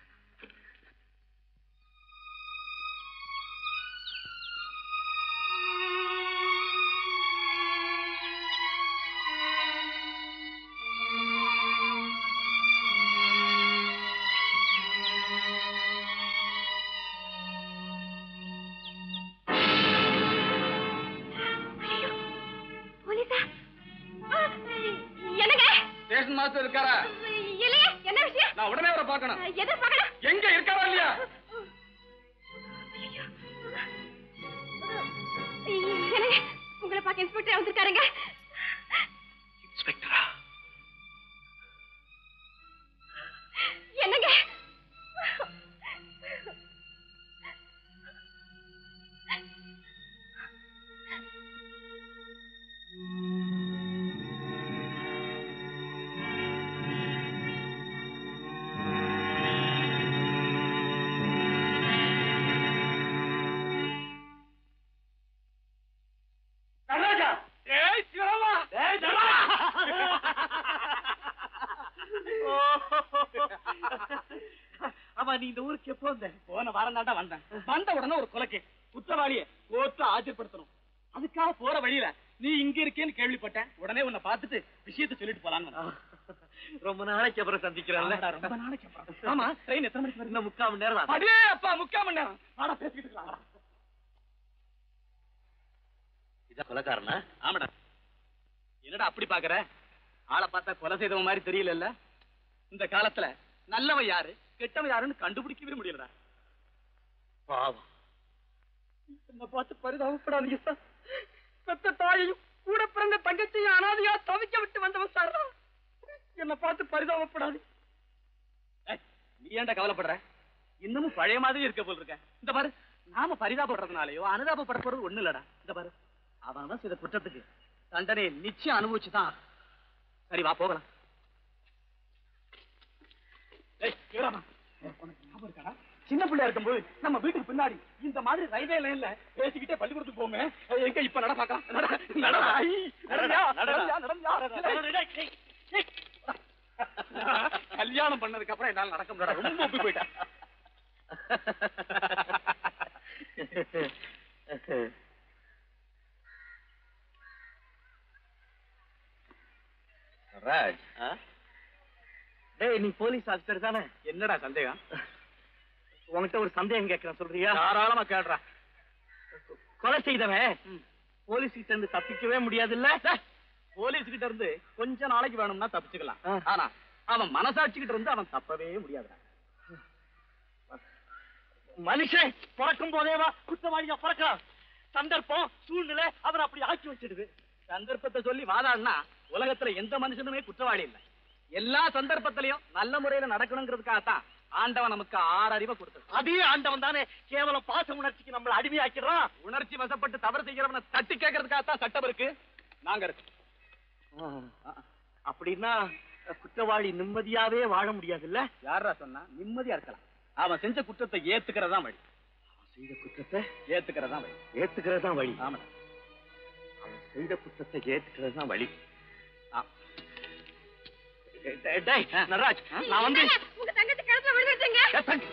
போலீஸா ஆ, என்னங்க ஸ்டேஷன் மாஸ்டர் இருக்காரா இல்லையே என்ன விஷயம் நான் உடனே அவரை பார்க்கணும் எதை பார்க்கணும் எங்க இருக்காரா இல்லையா என்னங்க உங்களை பார்க்க இன்ஸ்பெக்டர் வந்திருக்காருங்க இன்ஸ்பெக்டரா என்னங்க நடராஜா ஏய் சிவராமா ஏய் நடராஜா ஆமா நீ இந்த ஊருக்கு எப்போ வந்த போன வாரம் தாண்டா வந்தேன் வந்த உடனே ஒரு கொலைக்கு குற்றவாளிய கோர்த்து ஆஜர்படுத்தணும் அதுக்காக போற வழியில நீ இங்க இருக்கேன்னு கேள்விப்பட்டேன் உடனே உன்னை பார்த்துட்டு விஷயத்தை சொல்லிட்டு போலான்னு வந்தேன். ரொம்ப நாளைக்கு அப்புறம் சந்திக்கிறோம்ல ஆமாடா, ரொம்ப நாளைக்கு அப்புறம். ஆமா ட்ரெயின் எத்தனை மணிக்கு வருது இன்னும் முக்கால் மணி நேரம் தான். அடே அப்பா முக்கால் மணி நேரம் வாடா பேசிக்கிட்டு இருக்கலாம் இதான் கொலைக்காரனா ஆமாடா என்னடா அப்படி பாக்குற ஆளை பார்த்தா கொலை செய்தவன் மாதிரி தெரியல இந்த காலத்துல நல்லவன் யாரு கெட்டவன் யாருன்னு கண்டுபிடிக்கவே முடியலடா பாவம் என்ன பார்த்து பரிதாபப்படாதீங்க சார் பெத்த தாயையும் கூட பிறந்த தங்கச்சியும் அனாதையா தவிக்க விட்டு வந்தவன் சார் என்ன பார்த்து பரிதாபப்படாது ஏய், நீ ஏன்டா கவலைப்படுற இன்னமும் பழைய மாதிரி இருக்க போல் இருக்க இந்த பாரு நாம பரிதாபப்படுறதுனாலயோ அனுதாபப்பட போறது ஒண்ணு இல்லடா இந்த பாரு அவன் அவன் செய்த குற்றத்துக்கு தண்டனை நிச்சயம் அனுபவிச்சுதான் சரி வா போகலாம் ஏய், சிவராமா, உனக்கு ஞாபகம் இருக்காடா? சின்ன பிள்ளையா இருக்கும்போது நம்ம வீட்டுக்கு பின்னாடி இந்த மாதிரி ரயில்வே லைன்ல பேசிக்கிட்டே பள்ளிக்கூடத்துக்கு போங்க எங்க இப்ப நட பாக்கலாம் நடடா ஐ, நடடா, நடடா, நடடா. ஏய், ஏய். கல்யாணம் பண்ணதுக்கு அப்புறம் என்னால நடக்க முடியாது ரொம்ப ஒப்பி போயிட்டேன் ராஜ் டேய் நீ போலீஸ் ஆஃபீஸர் தானே என்னடா சந்தேகம் உன்கிட்ட ஒரு சந்தேகம் கேட்கறேன் சொல்றியா தாராளமா கேடுறா கொலை செய்தவன் போலீஸ் கிட்ட இருந்து தப்பிக்கவே முடியாதுல்ல போலீஸ் கிட்ட இருந்து கொஞ்ச நாளைக்கு வேணும்னா தப்பிச்சுக்கலாம் ஆ. ஆனா அவன் மனசாட்சி கிட்ட இருந்து அவன் தப்பவே முடியாதுடா மனுஷன் பிறக்கும் போதேவா குற்றவாளியா பிறக்கலாம் சந்தர்ப்பம் சூழ்நிலை அவரை அப்படி ஆக்கி வச்சிடுது சந்தர்ப்பத்தை சொல்லி வாதாடினா உலகத்துல எந்த மனுஷனுமே குற்றவாளி இல்லை எல்லா சந்தர்ப்பத்திலையும் நல்ல முறையில நடக்கணுங்கிறதுக்காகத்தான் ஆண்டவன் நமக்கு ஆறு அறிவை கொடுத்தது அதே ஆண்டவன் தானே கேவலம் பாச உணர்ச்சிக்கு நம்மள அடிமையாக்கிறான் உணர்ச்சி வசப்பட்டு தவறு செய்கிறவனை தட்டி கேட்கறதுக்காகத்தான் சட்டம் இருக்கு நாங்க இருக்கு அப்படின்னா குற்றவாளி நிம்மதியாவே வாழ முடியாதுல்ல யாரா சொன்னா நிம்மதியா இருக்கலாம் அவன் செஞ்ச குற்றத்தை ஏத்துக்கிறதா வழி செய்த குற்றத்தை ஏத்துக்கிறதா வழி ஏத்துக்கிறது தான் வழி ஆமாடா அவன் செய்த குற்றத்தை ஏத்துக்கிறது தான் வழி ஆ. டேய், டேய், நடராஜ் நான் வந்து உங்க தங்கச்சி கழுத்துல விழுந்துருச்சுங்க ஏ, தங்க-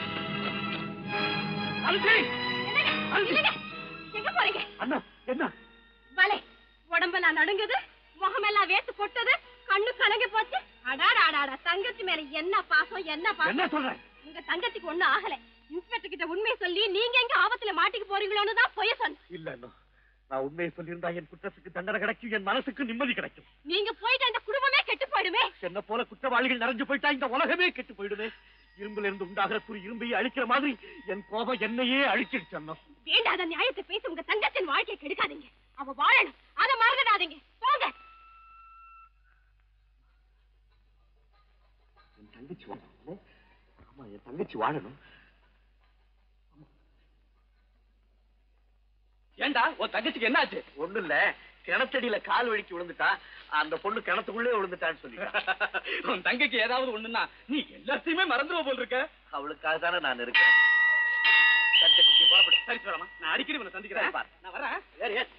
அல்ஜி! அல்ஜி! எங்க போறீங்க அண்ணா என்ன வலே உடம்பெல்லாம் நடுங்குது முகமெல்லாம் வேத்து கொட்டது கண்ணு கலங்கி போச்சு அடாடா அடாடா தங்கச்சி மேல என்ன பாசம் என்ன என்ன பாசம் சொல்ற உங்க தங்கச்சிக்கு ஒண்ணும் ஆகல இன்ஸ்பெக்டர் கிட்ட உண்மையை சொல்லி நீங்க எங்க ஆபத்துல மாட்டிக்க போறீங்களோன்னு தான் பொய்ய சொன்ன இல்ல அண்ணா நான் உண்மையை சொல்லியிருந்தா என் குற்றத்துக்கு தண்டனை கிடைக்கும் என் மனசுக்கு நிம்மதி கிடைக்கும் நீங்க போயிட்டு அந்த குடும்பமே கெட்டு போயிடுமே என்ன போல குற்றவாளிகள் நிறைஞ்சு போயிட்டா இந்த உலகமே கெட்டு போயிடுமே இரும்புல இருந்து உண்டாகிற குறி இரும்பையே அழிக்கிற மாதிரி என் கோபம் என்னையே அழிச்சிருச்சு அண்ணா வேண்டாத நியாயத்தை பேசி உங்க தங்கச்சின் வாழ்க்கையை கெடுக்காதீங்க அவ வாழணும் அதை மறந்துடாதீங்க போங்க என் தங்கச்சி வாழணும் ஆமா என் தங்கச்சி வாழணும் ஏண்டா உன் தங்கச்சிக்கு என்னாச்சு ஒண்ணு இல்ல கிணத்தடியில கால் வழுக்கி விழுந்துட்டா அந்த பொண்ணு கிணத்துக்குள்ளே விழுந்துட்டான்னு சொல்லிட்டா உன் தங்கைக்கு ஏதாவது ஒண்ணுன்னா நீ எல்லாத்தையுமே மறந்துருவ போல் இருக்க அவளுக்காக தானே நான் இருக்கேன் சரி, சரி, நீ புறப்படு. சரி சிவராமா நான் அடிக்கடி உன்னை சந்திக்கிறேன் சரி, பாரு. நான் வரேன் ஏறு, ஏறு.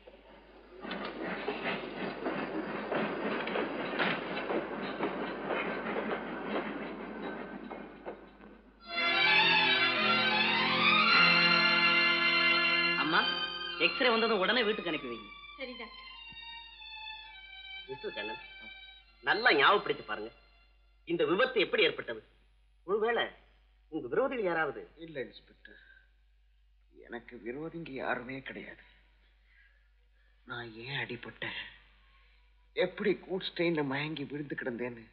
அம்மா எக்ஸ்ரே வந்ததும் உடனே வீட்டுக்கு அனுப்பி வைங்க சரி டாக்டர் மிஸ்டர் கண்ணன் நல்லா ஞாபகப்படுத்தி பாருங்க இந்த விபத்து எப்படி ஏற்பட்டது ஒருவேளை உங்க விரோதிகள் யாராவது இல்ல இன்ஸ்பெக்டர் எனக்கு விரோதிங்க யாருமே கிடையாது நான் ஏன் அடிபட்டேன் எப்படி கூட் ஸ்டெயின்ல மயங்கி விழுந்து கிடந்தேன்னு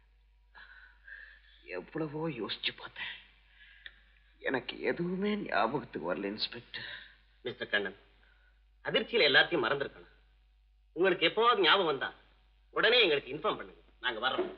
எவ்வளவோ யோசிச்சு பார்த்தேன் எனக்கு எதுவுமே ஞாபகத்துக்கு வரல இன்ஸ்பெக்டர் மிஸ்டர் கண்ணன் அதிர்ச்சியில எல்லாத்தையும் மறந்துருக்கணும் உங்களுக்கு எப்போவாவது ஞாபகம் வந்தா உடனே எங்களுக்கு இன்ஃபார்ம் பண்ணுங்க நாங்க வர்றோம்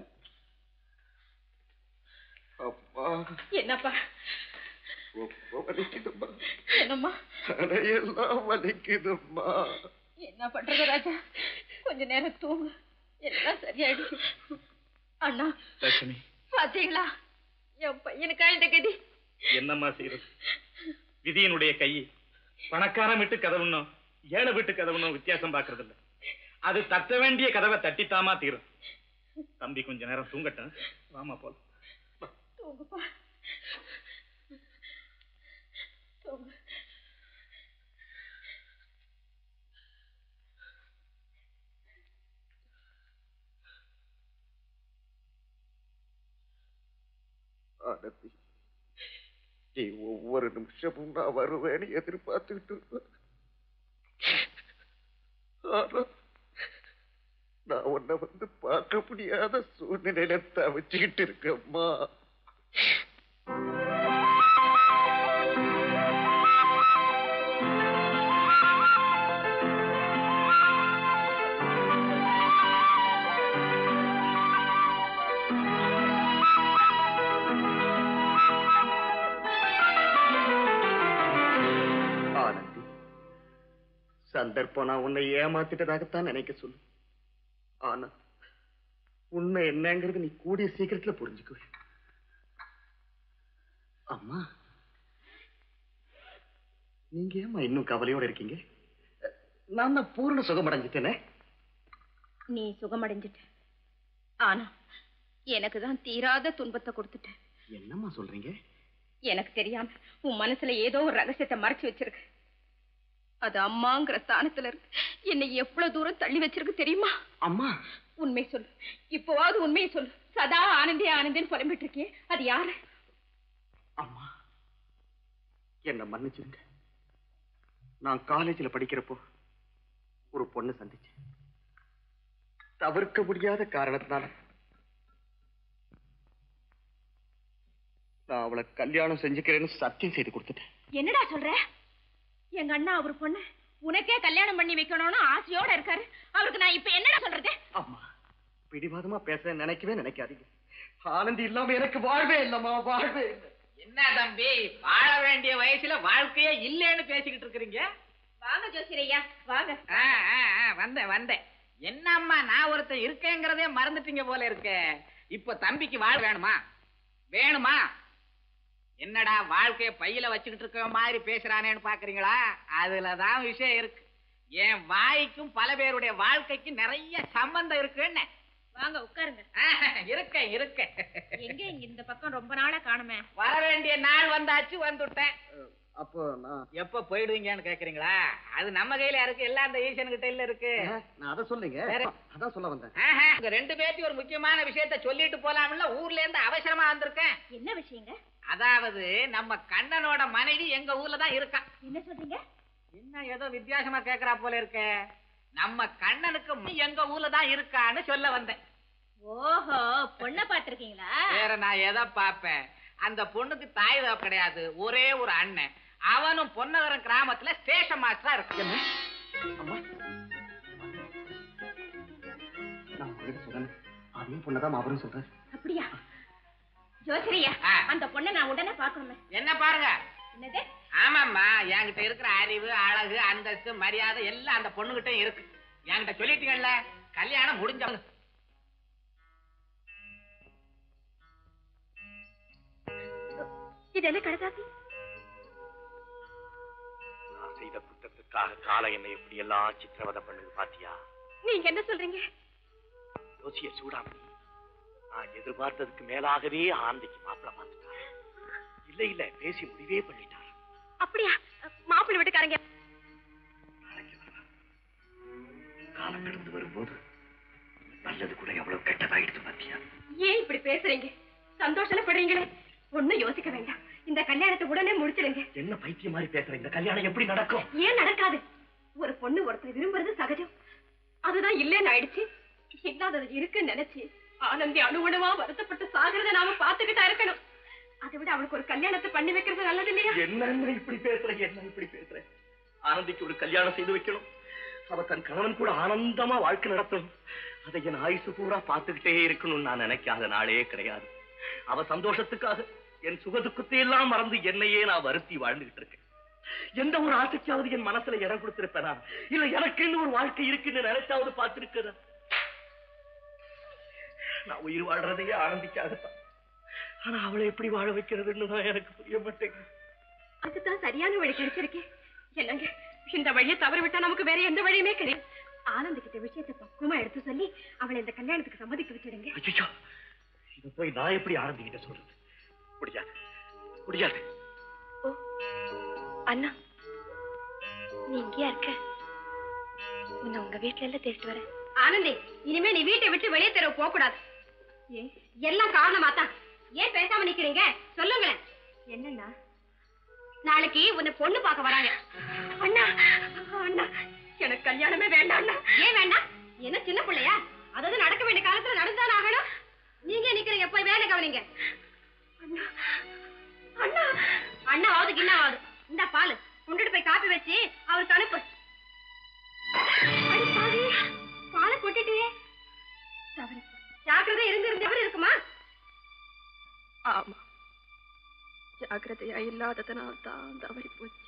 அப்பா என்னப்பா ரொம்ப வலிக்குதும்மா என்னம்மா தலையெல்லாம் வலிக்குதும்மா என்ன பண்றது ராஜா கொஞ்ச நேரம் தூங்கு எல்லாம் சரியாயிடுச்சு அண்ணா லட்சுமி பாத்தீங்களா என் பையனுக்கா இந்த கதி என்னம்மா செய்யறது விதியினுடைய கை பணக்காரன் வீட்டு கதவுன்னும் ஏழை வீட்டு கதவுன்னும் வித்தியாசம் பார்க்கறது இல்ல அது தட்ட வேண்டிய கதவை தட்டித்தாமா தீரும் தம்பி கொஞ்ச நேரம் தூங்கட்டும் வாமா போல தூங்குப்பா தூங்கு ஆனந்தி நீ ஒவ்வொரு நிமிஷமும் நான் வருவேன்னு எதிர்பார்த்துக்கிட்டு இருப்பேன் ஆனா நான் உன்னை வந்து பார்க்க முடியாத சூழ்நிலையில தவிச்சுக்கிட்டு இருக்கேம்மா ஆனந்தி சந்தர்ப்பம் நான் உன்னை ஏமாத்திட்டதாகத்தான் நினைக்க சொல்லு ஆனா உண்மை என்னங்கிறது நீ கூடிய சீக்கிரத்துல புரிஞ்சுக்குவ அம்மா நீங்க ஏம்மா இன்னும் கவலையோட இருக்கீங்க நான் தான் பூர்ண சுகம் அடைஞ்சிட்டேனே நீ சுகமடைஞ்சிட்ட ஆனா எனக்கு தான் தீராத துன்பத்தை கொடுத்துட்ட என்னம்மா சொல்றீங்க எனக்கு தெரியாம உன் மனசுல ஏதோ ஒரு ரகசியத்தை மறைச்சு வச்சிருக்கு அது அம்மாங்கிற ஸ்தானத்துல இருக்கு என்னை எவ்வளவு தூரம் தள்ளி வச்சிருக்கு தெரியுமா அம்மா உண்மை சொல்லு இப்போவாவது உண்மையை சொல்லு சதா ஆனந்தே ஆனந்தேன்னு புலம்பிட்டு இருக்கியே அது யாரு அம்மா என்ன மன்னிச்சிருங்க நான் காலேஜில் படிக்கிறப்போ ஒரு பொண்ணு சந்திச்சேன் தவிர்க்க முடியாத காரணத்தினால நான் அவளை கல்யாணம் செஞ்சுக்கிறேன்னு சத்தியம் செய்து கொடுத்துட்டேன் என்னடா சொல்ற எங்க அண்ணா அவர் பொண்ணு உனக்கே கல்யாணம் பண்ணி வைக்கணும்னு ஆசையோட இருக்காரு அவருக்கு நான் இப்ப என்னடா சொல்றது அம்மா பிடிவாதமா பேச நினைக்கவே நினைக்காதீங்க ஆனந்தி இல்லாம எனக்கு வாழ்வே இல்லம்மா வாழ்வே இல்லை என்ன தம்பி வாழ வேண்டிய வயசுல வாழ்க்கையே இல்லைன்னு பேசிக்கிட்டு இருக்கிறீங்க வாங்க ஜோசிரையா வாங்க ஆ, ஆ, ஆ, வந்தேன் வந்தேன் என்னம்மா நான் ஒருத்தன் இருக்கேங்கிறதே மறந்துட்டீங்க போல இருக்கே இப்ப தம்பிக்கு வாழ வேணுமா வேணுமா என்னடா வாழ்க்கைய பையில வச்சுக்கிட்டு இருக்க மாதிரி பேசுறானேன்னு பாக்குறீங்களா அதுலதான் விஷயம் இருக்கு என் வாய்க்கும் பல பேருடைய வாழ்க்கைக்கு நிறைய சம்பந்தம் இருக்குன்னு வாங்க உட்காருங்க ஆ, இருக்கேன் இருக்கேன் எங்க இங்க இந்த பக்கம் ரொம்ப நாளா காணுமே வர வேண்டிய நாள் வந்தாச்சு வந்துட்டேன் அப்போ நான் எப்ப போயிடுவீங்கன்னு கேக்குறீங்களா அது நம்ம கையில இருக்கு எல்லாம் அந்த ஈசன் கிட்ட இல்ல இருக்கு நான் அதை சொல்லுங்க வேற? அதான் சொல்ல வந்தேன் ஆஹா, உங்க ரெண்டு பேர்த்தையும் ஒரு முக்கியமான விஷயத்த சொல்லிட்டு போலாம்ல ஊர்ல இருந்து அவசரமா வந்திருக்கேன் என்ன விஷயங்க அதாவது நம்ம கண்ணனோட மனைவி எங்க ஊர்ல தான் இருக்கா என்ன சொல்றீங்க என்ன ஏதோ வித்தியாசமா கேக்குறா போல இருக்க நம்ம கண்ணனுக்கு ம- எங்க ஊர்ல தான் இருக்கான்னு சொல்ல வந்தேன் ஓஹோ பொண்ணை பாத்திருக்கீங்களா வேற நான் எதை பாப்பேன் அந்த பொண்ணுக்கு தாய் தகப்பன் கிடையாது ஒரே ஒரு அண்ணன் அவனும் பொன்னகரம் கிராமத்துல ஸ்டேஷன் மாஸ்டரா இருக்கு அம்மா நான் உங்ககிட்ட சொன்னேன் அதே பொண்ணதான் அவரும் சொல்றேன் அப்படியா ஜோசிரியா ஆ. அந்த பொண்ணை நான் உடனே பார்க்கணுமே என்ன பாருங்க என்னது ஆமாம்மா என்கிட்ட இருக்கிற அறிவு அழகு அந்தஸ்து மரியாதை எல்லாம் அந்த பொண்ணுகிட்ட இருக்கு என்கிட்ட சொல்லிட்டீங்கல்ல கல்யாணம் முடிஞ்சவங்க இது என்ன கடுதாசி நான் செய்த குற்றத்துக்காக காலம் என்னை எப்படி எல்லாம் சித்திரவதை பண்ணுது பாத்தியா நீங்க என்ன சொல்றீங்க யோசிய சூடாமணி நான் எதிர்பார்த்ததுக்கு மேலாகவே ஆனந்திக்கு மாப்பிள்ள பார்த்துட்டார் இல்ல இல்ல பேசி முடிவே பண்ணிட்டார் அப்படியா மாப்பிள்ளை வீட்டுக்காரங்க நாளைக்கு வர்றார். காலம் கடந்து வரும்போது நல்லது கூட எவ்வளவு கெட்டதாயிடுச்சு பாத்தியா ஏன் இப்படி பேசுறீங்க சந்தோஷப்படுறீங்களே ஒண்ணும் யோசிக்க வேண்டாம் இந்த கல்யாணத்தை உடனே முடிச்சிடுங்க என்ன பைத்தியம் மாதிரி பேசுற இந்த கல்யாணம் எப்படி நடக்கும் ஏன் நடக்காது ஒரு பொண்ணு ஒருத்தர் விரும்புறது சகஜம் அதுதான் இல்லைன்னு ஆயிடுச்சு இல்லாதது இருக்குன்னு நினைச்சு ஆனந்தி அணுவணுவா வருத்தப்பட்டு சாகிறத நாம பாத்துக்கிட்டா இருக்கணும் அதை விட அவளுக்கு ஒரு கல்யாணத்தை பண்ணி வைக்கிறது நல்லது இல்லையா என்ன இப்படி பேசுற என்ன இப்படி பேசுற ஆனந்திக்கு ஒரு கல்யாணம் செய்து வைக்கணும் அவ தன் கணவன் கூட ஆனந்தமா வாழ்க்கை நடத்தணும் அதை என் ஆயுசு பூரா பார்த்துக்கிட்டே இருக்கணும்னு நான் நினைக்காத நாளே கிடையாது அவ சந்தோஷத்துக்காக என் சுகதுக்கத்தை எல்லாம் மறந்து என்னையே நான் வருத்தி வாழ்ந்துகிட்டு இருக்கேன் எந்த ஒரு ஆசைக்காவது என் மனசுல இடம் கொடுத்திருப்பேனா இல்ல எனக்குன்னு ஒரு வாழ்க்கை இருக்குன்னு நினைச்சாவது பார்த்திருக்கிறேன் நான் உயிர் வாழ்றதையே ஆனந்திக்காகத்தான் ஆனா அவளை எப்படி வாழ வைக்கிறதுன்னு தான் எனக்கு புரிய மாட்டேங்குது அதுதான் சரியான வழி கிடைச்சிருக்கே என்னங்க இந்த வழியை தவறு விட்டா நமக்கு வேற எந்த வழியுமே கிடையாது ஆனந்த் கிட்ட விஷயத்தை பக்குவமா எடுத்து சொல்லி அவளை இந்த கல்யாணத்துக்கு சம்மதிக்க வச்சிடுங்க ஐயோ இத போய் நான் எப்படி ஆனந்திக்கிட்ட சொல்றது முடியாது முடியாது ஓ அண்ணா நீ இங்கேயா இருக்க உன்னை உங்க வீட்டுல எல்லாம் தேடிட்டு வரேன் ஆனந்தி இனிமே நீ வீட்டை விட்டு வெளியே தெருவு போக கூடாது எல்லாம் காரணமா தான் ஏன் பேசாம நிக்கிறீங்க சொல்லுங்களேன் என்னண்ணா நாளைக்கு உன்னை பொண்ணு பார்க்க வராங்க அண்ணா அண்ணா எனக்கு கல்யாணமே வேண்டாம் அண்ணா ஏன் வேண்டாம் என்ன சின்ன பிள்ளையா அதாவது நடக்க வேண்டிய காலத்துல நடந்தாலும் ஆகணும் நீங்க நிக்கிறீங்க போய் வேலை கவனிங்க அண்ணா அண்ணா அண்ணாவது கிண்ணாவது இந்த பால் கொண்டுட்டு போய் காப்பி வச்சு அவருக்கு அனுப்பு அடி பாவி, பாலை கொட்டிட்டியே தவறி போச்சு. ஜாக்கிரதை இருந்து இருந்து எப்படி இருக்குமா ஆமா ஜாக்கிரதையா இல்லாததனால தான் தவறி போச்சு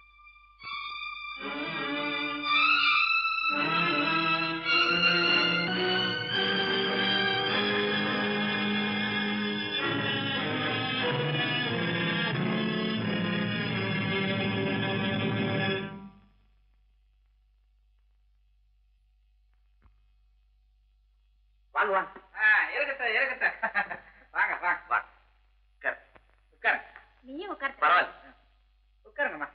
வாங்க வாங்க ஆ, இருக்கட்டும் இருக்கட்டும் வாங்க வாங்க வாங்க உட்கார். உட்காரு நீயும் உட்கார் பரவாயில்ல உட்காருங்கம்மா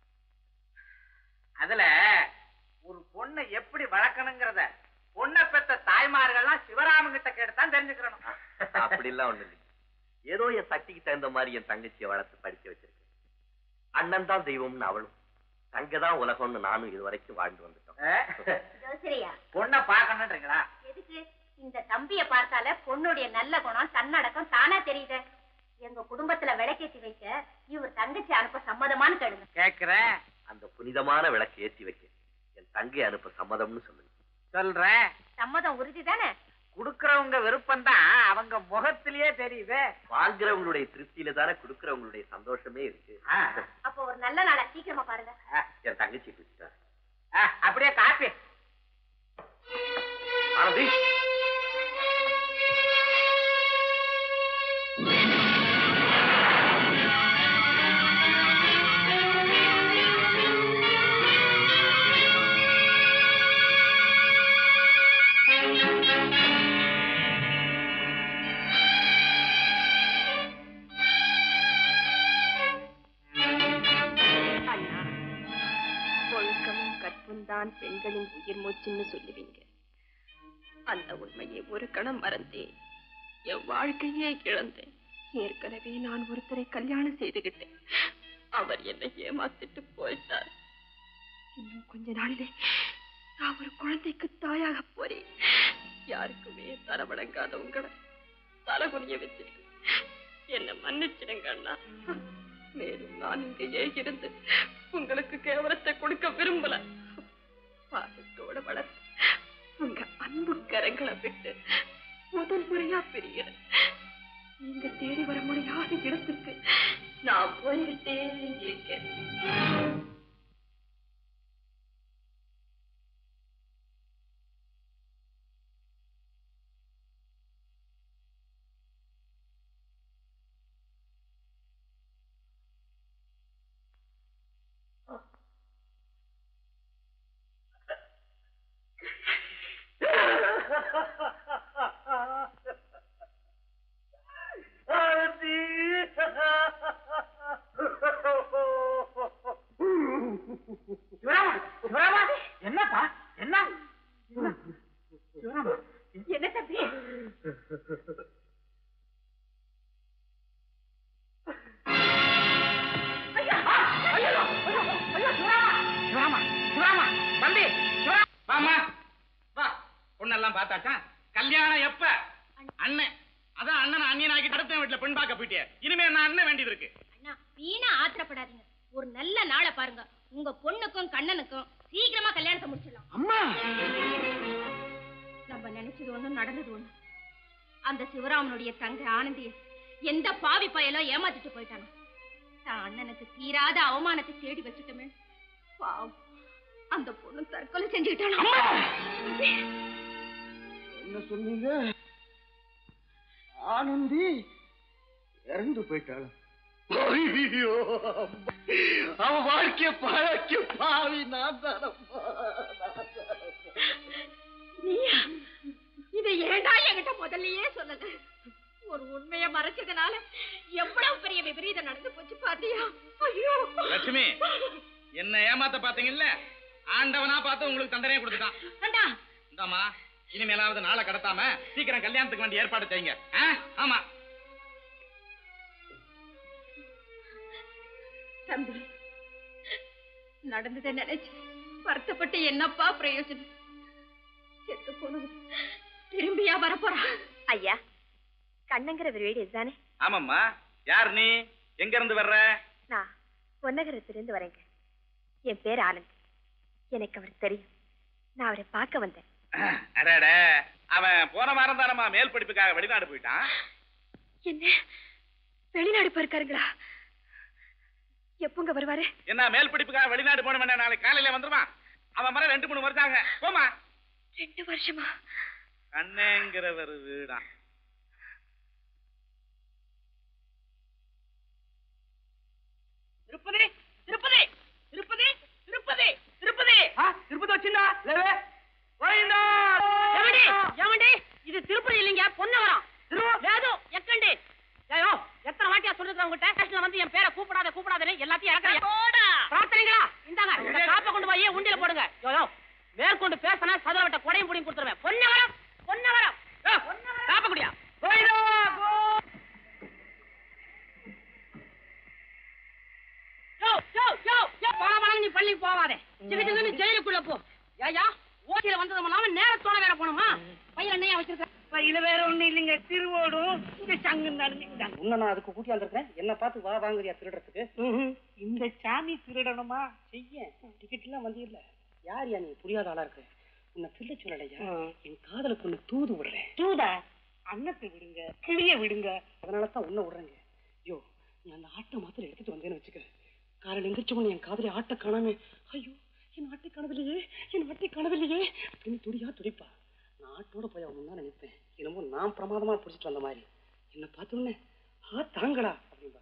அதுல ஒரு பொண்ணை எப்படி வளர்க்கணுங்கிறத பொண்ணை பெத்த தாய்மார்கள்லாம் சிவராமன் கிட்ட கேட்டுதான் தெரிஞ்சுக்கிறணும் அப்படிலாம் ஒண்ணு இல்லை ஏதோ என் சக்திக்கு தகுந்த மாதிரி என் தங்கச்சியை வளர்த்து படிக்க வச்சிருக்கேன் அண்ணன் தான் தெய்வம்னு அவளும் தங்க தான் உலகம்னு நானும் இது வரைக்கும் வாழ்ந்து வந்துட்டோம் ஜோசிரியா பொண்ணை பார்க்கணுன்றீங்களா எதுக்கு இந்த தம்பிய பார்த்தால பொண்ணுடைய நல்ல குணம் தன்னடக்கம் தானா தெரியுது எங்க குடும்பத்துல விளக்கேத்தி வைக்க இவர் தங்கச்சி அனுப்ப சம்மதமான்னு கேளுங்க கேக்குறேன் அந்த புனிதமான விளக்கு ஏத்தி வைக்க என் தங்கை அனுப்ப சம்மதம்னு சொல்லுங்க சொல்றேன் சம்மதம் உறுதி தானே குடுக்கறவங்க விருப்பம் தான் அவங்க முகத்திலேயே தெரியுது வாங்குறவங்களுடைய திருப்தியில தானே கொடுக்கறவங்களுடைய சந்தோஷமே இருக்கு ஆ, அப்போ ஒரு நல்ல நாளா சீக்கிரமா பாருங்க ஆ, என் தங்கச்சி பிடிச்சிட்டா ஆ, அப்படியே காப்பி ஆனந்தி அண்ணா ஒழுக்கமும் கற்பும் தான் பெண்களின் உயிர் மூச்சுன்னு சொல்லுவீங்க அந்த உண்மையை ஒரு கணம் மறந்தேன் என் வாழ்க்கையே இழந்தேன் ஏற்கனவே நான் ஒருத்தரை கல்யாணம் செய்துகிட்டேன் அவர் என்னை ஏமாத்திட்டு போயிட்டார் இன்னும் கொஞ்ச நாளிலே நான் ஒரு குழந்தைக்கு தாயாக போறேன் யாருக்குமே தரவடங்காத உங்களை தலகுனிய வச்சிருக்கேன் என்ன மன்னிச்சிடுங்க அண்ணா மேலும் நான் இங்கேயே இருந்து உங்களுக்கு கேவலத்தை கொடுக்க விரும்பல பாசத்தோட வளர்த்து உங்க அன்பு கரங்களை விட்டு முதல் முறையா பிரியறேன் நீங்க தேடி வர முடியாத இடத்துக்கு நான் போய்விட்டேன் தெரிஞ்சுக்க என்னப்பா என்ன என்ன தம்பி சிவராமா சிவராமா தம்பி சிவராமா வாமா வா பொண்ணெல்லாம் பார்த்தாச்சா கல்யாணம் எப்ப அண்ணன் அதான் அண்ணன் அண்ணியன் ஆக்கி அடுத்த வீட்டுல பெண் பார்க்க போயிட்டே இனிமே நான் அண்ணன் வேண்டியது இருக்கு அண்ணா வீணா ஆத்திரப்படாதீங்க ஒரு நல்ல நாளை பாருங்க உங்க பொண்ணுக்கும் கண்ணனுக்கும் சீக்கிரமா கல்யாணத்தை முடிச்சிடலாம் அம்மா நம்ம நினைச்சது ஒண்ணு நடந்தது ஒண்ணு அந்த சிவராமனுடைய தங்க ஆனந்திய எந்த பாவி பயலோ ஏமாத்திட்டு போயிட்டானோ தான் அண்ணனுக்கு தீராத அவமானத்தை தேடி வச்சுட்டோமே பாவம் அந்த பொண்ணு தற்கொலை செஞ்சுக்கிட்டானோ என்ன சொன்னீங்க ஆனந்தி இறந்து போயிட்டாள் ஐயோ அவ வாழ்க்கை பழக்க பாவி நான் தானம்மா நீயா இதை ஏண்டா என்கிட்ட முதல்லயே சொல்லல ஒரு உண்மையை மறைச்சதுனால எவ்வளவு பெரிய விபரீதம் நடந்து போச்சு பாத்தியா ஐயோ லட்சுமி என்ன ஏமாத்த பாத்தீங்கல்ல ஆண்டவனா பார்த்து உங்களுக்கு தண்டனையை கொடுத்துட்டான் அண்டா இந்தாம்மா இனிமேலாவது நாளை கடத்தாம சீக்கிரம் கல்யாணத்துக்கு வேண்டிய ஏற்பாடு செய்யுங்க ஆ? ஆமா தம்பி நடந்ததை நினைச்சு வருத்தப்பட்டு என்னப்பா பிரயோஜனம் செத்து போனது திரும்பியா வரப்போறா ஐயா கண்ணங்கிற வீடு இதுதானே ஆமாம்மா யார் நீ எங்க இருந்து வர்ற நான் பொன்னகரத்திலிருந்து வரேங்க என் பேர் ஆனந்த் எனக்கு அவர் தெரியும் நான் அவரை பார்க்க வந்தேன் அடட அவன் போன வாரம் தானம்மா மேல் படிப்புக்காக வெளிநாடு போயிட்டான் என்ன வெளிநாடு போயிருக்காருங்களா எப்போங்க வருவாரு என்ன மேல் படிப்புக்காக வெளிநாடு போன நாளைக்கு காலையில வந்துருவான் அவன் மரம் ரெண்டு மூணு வருஷம் ஆகுங்க போமா ரெண்டு வருஷமா கண்ணேங்கிறவர் வீடா திருப்பதி திருப்பதி திருப்பதி திருப்பதி திருப்பதி திருப்பதி வச்சுண்டா லேவே வைண்டா எவண்டி எவண்டி இது திருப்பதி இல்லைங்க பொன்னவரம் வேது எக்கண்டி ஐயோ எத்தனை வாட்டியா சொல்றது உங்ககிட்ட ஸ்டேஷன்ல வந்து என் பேரை கூப்பிடாத கூப்பிடாதே எல்லாத்தையும் இறக்குறீங்க பிரார்த்தனைங்களா இந்தாங்க இந்த காப்பை கொண்டு போய் உண்டியில போடுங்க யோ மேற்கொண்டு பேசினா சதுர வட்ட கொடையும் புடியும் கொடுத்துருவேன் பொன்னவரம் பொன்னவரம் யோ, காப்பை குடியா யோ யோ யோ யோ போன நீ பள்ளிக்கு போவாதே சிகிச்சை ஜெயிலுக்குள்ள போ ஏயா ஓட்டில வந்ததும் இல்லாம நேரத்தோட வேற போகணுமா பையன் என்னையா வச்சிருக்க இதுல வேற ஒண்ணு இல்லைங்க திருவோடும் இந்த சங்கு நடந்து உன்ன நான் அதுக்கு கூட்டி வந்திருக்கேன் என்ன பார்த்து வா வாங்குறியா திருடுறதுக்கு இந்த சாமி திருடணுமா செய்ய டிக்கெட் எல்லாம் வந்து இல்ல யார் யா நீ புரியாத ஆளா இருக்க உன்னை திருட சொல்லலையா என் காதலுக்கு ஒண்ணு தூது விடுறேன் தூதா அன்னத்தை விடுங்க கிளிய விடுங்க அதனால தான் உன்னை விடுறேங்க ஐயோ நீ அந்த ஆட்டை மாத்திரம் எடுத்துட்டு வந்தேன்னு வச்சுக்க காலையில் எந்திரிச்ச உடனே என் காதலி ஆட்டை காணாம ஐயோ என் ஆட்டை காணவில்லையே என் ஆட்டை காணவில்லையே அப்படின்னு துடியா துடிப்பா நான் ஆட்டோட போய் அவன் முன்னால நிற்பேன் என்னமோ நான் பிரமாதமா பிடிச்சிட்டு வந்த மாதிரி என்னை பார்த்த உடனே ஆ தாங்களா அப்படின்பா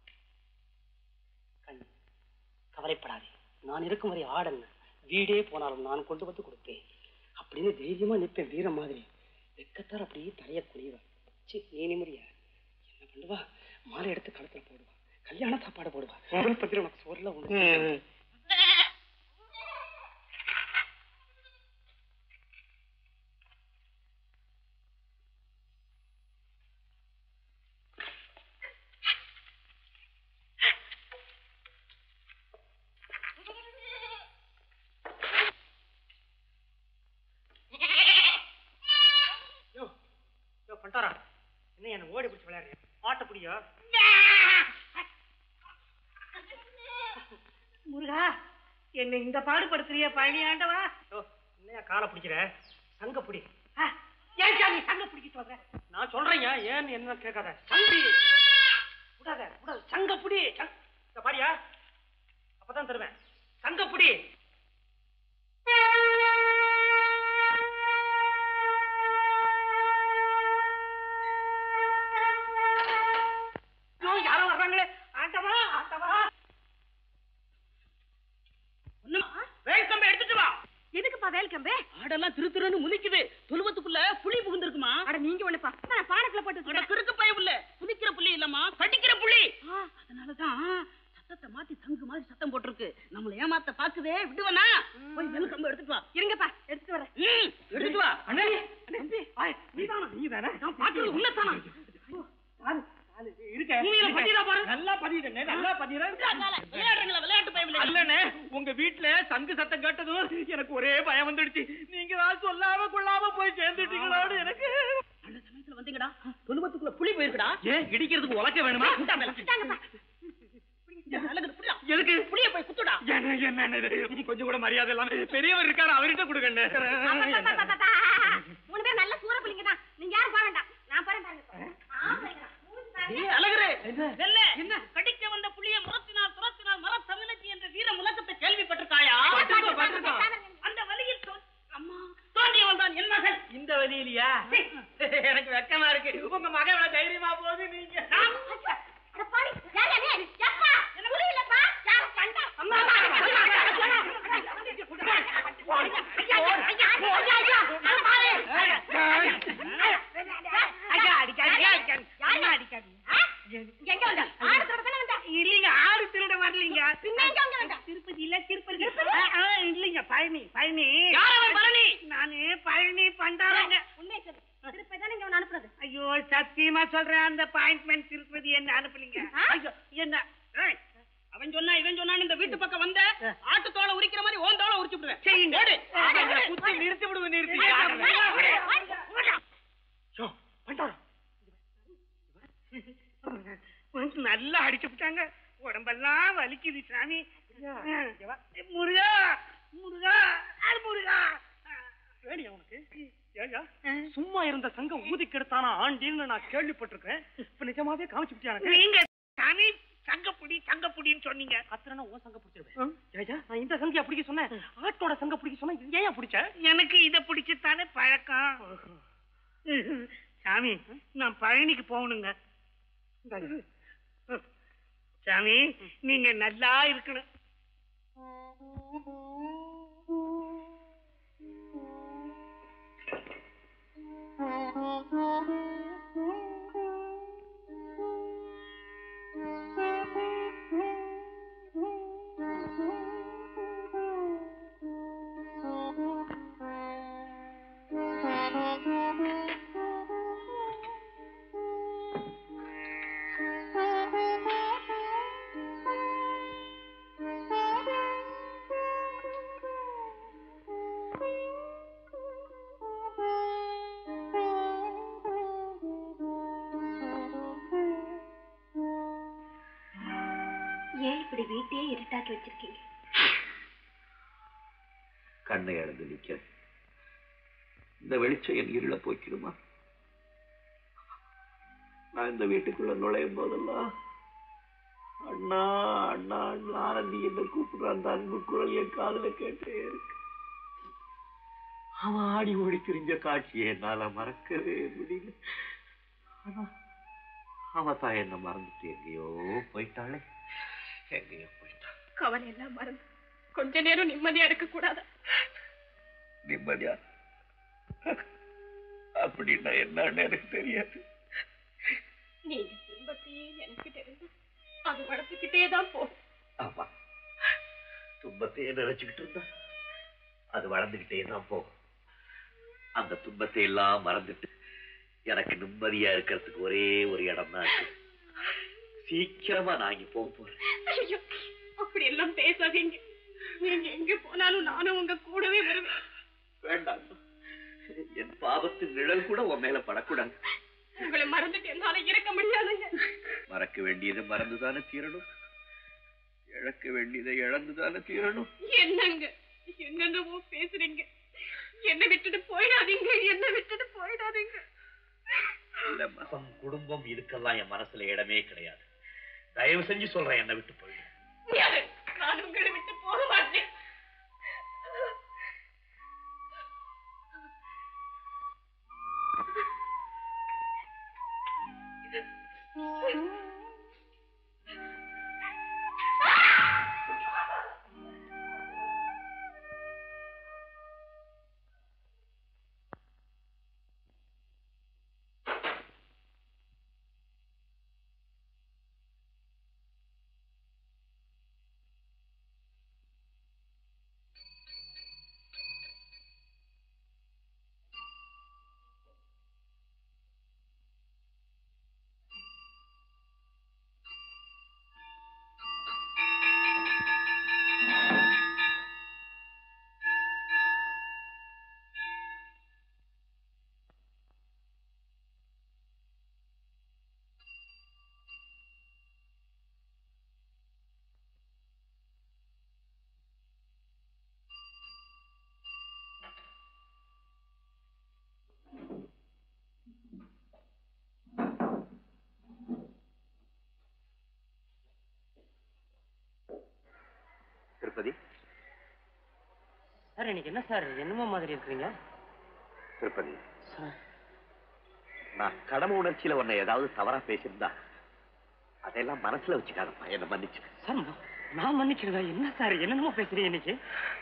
கண் கவலைப்படாதே நான் இருக்கும் வரை ஆடங்க வீடே போனாலும் நான் கொண்டு வந்து கொடுப்பேன் அப்படின்னு தைரியமா நிற்பேன் வீரம் மாதிரி வெக்கத்தார் அப்படியே தலைய குனிவா சி நீ நிம்மதியா என்ன பண்ணுவா மாலை எடுத்து கழுத்துல போடுவா கல்யாண சாப்பாடு போடுவா முதல் பத்திரம் உனக்கு சோறுல ஒண்ணு யோ யோ பண்டாரா என்ன என்ன ஓடி பிடிச்சி விளையாடுறியா ஆட்ட பிடியா முருகா என்ன இந்த பாடுபடுத்துறிய பழனி ஆண்டவா யோ என்னையா காலை பிடிக்கிற சங்க பிடி ஆ, ஏன் சாமி சங்க பிடிக்க சொல்ற நான் சொல்றேங்க ஏன்னு என்ன கேட்காத சங்கி விடாத விடாத சங்க பிடி சங்க- இந்த பாரு, பாரியா அப்பதான் தருவேன் தங்கப்புடி ஐயோ, யாரோ வர்றாங்களே ஆண்டவா ஆண்டவா ஒண்ணும் வேல் கம்பை எடுத்துட்டு வா எதுக்குப்பா வேல் கம்பே ஆடெல்லாம் திரு திருன்னு முனிக்குது தொழுவத்துக்குள்ள புலி புகுந்திருக்குமா அட நீங்க ஒண்ணுப்பா நான் பாடத்துல போட்டு அட வச்சிருக்கேன். கிறுக்கு பய புள்ள புதிக்கிற புள்ளி இல்லம்மா கடிக்கிற புள்ளி அதனாலதான் சத்தத்தை மாத்தி தங்கு மாதிரி சத்தம் போட்டிருக்கு நம்மள ஏமாத்த பாக்குதே விடுவனா போய் வெல் கம்பு எடுத்துட்டு வா இருங்கப்பா எடுத்துட்டு வரேன் ம், எடுத்துட்டு வா அண்ணே அண்ணே ஆய், நீதானா நீ தானே நான் பாக்குறது உன்னதானா இருக்க பூமியில பதியறா பாரு நல்லா பதியுதுண்ணே நல்லா பதியுறேன் விளையாடுறீங்களா விளையாட்டு பயம் அல்லண்ணே உங்க வீட்ல சங்கு சத்தம் கேட்டதும் எனக்கு ஒரே பயம் வந்துடுச்சு நீங்க தான் சொல்லாம கொள்ளாம போய் சேர்ந்துட்டீங்களோடு எனக்கு நல்ல சமயத்துல வந்தீங்கடா தொழுவத்துக்குள்ள புலி போயிருக்குடா ஏன் இடிக்கிறதுக்கு உலக்க வேணுமா குண்டா மேல. அழகு புடிடா. எதுக்கு புளிய போய் குத்துடா என்ன என்ன இது? கொஞ்சம் கூட மரியாதை இல்லாம பெரியவர் இருக்காரு அவர்கிட்ட கொடுக்கண்ணே அப்பப்பப்பப்பப்பா. மூணு பேர் நல்ல சூற புள்ளிங்க தான் நீங்க யாரும் போக வேண்டாம் நான் போறேன் பாருங்க ஆம்பளைங்களா? மூணு பாருங்க. ஏய், அழகுரு வெள்ள என்ன கடிக்க வந்த புலிய முரத்தினால் துரத்தினால் மர தமிழச்சி என்ற வீர முழக்கத்தை கேள்விப்பட்டிருக்காயா பட்டிருக்கோம், பட்டிருக்கோம். அந்த வழியில் தோ- அம்மா தோன்றியவன் தான் என் மகன் இந்த வழியிலயா எனக்கு வெக்கமா இருக்கு உங்க மகன் தைரியமா போகுது நீங்க அட பாடி, யார் யார் யார்? எப்பா? எனக்கு புரியலப்பா. யார் கண்டா? அம்மா, அம்மா, அம்மா, அம்மா, அம்மா, அம்மா, ஐயா அடிக்காதீங்க அடிக்காதீங்க ஆ? எங்க வந்த? ஆடத்தோட தானே வந்த? இல்லீங்க ஆடு திருட வரலீங்க பின்ன எங்க வந்த வந்த? திருப்பதி இல்ல திருப்பதி ஆ, ஆ, இல்லீங்க பழனி பழனி யார் அவன் பழனி? நானு பழனி பண்டாரங்க உண்மையை சொல்லு. திருப்பதி தானே இங்க உன்னை அனுப்புனது. ஐயோ சத்தியமா சொல்றேன் அந்த பாயிண்ட்மெண்ட் திருப்பதி என்ன அனுப்பலீங்க ஆ? ஐயோ என்ன ஏய், அவன் சொன்னா இவன் சொன்னான்னு இந்த வீட்டு பக்கம் வந்த ஆட்டு தோலை உரிக்கிற மாதிரி ஓன் தோலை உரிச்சு விடுவேன் செய்யுங்க ஓடு. ஆமாங்க, குத்தி நிறுத்தி விடுவேன் நிறுத்தி ஐயோ, பண்டாரம் நல்லா அடிச்சு விட்டாங்க உடம்பெல்லாம் வலிக்குது சாமி முருகா முருகா அது முருகா வேணி அவனுக்கு ஏய்யா, சும்மா இருந்த சங்கம் ஊதி கெடுத்தானா ஆண்டின்னு நான் கேள்விப்பட்டிருக்கேன் இப்ப நிஜமாவே காமிச்சு விட்டியா நீங்க சாமி சங்கப்புடி சங்கப்புடின்னு சொன்னீங்க கத்துறனா உன் சங்க பிடிச்சிருவேன் ஏய்யா, நான் இந்த சங்கியா பிடிக்க சொன்னேன் ஆட்டோட சங்க பிடிக்க சொன்னா இது ஏன் பிடிச்ச எனக்கு இத பிடிச்சுத்தானே பழக்கம் சாமி நான் பழனிக்கு போகணுங்க சாமி நீங்க நல்லா இருக்கணும் ஏன் இப்படி வீட்டையே இருட்டாக்கி வச்சிருக்கீங்க கண்ணை இழந்து நிற்க இந்த வெளிச்சம் என் இருள போய்க்கிடுமா நான் இந்த வீட்டுக்குள்ள நுழையும் போதெல்லாம் அண்ணா அண்ணா அண்ணா ஆனந்தி என்ன கூப்பிடுற அந்த அன்பு குரல் என் காதுல கேட்டே இருக்கு அவன் ஆடி ஓடி திரிஞ்ச காட்சியை என்னால மறக்கவே முடியல ஆனா அவன் தான் என்ன மறந்துட்டு எங்கேயோ போயிட்டாளே எங்கேயோ போயிட்டாள் கவலை எல்லாம் மறந்து கொஞ்ச நேரம் நிம்மதியா இருக்க கூடாதா நிம்மதியா அப்படின்னா என்னன்னு எனக்கு தெரியாது நீங்க துன்பத்தையே நினைச்சிட்டு இருந்து அது வளர்த்துக்கிட்டே தான் போ ஆமா துன்பத்தையே நினைச்சுக்கிட்டு இருந்தா அது வளர்ந்துகிட்டே தான் போகும் அந்த துன்பத்தை எல்லாம் மறந்துட்டு எனக்கு நிம்மதியா இருக்கிறதுக்கு ஒரே ஒரு இடம் தான் இருக்கு சீக்கிரமா நான் இங்க போக போறேன் ஐயோ அப்படி எல்லாம் பேசாதீங்க நீங்க எங்க போனாலும் நானும் உங்க கூடவே வருவேன் வேண்டாம் என் பாவத்து நிழல் கூட உன் மேல படக்கூடாது உங்களை மறந்துட்டு என்னால இருக்க முடியாதுங்க மறக்க வேண்டியது மறந்துதானே தீரணும் இழக்க வேண்டியதை இழந்துதானே தீரணும் என்னங்க என்னென்னவோ பேசுறீங்க என்ன விட்டுட்டு போயிடாதீங்க என்ன விட்டுட்டு போயிடாதீங்க இல்லம்மா குடும்பம் இதுக்கெல்லாம் என் மனசுல இடமே கிடையாது தயவு செஞ்சு சொல்றேன் என்னை விட்டு போயிடு திருப்பதி சார் இன்னைக்கு என்ன சார் என்னமோ மாதிரி இருக்கிறீங்க திருப்பதி சார் நான் கடமை உணர்ச்சியில உன்னை ஏதாவது தவறா பேசியிருந்தா அதெல்லாம் மனசுல வச்சுக்காதப்பா என்ன மன்னிச்சு சார் நான் மன்னிக்கிறதா என்ன சார் என்னென்னமோ பேசுறீங்க இன்னைக்கு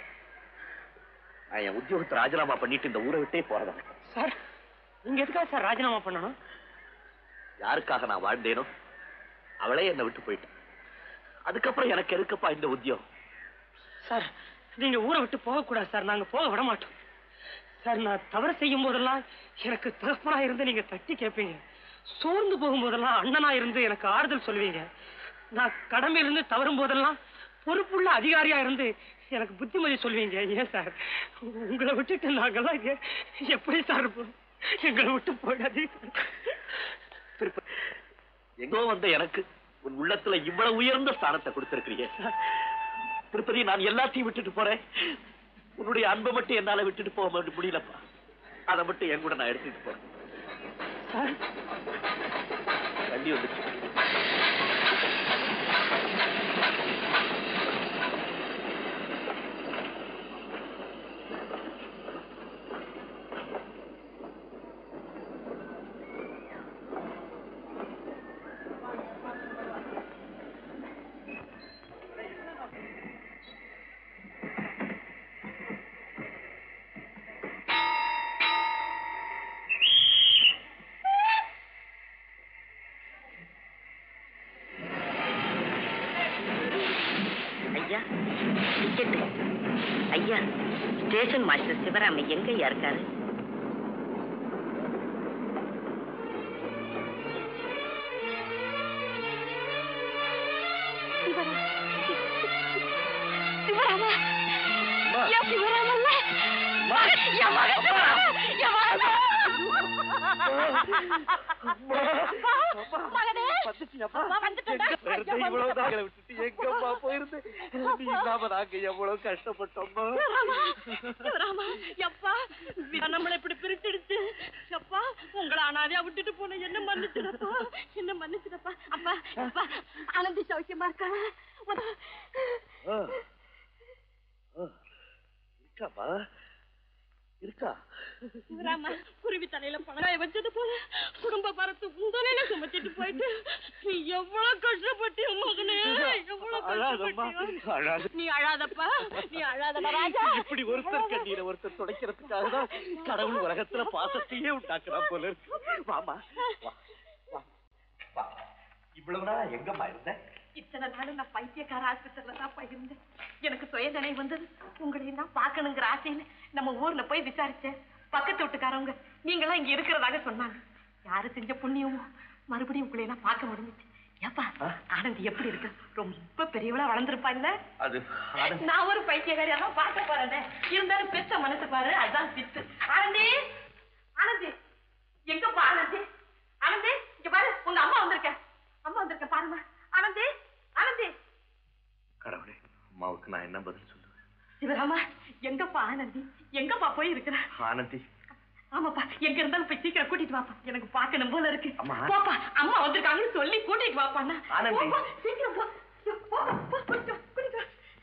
நான் என் உத்தியோகத்தை ராஜினாமா பண்ணிட்டு இந்த ஊரை விட்டே போறதா சார் நீங்க எதுக்காக சார் ராஜினாமா பண்ணணும் யாருக்காக நான் வாழ்ந்தேனோ அவளே என்னை விட்டு போயிட்டான் அதுக்கப்புறம் எனக்கு எதுக்குப்பா இந்த உத்தியோகம் சார் நீங்க ஊரை விட்டு போகக்கூடாது சார் நாங்க போக விட மாட்டோம் சார் நான் தவறு செய்யும் போதெல்லாம் எனக்கு தகப்பனா இருந்து நீங்க தட்டி கேட்பீங்க சோர்ந்து போகும்போதெல்லாம் அண்ணனா இருந்து எனக்கு ஆறுதல் சொல்லுவீங்க நான் கடமையிலிருந்து தவறும் போதெல்லாம் பொறுப்புள்ள அதிகாரியா இருந்து எனக்கு புத்திமதி சொல்லுவீங்க ஏன் சார் உங்களை விட்டுட்டு நாங்கெல்லாம் எ- எப்படி சார் இருப்போம் எங்களை விட்டு போயிடாதீங்க திருப்பதி எங்கோ வந்த எனக்கு உன் உள்ளத்துல இவ்வளவு உயர்ந்த ஸ்தானத்தை கொடுத்திருக்கிறியே திருப்பதி நான் எல்லாத்தையும் விட்டுட்டு போறேன் உன்னுடைய அன்பை மட்டும் என்னால விட்டுட்டு போக மாட்டே- முடியலப்பா அதை மட்டும் என் கூட நான் எடுத்துட்டு போறேன் சார் வண்டி வந்துச்சு ஐயா டிக்கெட்டு ஐயா ஸ்டேஷன் மாஸ்டர் சிவராம எங்கய்யா இருக்காரு சிவராமா யா சிவராமல்ல யா மகன் யா மகனே அம்மா வந்துட்டடா இவ்வளவுதான் விட்டுட்டு எங்கம்மா போயிருந்து நீ இல்லாம நாங்க எவ்வளவு கஷ்டப்பட்டோம்மா சிவராமா எப்பா நம்மளை இப்படி பிரிச்சிடுச்சு எப்பா உங்களை அனாதையா விட்டுட்டு போன என்ன மன்னிச்சிடப்பா என்ன மன்னிச்சிடப்பா அப்பா அப்பா ஆனந்தி சௌக்கியமா இருக்கா இருக்காப்பா இருக்கா சிவராமா குருவி தலையில பணக்காய வச்சது போல குடும்ப பரத்து உங்களையில சுமத்திட்டு போயிட்டு நீ எவ்வளவு கஷ்டப்பட்டிய மகனே எவ்வளவு அழாதம்மா கஷ்டப்பட்டியோ அழாத நீ அழாதப்பா நீ அழாதடா ராஜா இப்படி ஒருத்தர் கண்ணீரை ஒருத்தர் துடைக்கிறதுக்காக தான் கடவுள் உலகத்துல பாசத்தையே உண்டாக்குறான் போல இருக்கு வாமா வா வா வா இவ்வளவு நாள் எங்கம்மா இருந்த இத்தனை நாள் நான் பைத்தியக்கார ஆஸ்பத்திரியில தான் போயிருந்தேன் எனக்கு சுய நினைவு வந்தது உங்களை நான் பார்க்கணுங்கிற ஆசைன்னு நம்ம ஊர்ல போய் விசாரிச்சேன் பக்கத்து வீட்டுக்காரவங்க நீங்களாம் இங்க இருக்கிறதாக சொன்னாங்க யாரு செஞ்ச புண்ணியமோ மறுபடியும் உங்களை எல்லாம் பார்க்க முடிஞ்சுச்சு ஏப்பா ஆனந்தி எப்படி இருக்கு ரொம்ப பெரியவளா வளர்ந்துருப்பா இல்ல அது ஆனந்த் நான் ஒரு பைத்தியக்காரி அதான் பார்க்க போறேன் இருந்தாலும் பெற்ற மனசு பாரு அதுதான் சித்து ஆனந்தி ஆனந்தி எங்கப்பா ஆனந்தி ஆனந்தி இங்க பாரு உங்க அம்மா வந்திருக்க அம்மா வந்திருக்க பாருமா ஆனந்தி ஆனந்தி கடவுளே அம்மாவுக்கு நான் என்ன பதில் சொல்லுவேன் சிவராமா எங்கப்பா ஆனந்தி எங்கப்பா போய் இருக்கிற ஆனந்தி ஆமாப்பா எங்க இருந்தாலும் போய் சீக்கிரம் கூட்டிட்டு வாப்பா எனக்கு பார்க்கணும் போல இருக்கு அம்மா. போப்பா அம்மா வந்திருக்காங்கன்னு சொல்லி கூட்டிட்டு வாப்பா அண்ணா. ஆனந்தி. போப்பா, சீக்கிரம் போ போ, போ, கூட்டிட்டு வா, கூட்டிட்டு வா.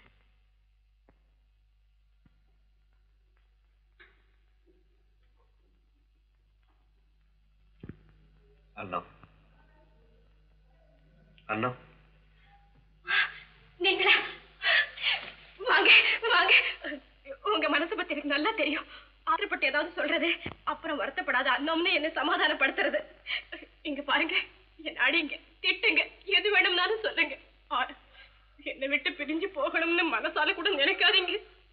அண்ணா அண்ணா நீங்களா வாங்க வாங்க உங்க மனசு பத்தி எனக்கு நல்லா தெரியும் ஆத்திரப்பட்டு ஏதாவது சொல்றது அப்புறம் வருத்தப்படாத அண்ணம்னு என்ன சமாதானப்படுத்துறது இங்க பாருங்க என் அடிங்க திட்டுங்க எது வேணும்னாலும் சொல்லுங்க ஆனா, என்னை விட்டு பிரிஞ்சு போகணும்னு மனசால கூட நினைக்காதீங்க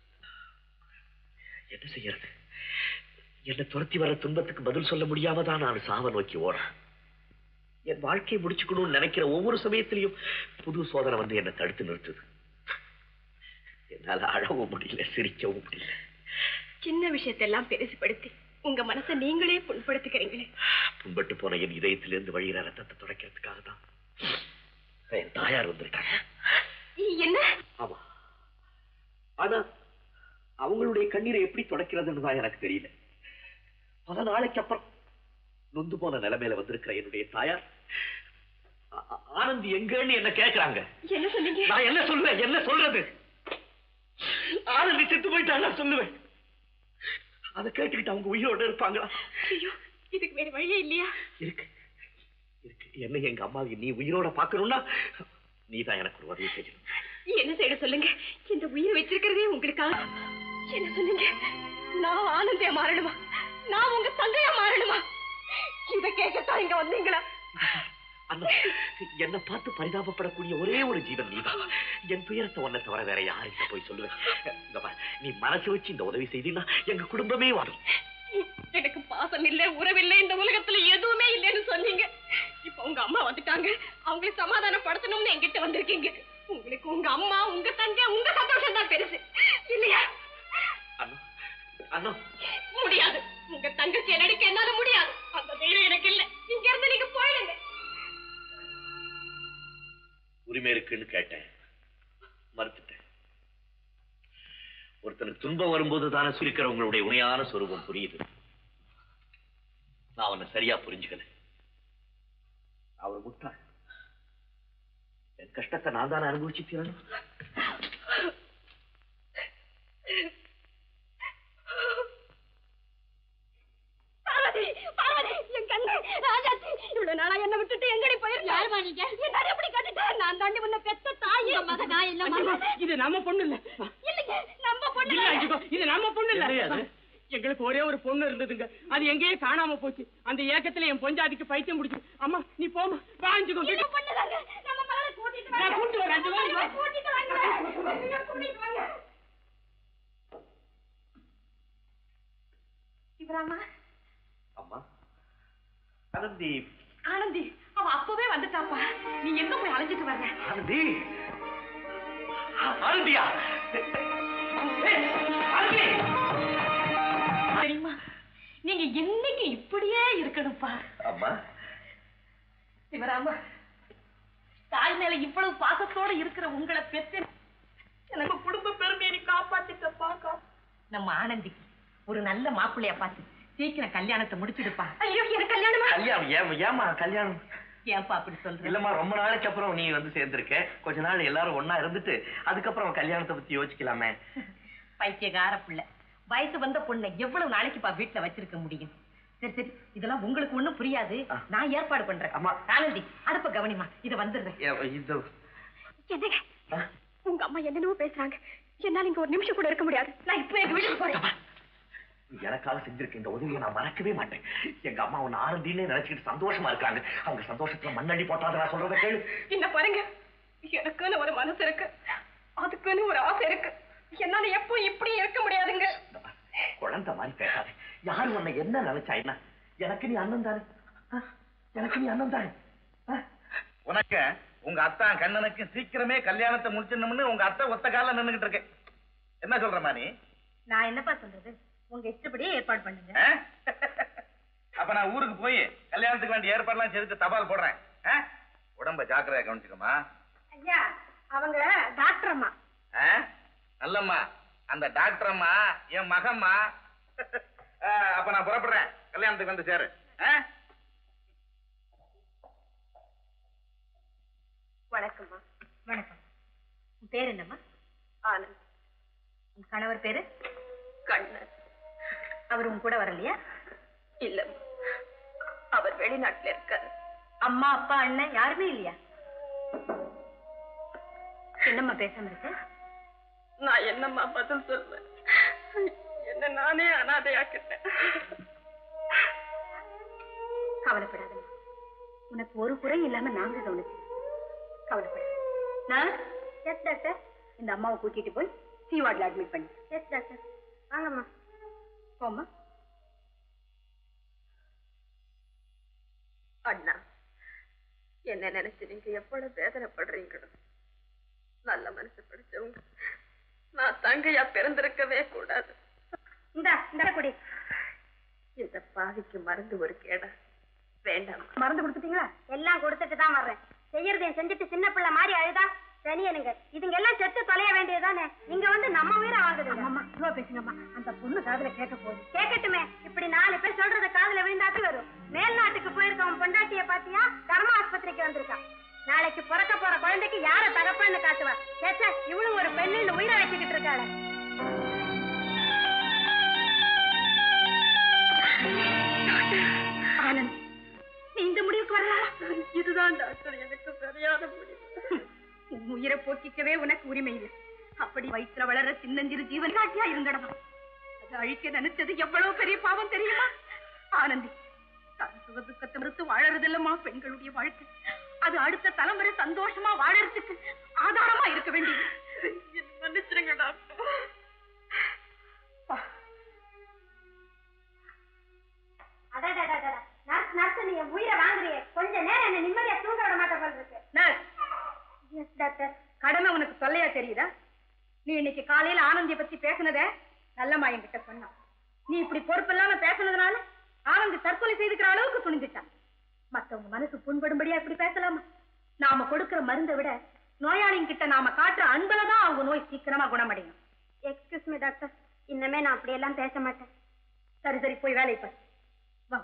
என்ன செய்யறது என்னை துரத்தி வர துன்பத்துக்கு பதில் சொல்ல முடியாம தான் நான் சாவ நோக்கி ஓடுறேன் என் வாழ்க்கையை முடிச்சுக்கணும்னு நினைக்கிற ஒவ்வொரு சமயத்திலையும் புது சோதனை வந்து என்னை தடுத்து நிறுத்துது என்னால அழவும் முடியல சிரிக்கவும் முடியல சின்ன விஷயத்தெல்லாம் பெருசுபடுத்தி உங்க மனசை நீங்களே புண்படுத்திக்கிறீங்களே புண்பட்டு போன என் இதயத்திலிருந்து வழியிற ரத்தத்தை துடைக்கிறதுக்காக தான் என் தாயார் வந்திருக்காங்க என்ன ஆமா ஆனா அவங்களுடைய கண்ணீரை எப்படி துடைக்கிறதுன்னு தான் எனக்கு தெரியல பல நாளைக்கு அப்புறம் நொந்து போன நிலைமையில வந்திருக்கிற என்னுடைய தாயார் ஆ- ஆ- ஆனந்த் எங்கன்னு என்ன கேக்குறாங்க என்ன சொன்னீங்க நான் என்ன சொல்லுவேன் என்ன சொல்றது ஆனந்தி செத்து போயிட்டான் நான் சொல்லுவேன் அதை கேட்டுக்கிட்டு அவங்க உயிரோட இருப்பாங்களா ஐயோ இதுக்கு வேற வழியே இல்லையா இருக்கு இருக்கு என்ன எங்க அம்மாவை நீ உயிரோட பார்க்கணும்னா நீதான் எனக்கு ஒரு உதவி செய்யணும் என்ன செய்ய சொல்லுங்க இந்த உயிர் வச்சிருக்கிறதே உங்களுக்காக என்ன சொன்னீங்க நான் ஆனந்தியா மாறணுமா நான் உங்க தங்கையா மாறணுமா இத கேட்கத்தான் இங்க வந்தீங்களா அண்ணா என்ன பார்த்து பரிதாபப்படக்கூடிய ஒரே ஒரு ஜீவன் நீதான் என் துயரத்தை ஒன்ன தவிர வேற யார்கிட்ட போய் சொல்லுவேன் இங்க பாரு, நீ மனசு வச்சு இந்த உதவி செய்தீங்கன்னா எங்க குடும்பமே வரும் எனக்கு பாசம் இல்ல உறவில்லை இந்த உலகத்துல எதுவுமே இல்லைன்னு சொன்னீங்க இப்ப உங்க அம்மா வந்துட்டாங்க அவங்களை சமாதானப்படுத்தணும்னு என்கிட்ட வந்திருக்கீங்க உங்களுக்கு உங்க அம்மா உங்க தங்கை உங்க சந்தோஷம் தான் பெருசு இல்லையா அண்ணா அண்ணா முடியாது உங்க தங்கச்சி நடிக்க என்னால முடியாது அந்த தைரியம் எனக்கு இல்ல இங்க இருந்து நீங்க போயிடுங்க உரிமை இருக்குன்னு கேட்டேன் மறுத்துட்டேன் ஒருத்தனுக்கு துன்பம் வரும்போது தானே சுருக்கிறவங்களுடைய உண்மையான சொரூபம் புரியுது நான் அவனை சரியா புரிஞ்சுக்கல அவர் முட்டாள் என் கஷ்டத்தை நான் தானே அனுபவிச்சு தீரணும் பார்வதி பார்வதி என் கண்ணு ராஜாச்சி இவ்வளவு நாளா என்ன விட்டுட்டு எங்கடி போயிருக்க யாருமா நீங்க என்ன எப்படி கட்டிட்ட நான் தாண்டி உன்னை பெத்த தாய் மக நான் இல்ல இது நம்ம பொண்ணு இல்ல இல்லைங்க நம்ம பொண்ணு இல்ல அஞ்சுக்கோ, இது நம்ம பொண்ணு என்னையா இல்ல அது? எங்களுக்கு ஒரே ஒரு பொண்ணு இருந்ததுங்க அது எங்கேயே காணாம போச்சு அந்த ஏக்கத்துல என் பொஞ்சாதிக்கு பைத்தியம் முடிச்சு அம்மா நீ போமா வா அஞ்சுக்கோ இல்ல பொண்ணுதாங்க நம்ம மகளை கூட்டிட்டு வாங்க நான் கூட்டிட்டு வரேன், அஞ்சு வாங்க. கூட்டிட்டு வாங்க ஐயோ, கூட்டிட்டு வாங்க சிவராமா அம்மா ஆனந்தி ஆனந்தி அவ அப்பவே வந்துட்டாப்பா நீ எங்க போய் அழைச்சிட்டு வர்ற ஆனந்தி ஆனந்தியா ஏய், ஆனந்தி தெரியுமா நீங்க என்னைக்கு இப்படியே இருக்கணும்ப்பா அம்மா சிவராமா தாய் மேல இவ்வளவு பாசத்தோட இருக்கிற உங்களை பெத்து எனக்கு குடும்ப பெருமையை நீ காப்பாத்திட்டப்பா நம்ம ஆனந்திக்கு ஒரு நல்ல மாப்பிள்ளைய பார்த்து சீக்கிரம் கல்யாணத்தை முடிச்சிடுப்பா ஐயோ எனக்கு கல்யாணமா கல்யாணம் ஏன் ஏமா கல்யாணம் ஏன்பா அப்படி சொல்ற இல்லம்மா ரொம்ப நாளைக்கு அப்புறம் நீ வந்து சேர்ந்திருக்க கொஞ்ச நாள் எல்லாரும் ஒண்ணா இருந்துட்டு அதுக்கப்புறம் கல்யாணத்தை பத்தி யோசிக்கலாமே பைத்தியகார பிள்ளை வயசு வந்த பொண்ணை எவ்வளவு நாளைக்குப்பா வீட்டுல வச்சிருக்க முடியும் சரி சரி இதெல்லாம் உங்களுக்கு ஒண்ணும் புரியாது நான் ஏற்பாடு பண்றேன் அம்மா. ஆனந்தி அடுப்ப கவனிமா இத வந்துடுறேன் ஏ, இது என்னங்க ஆ? உங்க அம்மா என்னென்னவோ பேசுறாங்க என்னால இங்க ஒரு நிமிஷம் கூட இருக்க முடியாது நான் இப்போ எங்க வீட்டுக்கு போறேன் எனக்காக செஞ்சிருக்க இந்த உதவியை நான் மறக்கவே மாட்டேன் எங்க அம்மா உன்னை ஆனந்தினே நினைச்சுக்கிட்டு சந்தோஷமா இருக்காங்க அவங்க சந்தோஷத்துல மண்ணள்ளி போட்டாத நான் சொல்றத கேளு என்ன பாருங்க எனக்குன்னு ஒரு மனசு இருக்கு அதுக்குன்னு ஒரு ஆசை இருக்கு என்னால எப்போ இப்படி இருக்க முடியாதுங்க குழந்தை மாதிரி பேசாத யாரு உன்னை என்ன நினைச்சா என்ன எனக்கு நீ அண்ணன் தானே ஆ? எனக்கு நீ அண்ணன் தானே ஆ? உனக்கு உங்க அத்தான் கண்ணனுக்கு சீக்கிரமே கல்யாணத்தை முடிச்சிடணும்னு உங்க அத்தை ஒத்த கால நின்னுகிட்டு இருக்கு என்ன சொல்றமா நீ நான் என்னப்பா சொல்றது உங்க இஷ்டப்படியே ஏற்பாடு பண்ணுங்க ஆ? அப்ப நான் ஊருக்கு போய் கல்யாணத்துக்கு வேண்டிய ஏற்பாடுலாம் செய்துட்டு தபால் போடுறேன் ஆ? உடம்ப ஜாக்கிரதையா கவனிச்சுக்கோமா ஐயா அவங்க டாக்டர் அம்மா ஆ? நல்லம்மா அந்த டாக்டர் அம்மா என் மகம்மா ஆ, அப்ப நான் புறப்படுறேன் கல்யாணத்துக்கு வந்து சேரு ஆ? வணக்கம்மா வணக்கம் உன் பேர் என்னம்மா ஆனந்த் உன் கணவர் பேரு கண்ணன் அவர் உன் கூட வரலையா இல்ல அவர் வெளிநாட்டுல இருக்காரு அம்மா அப்பா அண்ணன் யாருமே இல்லையா என்னம்மா பேசாம இருக்க நான் என்னம்மா பதில் சொல்வேன் என்ன நானே அனாதையாக்கிட்டேன் கவலைப்படாதம்மா உனக்கு ஒரு குறை இல்லாம நாங்க கவனிச்சு கவலைப்பட நான் எஸ் டாக்டர் இந்த அம்மாவை கூட்டிட்டு போய் சி வார்டில் அட்மிட் பண்ணு எஸ் டாக்டர் வாங்கம்மா போம்மா அண்ணா என்ன நினைச்சு நீங்க எவ்வளவு வேதனைப்படுறீங்களோ நல்ல மனசு படிச்சவங்க நான் தங்கையா பிறந்திருக்கவே கூடாது இந்த இந்த குடி இந்த பாவிக்கு மருந்து ஒரு கேடா வேண்டாம் மருந்து கொடுத்துட்டீங்களா எல்லாம் கொடுத்துட்டு தான் வர்றேன் செய்யறதையும் செஞ்சுட்டு சின்ன பிள்ளை மாதிரி அழுதா சனியனுங்க இதுங்க எல்லாம் செத்து தொலைய வேண்டியதுதானே இங்க வந்து நம்ம உயிரை வாங்குதுங்க அம்மா இவ்வளோ பேசுங்கம்மா அந்த பொண்ணு காதுல கேட்க போகுது கேட்கட்டுமே இப்படி நாலு பேர் சொல்றத காதுல விழுந்தாட்டு வரும் மேல் நாட்டுக்கு போயிருக்கவன் பொண்டாட்டிய பாத்தியா கர்ம ஆஸ்பத்திரிக்கு வந்திருக்கான் நாளைக்கு பிறக்க போற குழந்தைக்கு யார தகப்பன்னு காட்டுவா சே, சே இவளும் ஒரு பெண்ணு இந்த உயிரை வச்சுக்கிட்டு இருக்காள ஆனந்த் நீ இந்த முடிவுக்கு வரலாம் இதுதான் டாக்டர் எனக்கு சரியான முடிவு உன் உயிரை போக்கிக்கவே உனக்கு உரிமை இல்லை அப்படி வயிற்றுல வளர சின்னஞ்சிறு ஜீவன் காட்டியா இருந்தடமா அது அழிக்க நினைச்சது எவ்வளவு பெரிய பாவம் தெரியுமா ஆனந்தி தான் சுக துக்கத்தை மறுத்து வாழறதில்லமா பெண்களுடைய வாழ்க்கை அது அடுத்த தலைமுறை சந்தோஷமா வாழறதுக்கு ஆதாரமா இருக்க வேண்டியது மன்னிச்சிருங்க டாக்டர் அடடடடடா. நர்ஸ் நர்ஸ் நீ என் உயிரை வாங்குறியே கொஞ்ச நேரம் என்ன நிம்மதியா தூங்க விட மாட்ட போல இருக்கு நர்ஸ் எஸ் டாக்டர் கடமை உனக்கு தொல்லையா தெரியுதா நீ இன்னைக்கு காலையில ஆனந்திய பத்தி பேசுனத நல்லம்மா என்கிட்ட சொன்னான் நீ இப்படி பொறுப்பில்லாம பேசுனதுனால ஆனந்தி தற்கொலை செய்துக்கிற அளவுக்கு துணிஞ்சிட்டான் மத்தவங்க மனசு புண்படும்படியா இப்படி பேசலாமா நாம கொடுக்கிற மருந்தை விட நோயாளிங்க கிட்ட நாம காட்டுற அன்புலதான் அவங்க நோய் சீக்கிரமா குணமடையும் எக்ஸ்கியூஸ் மீ டாக்டர் இன்னமே நான் அப்படியெல்லாம் பேச மாட்டேன் சரி சரி போய் வேலையை பாரு வா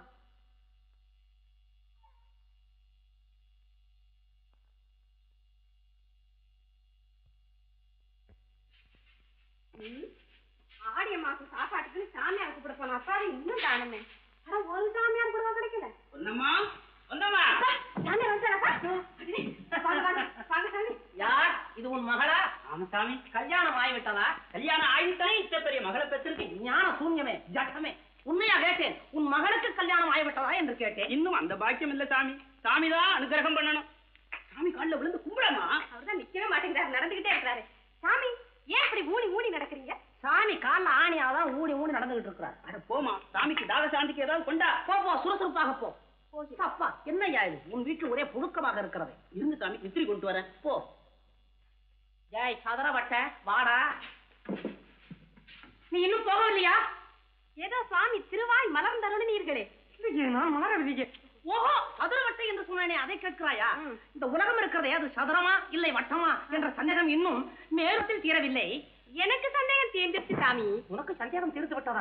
ஆடிய மாசம் சாப்பாட்டுக்குன்னு சாமியார் கூப்பிட போன அப்பாவை இன்னும் காணுமே ஆனா ஒரு சாமியார் கூடவா கிடைக்கல ஒன்னம்மா ஒன்னம்மா சாமியார் வந்துட்டாரப்பா வாங்க வாங்க வாங்க சாமி யார் இது உன் மகளா ராமசாமி கல்யாணம் ஆகிவிட்டதா கல்யாணம் ஆகிவிட்டே இத்த பெரிய மகளை பெற்றிருக்கு ஞான சூன்யமே ஜட்டமே உண்மையா கேட்டேன் உன் மகளுக்கு கல்யாணம் ஆகிவிட்டதா என்று கேட்டேன் இன்னும் அந்த பாக்கியம் இல்ல சாமி சாமி தான் அனுகிரகம் பண்ணணும் சாமி காலில் விழுந்து கும்பிடமா அவர்தான் நிக்கவே மாட்டேங்கிறாரு நடந்துகிட்டே இருக்கிறாரு சாமி ஏன் இப்படி ஊனி ஊனி நடக்கிறீங்க சாமி காலில் ஆணியாதான் ஊடி ஊடி நடந்துகிட்டு இருக்கிறார் அட போமா சாமிக்கு தாக சாந்திக்கு ஏதாவது கொண்டா போ போ சுறுசுறுப்பாக போ அப்பா என்னய்யா இது உன் வீட்டுல ஒரே புழுக்கமாக இருக்கிறது இருந்து சாமி இத்திரி கொண்டு வரேன் போ ஜாய் சதுரவட்ட வாடா நீ இன்னும் போகவில்லையா ஏதோ சுவாமி திருவாய் மலர்ந்தருளினீர்களே நான் மலரவில்லையே ஓஹோ சதுரவட்டை என்று சொன்னானே அதை கேட்கிறாயா இந்த உலகம் இருக்கிறதே அது சதுரமா இல்லை வட்டமா என்ற சந்தேகம் இன்னும் நேரத்தில் தீரவில்லை எனக்கு சந்தேகம் தீர்ந்துச்சு சாமி உனக்கு சந்தேகம் தீர்த்து விட்டதா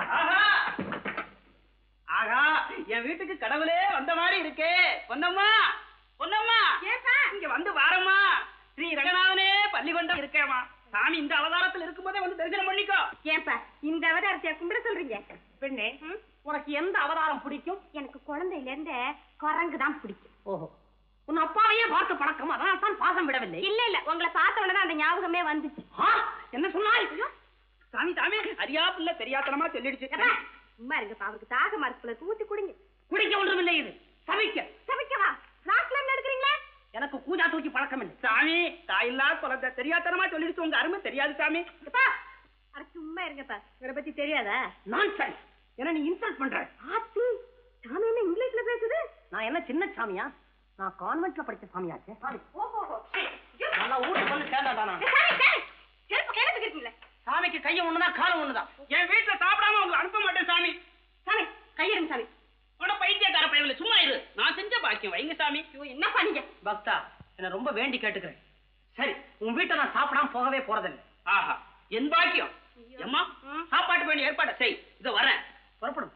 ஆகா என் வீட்டுக்கு கடவுளே வந்த மாதிரி இருக்கே பொன்னம்மா பொன்னம்மா இங்க வந்து வாரம்மா ஸ்ரீ ரங்கநாதனே பள்ளிகொண்டம் இருக்கேம்மா சாமி இந்த அவதாரத்தில் இருக்கும்போதே வந்து தரிசனம் பண்ணிக்கோ ஏன்பா இந்த அவதாரத்தை கும்பிட சொல்றீங்க பெண்ணே உனக்கு எந்த அவதாரம் பிடிக்கும் எனக்கு குழந்தையில இருந்தே குரங்கு தான் பிடிக்கும் ஓஹோ உன் அப்பாவையே பார்த்து பழக்கம் அதனால் தான் பாசம் விடவில்லை இல்ல இல்ல உங்களை பார்த்த உடனே அந்த ஞாபகமே வந்துச்சு ஆ, என்ன சொன்னாய் சாமி சாமி அறியா பிள்ளை தெரியாத்தனமா சொல்லிடுச்சு ஏப்பா, சும்மா இருங்கப்பா அவருக்கு தாக மரத்துல ஊத்தி குடிங்க குடிக்க ஒன்றுமில்லை இது சமைக்க சமைக்கவா நாட்டுல இருந்து எடுக்கிறீங்களா எனக்கு கூஜா தூக்கி பழக்கம் இல்லை சாமி தாயில்லா குழந்தை தெரியாதனமா சொல்லிடுச்சு உங்க அருமை தெரியாது சாமி அப்பா அட சும்மா இருங்கப்பா இவரை பத்தி தெரியாதா நான் என்ன நீ இன்சல்ட் பண்ற ஆத்தி சாமி என்ன இங்கிலீஷ்ல பேசுது நான் என்ன சின்ன சாமியா நான் கான்வென்ட்ல படிச்ச சாமியாச்சே சாமி ஓஹோ நல்லா ஊருக்கு வந்து சேர்ந்தாடா நான் செருப்பு கேட்டு இருக்கீங்களே சாமிக்கு கையை ஒண்ணுதான் காலம் ஒண்ணுதான் என் வீட்டுல சாப்பிடாம உங்களை அனுப்ப மாட்டேன் சாமி சாமி கையெடுங்க சாமி உட பைத்தியக்கார பயவில்லை சும்மா இரு நான் செஞ்ச பாக்கியம் வைங்க சாமி ஐயோ என்ன பண்ணீங்க பக்தா என்ன ரொம்ப வேண்டி கேட்டுக்கிறேன் சரி உன் வீட்டை நான் சாப்பிடாம போகவே போறதில்லை ஆஹா என் பாக்கியம் அம்மா சாப்பாட்டு வேண்டிய ஏற்பாடு செய் இதோ வரேன் புறப்படும்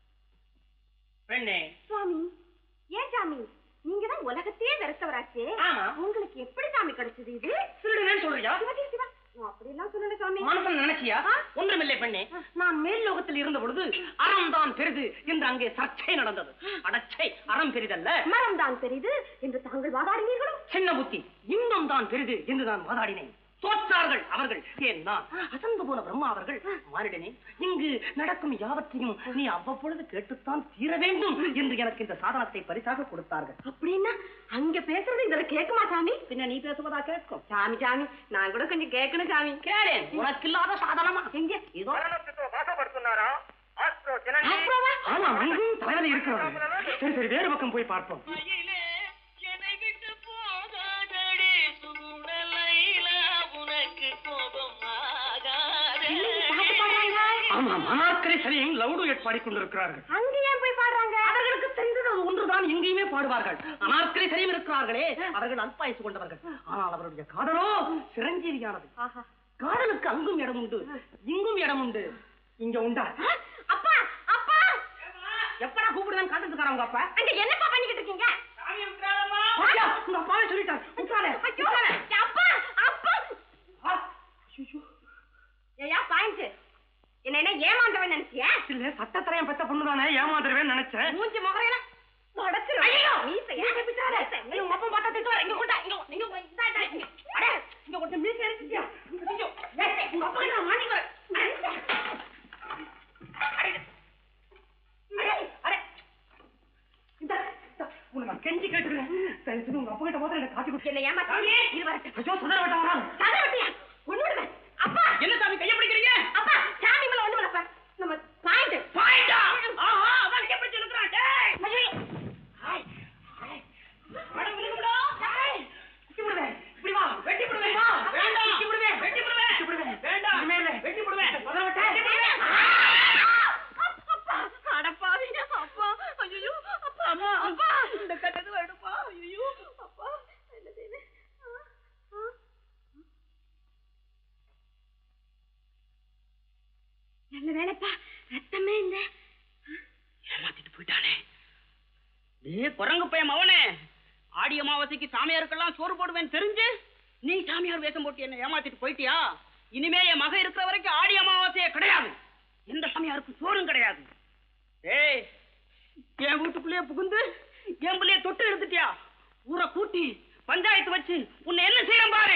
பெண்ணே சுவாமி ஏன் சாமி நீங்க தான் உலகத்தையே வெறுத்தவராச்சே ஆமா. உங்களுக்கு எப்படி சாமி கிடைச்சது இது திருடுனேன்னு சொல்றியா சிவா, சிவா, சிவா. நான் அப்படியெல்லாம் சொல்லல சாமி மனசன் நினைச்சியா ஒன்றுமில்லை பெண்ணே நான் மேல் லோகத்தில் இருந்த பொழுது அறம் தான் பெரிது என்று அங்கே சர்ச்சை நடந்தது அடச்சை அறம் பெரிதல்ல மரம் தான் பெரிது என்று தாங்கள் வாதாடினீர்களோ சின்ன புத்தி இன்பம் தான் பெரிது என்று நான் வாதாடினேன் தோற்றார்கள் அவர்கள் ஏன் நான் அசந்து போன பிரம்மா அவர்கள் மானிடனே இங்கு நடக்கும் யாவற்றையும் நீ அவ்வப்பொழுது கேட்டுத்தான் தீர வேண்டும் என்று எனக்கு இந்த சாதனத்தை பரிசாக கொடுத்தார்கள் அப்படின்னா அங்க பேசுறது இதுல கேட்குமா சாமி பின்ன நீ பேசுவதா கேட்கும் சாமி சாமி நான் கூட கொஞ்சம் கேட்கணும் சாமி கேளேன் உனக்கு இல்லாத சாதனமா எங்க இதோ பாசப்படுத்துனாரா ஆஸ்ட்ரோ அப்புறமா? ஆமா அங்கும் தலைவலி இருக்கிறது சரி சரி வேறு பக்கம் போய் பார்ப்போம் பாட்டு பாடுறாங்க ஆமா மனாக்கரை சரியும் லவுடு பாடிக்கொண்டிருக்கிறார்கள் அங்க ஏன் போய் பாடுறாங்க அவர்களுக்கு தெரிந்தது அது ஒன்றுதான் எங்கேயுமே பாடுவார்கள் அனார்க்கரை சரியும் இருக்கிறார்களே அவர்கள் அல்பாயுசு கொண்டவர்கள் ஆனால் அவருடைய காதலோ சிரஞ்சீவியானது காதலுக்கு அங்கும் இடம் உண்டு இங்கும் இடம் உண்டு இங்க உண்டா அப்பா அப்பா எப்படா கூப்பிடுதான் காட்டுட்டு இருக்காரு உங்க அப்பா அங்க என்னப்பா பண்ணிக்கிட்டு இருக்கீங்க பாத்தியா? உங்க அப்பாவே சொல்லிட்டார் உட்காரு, ஐயோ, உட்காரு. அப்பா அப்பா ஆ, இல்ல சட்டத்திரையம் பெத்த பொண்ணு தானே ஏமாந்துருவேன்னு நினைச்சேன் மூஞ்சி முகரையில உடைச்சிரு. மீசையா? மீசை. உங்க அப்பா பார்த்தா திட்டுவாரு. இங்க கொண்டா, இங்க கொ- இங்க கொ- இந்தா, இந்தா, இங்க. அடே, இங்க கொஞ்சம் மீசை இருக்குதியா? ஐயோ, ஏய், உங்க அப்பா கிட்ட நான் மாட்டிக்குவேன். அடே, அடே, அடே. இந்தா, இந்தா, உன்னை நான் கெஞ்சி கேட்டுக்கிறேன். தயவு செஞ்சு உங்க அப்பா கிட்ட போதும் எனக்கு காட்டி கொடுத்து. என்னை ஏமாத்தாதே. இரு வரட்டும். ஐயோ சுடர வேண்டாமா தலை வெட்டியா? ஒண்ணு விடுவேன். அப்பா என்ன சாமி கையை பிடிக்கிறீங்க அப்பா சாமி மேல ஒண்ணு விடப்பா நம்ம பாயிண்ட் பாயிண்டா ஆஹா அவன் கையை பிடிச்சு இழுக்கிறான் டேய் ஐயோ அட விழுகுடா டேய் வெட்டி விடுவேன் இப்படி வா வெட்டி விடுவேன் வா வேண்டாம் வெட்டி விடுவேன் வெட்டி விடுவேன் வெட்டி விடுவேன் வேண்டாம் இனிமேல் வெட்டி விடுவேன் முதல்ல விட்டு வெட்டி விடுவேன் அடப்பாவி அப்பா ஐயோ அப்பா அம்மா அப்பா இந்த கட்டது வேணுமா ஐயோ அப்பா என்ன செய்வேன் நல்ல வேலைப்பா ரத்தமே இல்ல ஏமாத்திட்டு போயிட்டானே டே குரங்கு பையன் அவனே ஆடி அமாவாசைக்கு சாமியாருக்கெல்லாம் சோறு போடுவேன் தெரிஞ்சு நீ சாமியார் வேஷம் போட்டு என்ன ஏமாத்திட்டு போயிட்டியா இனிமே என் மகன் இருக்கிற வரைக்கும் ஆடி அமாவாசையே கிடையாது எந்த சாமியாருக்கும் சோறும் கிடையாது ஏய் என் வீட்டுக்குள்ளேயே புகுந்து என் பிள்ளைய தொட்டு எடுத்துட்டியா ஊரை கூட்டி பஞ்சாயத்து வச்சு உன்னை என்ன செய்யறேன் பாரு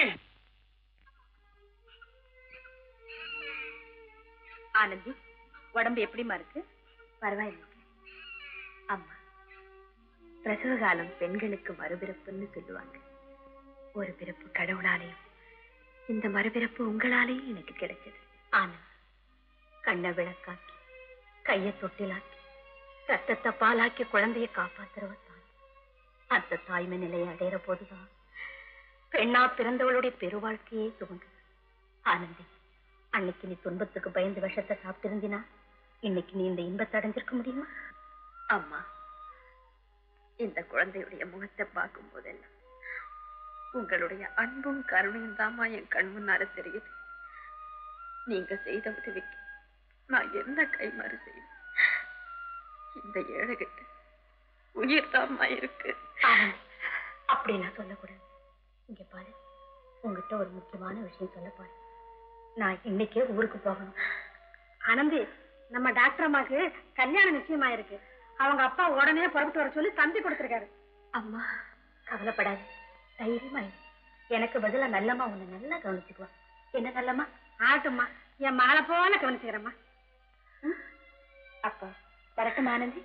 ஆனந்தி உடம்பு எப்படிமா இருக்கு பரவாயில்லை அம்மா பிரசவ காலம் பெண்களுக்கு மறுபிறப்புன்னு சொல்லுவாங்க ஒரு பிறப்பு கடவுளாலேயும் இந்த மறுபிறப்பு உங்களாலேயும் எனக்கு கிடைச்சது ஆனா கண்ணை விளக்காக்கி கைய தொட்டிலாக்கி ரத்தத்தை பாலாக்கி குழந்தைய காப்பாத்துறவ தான் அந்த தாய்மை நிலையை அடையிற போதுதான் பெண்ணா பிறந்தவளுடைய பெருவாழ்க்கையே துவங்குது ஆனந்தி அன்னைக்கு நீ துன்பத்துக்கு பயந்து விஷத்தை சாப்பிட்டிருந்தினா இன்னைக்கு நீ இந்த இன்பத்தை அடைஞ்சிருக்க முடியுமா அம்மா இந்த குழந்தையுடைய முகத்தை பார்க்கும் போதெல்லாம் உங்களுடைய அன்பும் கருணையும் தாமா என் கண் முன்னால தெரியுது நீங்க செய்த உதவிக்கு நான் என்ன கைமாறு செய்வேன் இந்த ஏழைகிட்ட உயிர் தாமா இருக்கு அப்படி நான் சொல்லக்கூடாது இங்க பாரு உங்ககிட்ட ஒரு முக்கியமான விஷயம் சொல்ல பாரு நான் இன்னைக்கே ஊருக்கு போகணும் ஆனந்தி நம்ம டாக்டர் அம்மாக்கு கல்யாணம் நிச்சயமா இருக்கு அவங்க அப்பா உடனே புறப்பட்டு வர சொல்லி தந்தி கொடுத்திருக்காரு அம்மா கவலைப்படாது தைரியமா இரு. எனக்கு பதிலா நல்லம்மா உன்னை நல்லா கவனிச்சுக்குவா என்ன நல்லம்மா ஆட்டும்மா என் மகளை போல கவனிச்சுக்கிறேம்மா அப்பா வரட்டும் ஆனந்தி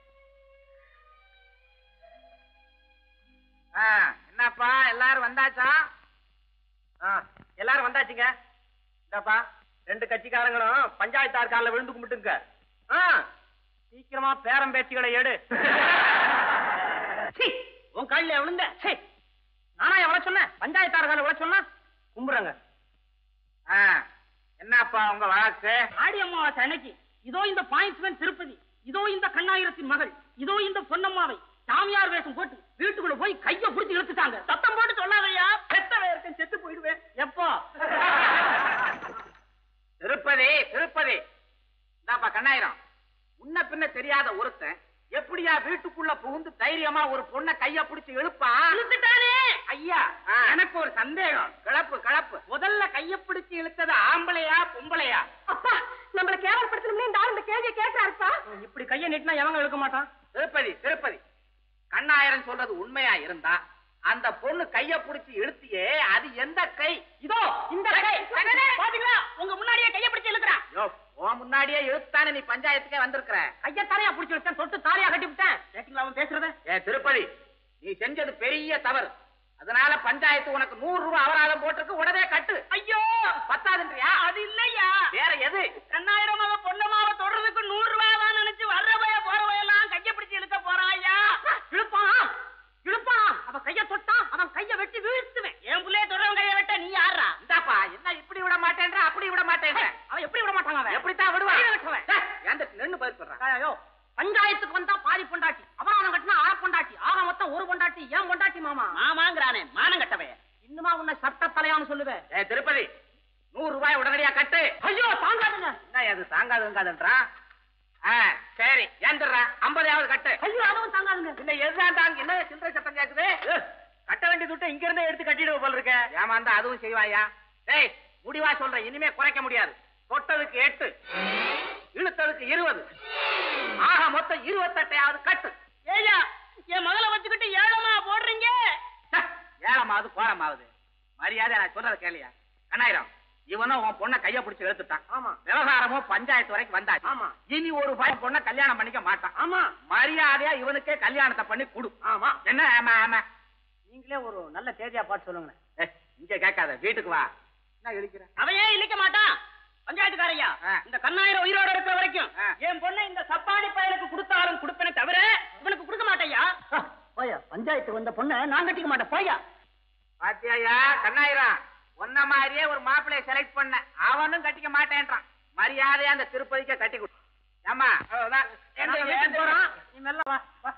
ஆ, என்னப்பா எல்லாரும் வந்தாச்சா ஆ, எல்லாரும் வந்தாச்சுங்க இந்தாப்பா ரெண்டு கட்சிக்காரங்களும் பஞ்சாயத்தார் காலில் விழுந்து கும்பிட்டுங்க ஆ, சீக்கிரமா பேரம் பேச்சுகளை எடு சீ, உன் காலில் விழுந்த சீ, நானா எவ்வளவு சொன்னேன் பஞ்சாயத்தார் கால எவ்வளவு சொன்னா கும்புறங்க ஆ, என்னப்பா உங்க வழக்கு ஆடி அமாவாசை அன்னைக்கு இதோ இந்த பாயிண்ட்ஸ்மேன் திருப்பதி இதோ இந்த கண்ணாயிரத்தின் மகள் இதோ இந்த பொன்னம்மாவை சாமியார் வேஷம் போட்டு வீட்டுக்குள்ள போய் கைய புடிச்சு இழுத்துட்டாங்க சத்தம் போட்டு சொல்லாதையா பெத்தவே இருக்கேன் செத்து போயிடுவேன் எப்போ திருப்பதி திருப்பதி இந்தாப்பா கண்ணாயிரம் முன்ன பின்ன தெரியாத ஒருத்தன் எப்படியா வீட்டுக்குள்ள புகுந்து தைரியமா ஒரு பொண்ணை கைய பிடிச்சு இழுப்பா இழுத்துட்டானே ஐயா எனக்கு ஒரு சந்தேகம் கிளப்பு கிளப்பு முதல்ல கைய பிடிச்சு இழுத்தது ஆம்பளையா பொம்பளையா அப்பா நம்மள கேவலப்படுத்தணும்னு இந்த ஆள் இந்த கேள்வியை கேட்டாருப்பா இப்படி கைய நீட்டினா எவங்க இழுக்க மாட்டான் திருப்பதி திருப்பதி கண்ணாயிரம் சொல்றது உண்மையா இருந்தா அந்த பொண்ணு கைய பிடிச்சு இழுத்தியே அது எந்த கை இதோ இந்த கை பாத்தீங்களா உங்க முன்னாடியே கைய பிடிச்சு இழுக்கிறான் யோ உன் முன்னாடியே இழுத்தானே நீ பஞ்சாயத்துக்கே வந்திருக்கிற கைய தாரையா பிடிச்சு இழுத்தேன் தொட்டு தாரையா கட்டி விட்டேன் கேட்டீங்களா அவன் பேசுறத ஏ திருப்பதி நீ செஞ்சது பெரிய தவறு அதனால பஞ்சாயத்து உனக்கு நூறு ரூபாய் அபராதம் போட்டிருக்கு உடனே கட்டு ஐயோ பத்தாதுன்றியா அது இல்லையா வேற எது கண்ணாயிரம் அவ பொண்ணமாவ தொடர்றதுக்கு நூறு ரூபாய் தான் நினைச்சு வர்ற பய போற எல்லாம் கைய பிடிச்சு இழுக்க போறான் ஐயா இழுப்பான் இழுப்பான் அவ கைய தொட்டான் அவன் கைய வெட்டி வீழ்த்துவேன் என் புள்ளைய தொடரவன் கைய வெட்ட நீ யாரா இந்தாப்பா என்ன இப்படி விட மாட்டேன்ற அப்படி விட மாட்டேன்ற அவன் எப்படி விட மாட்டாங்க அவன் எப்படித்தான் விடுவான் கையில வெட்டுவேன். டேய், எந்த நின்னு பதில் சொல்றான் ஐயோ பஞ்சாயத்துக்கு வந்தா பாதி பொண்டாட்டி அபராதம் கட்டினா அரை பொண்டாட்டி ஆக மொத்தம் ஒரு பொண்டாட்டி ஏன் பொண்டாட்டி மாமா மாமாங்கிறானே மானம் கட்டவைய இன்னுமா உன்னை சட்ட தலையான்னு சொல்லுவேன் ஏ திருப்பதி நூறு ரூபாய் உடனடியா கட்டு ஐயோ தாங்காதுங்க என்ன அது தாங்காதுங்காதுன்றான் ஆ சரி ஏந்துடுறா ஐம்பதாவது கட்டு ஐயோ அதுவும் தாங்காதுங்க இந்த எதுதான் தாங்க என்ன சில்லறை சத்தம் கேக்குது கட்ட வேண்டிய துட்டை இங்க இருந்தே எடுத்து கட்டிடுவ போல இருக்க ஏமாந்தா அதுவும் செய்வாயா டேய் முடிவா சொல்றேன் இனிமே குறைக்க முடியாது தொட்டதுக்கு எட்டு இழுத்ததுக்கு இருபது ஆக மொத்தம் இருபத்தெட்டையாவது கட்டு ஏயா என் மகளை வச்சுக்கிட்டு ஏழமா போடுறீங்க ஏழமாவது கோலமாவது மரியாதை நான் சொல்றத கேளியா கண்ணாயிரம் இவனும் உன் பொண்ணை கைய பிடிச்சு எடுத்துட்டான் ஆமா விவகாரமும் பஞ்சாயத்து வரைக்கும் வந்தாச்சு ஆமா இனி ஒரு பையன் பொண்ணை கல்யாணம் பண்ணிக்க மாட்டான் ஆமா மரியாதையா இவனுக்கே கல்யாணத்தை பண்ணி கொடு ஆமா என்ன ஆமா ஆமா நீங்களே ஒரு நல்ல தேதியா பார்த்து சொல்லுங்க ஏய், இங்க கேட்காத வீட்டுக்கு வா என்ன இழுக்கிற அவன் ஏன் இழிக்க மாட்டான் பஞ்சாயத்துக்காரையா இந்த கண்ணாயிரம் உயிரோட இருக்கிற வரைக்கும் என் பொண்ணை இந்த சப்பானி பயலுக்கு கொடுத்தாலும் கொடுப்பேனே தவிர இவனுக்கு கொடுக்க மாட்டேயா போயா பஞ்சாயத்து வந்த பொண்ணை நான் கட்டிக்க மாட்டேன் போயா பாத்தியாயா கண்ணாயிரம் உன்ன மாதிரியே ஒரு மாப்பிளைய செலக்ட் பண்ண அவனும் கட்டிக்க மாட்டேன்றான் மரியாதையா அந்த திருப்பதிக்கே கட்டி கொடு ஏமா அவ்வளவுதான். நான் வீட்டுக்கு போறோம். நீ மெல்ல வா வா.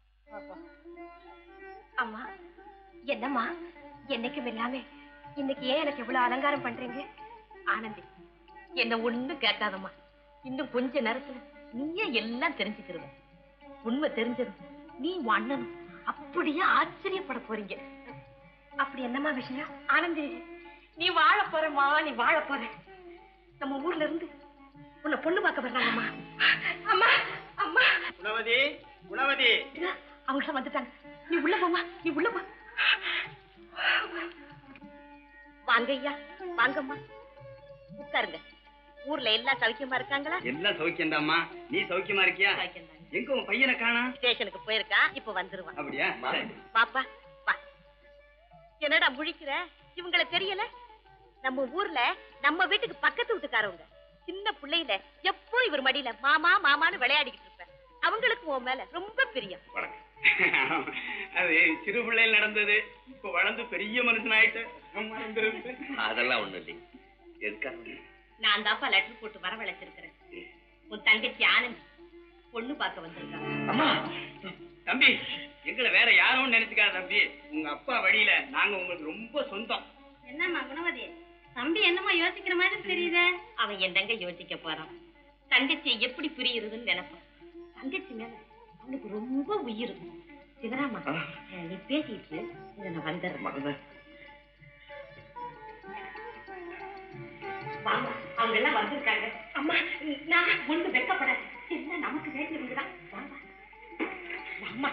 அம்மா என்னம்மா என்னைக்கும் இல்லாம இன்னைக்கு ஏன் எனக்கு இவ்வளவு அலங்காரம் பண்றீங்க ஆனந்தி என்ன ஒண்ணு கேட்காதம்மா இன்னும் கொஞ்ச நேரத்துல நீயே எல்லாம் தெரிஞ்சுக்கிருவ உண்மை தெரிஞ்சதும் நீ உன் அண்ணனும் அப்படியே ஆச்சரியப்பட போறீங்க அப்படி என்னம்மா விஷயம் ஆனந்தி நீ வாழ போறமா நீ வாழ போற நம்ம ஊர்ல இருந்து உன்னை பொண்ணு பார்க்க வர்றாங்கம்மா அம்மா அம்மா குணவதி குணவதி அவங்க வந்துட்டாங்க நீ உள்ள போமா நீ உள்ள போ வாங்க ஐயா வாங்கம்மா உட்காருங்க ஊர்ல எல்லாம் சௌக்கியமா இருக்காங்களா எல்லாம் சௌக்கியம்தாம்மா நீ சௌக்கியமா இருக்கியா எங்க உன் பையனை காணா ஸ்டேஷனுக்கு போயிருக்கா இப்ப வந்துருவான் அப்படியா சரி. பாப்பா வா என்னடா முழிக்கிற இவங்கள தெரியல நம்ம ஊர்ல நம்ம வீட்டுக்கு பக்கத்து வீட்டுக்காரவங்க சின்ன பிள்ளையில எப்போ இவர் மடியில மாமா மாமான்னு விளையாடிக்கிட்டு இருப்பேன் அவங்களுக்கு உன் மேல ரொம்ப பிரியம் அது சிறு பிள்ளையில் நடந்தது இப்ப வளர்ந்து பெரிய மனுஷன் ஆயிட்டு அதெல்லாம் ஒண்ணும் இல்லைங்க எதுக்காக நான் தான்ப்பா லெட்டர் போட்டு வரவழைச்சிருக்கிறேன் உன் தங்கச்சி ஆனந்த் பொண்ணு பார்க்க வந்திருக்காங்க அம்மா தம்பி எங்களை வேற யாரும் நினைச்சுக்காத தம்பி உங்க அப்பா வழியில நாங்க உங்களுக்கு ரொம்ப சொந்தம் என்னம்மா குணவதி தம்பி என்னம்மா யோசிக்கிற மாதிரி தெரியுதே அவன் என்னங்க யோசிக்க போறான் தங்கச்சியை எப்படி புரியுறதுன்னு நினைப்பான் தங்கச்சி மேல அவனுக்கு ரொம்ப உயிர் சிவராமா நீ பேசிட்டு இதை நான் வந்துடுறேன் வாமா அவங்க எல்லாம் வந்திருக்காங்க அம்மா நான் ஒண்ணு வெக்கப்படாது எல்லாம் நமக்கு வேண்டியவங்க தான் வாமா வாமா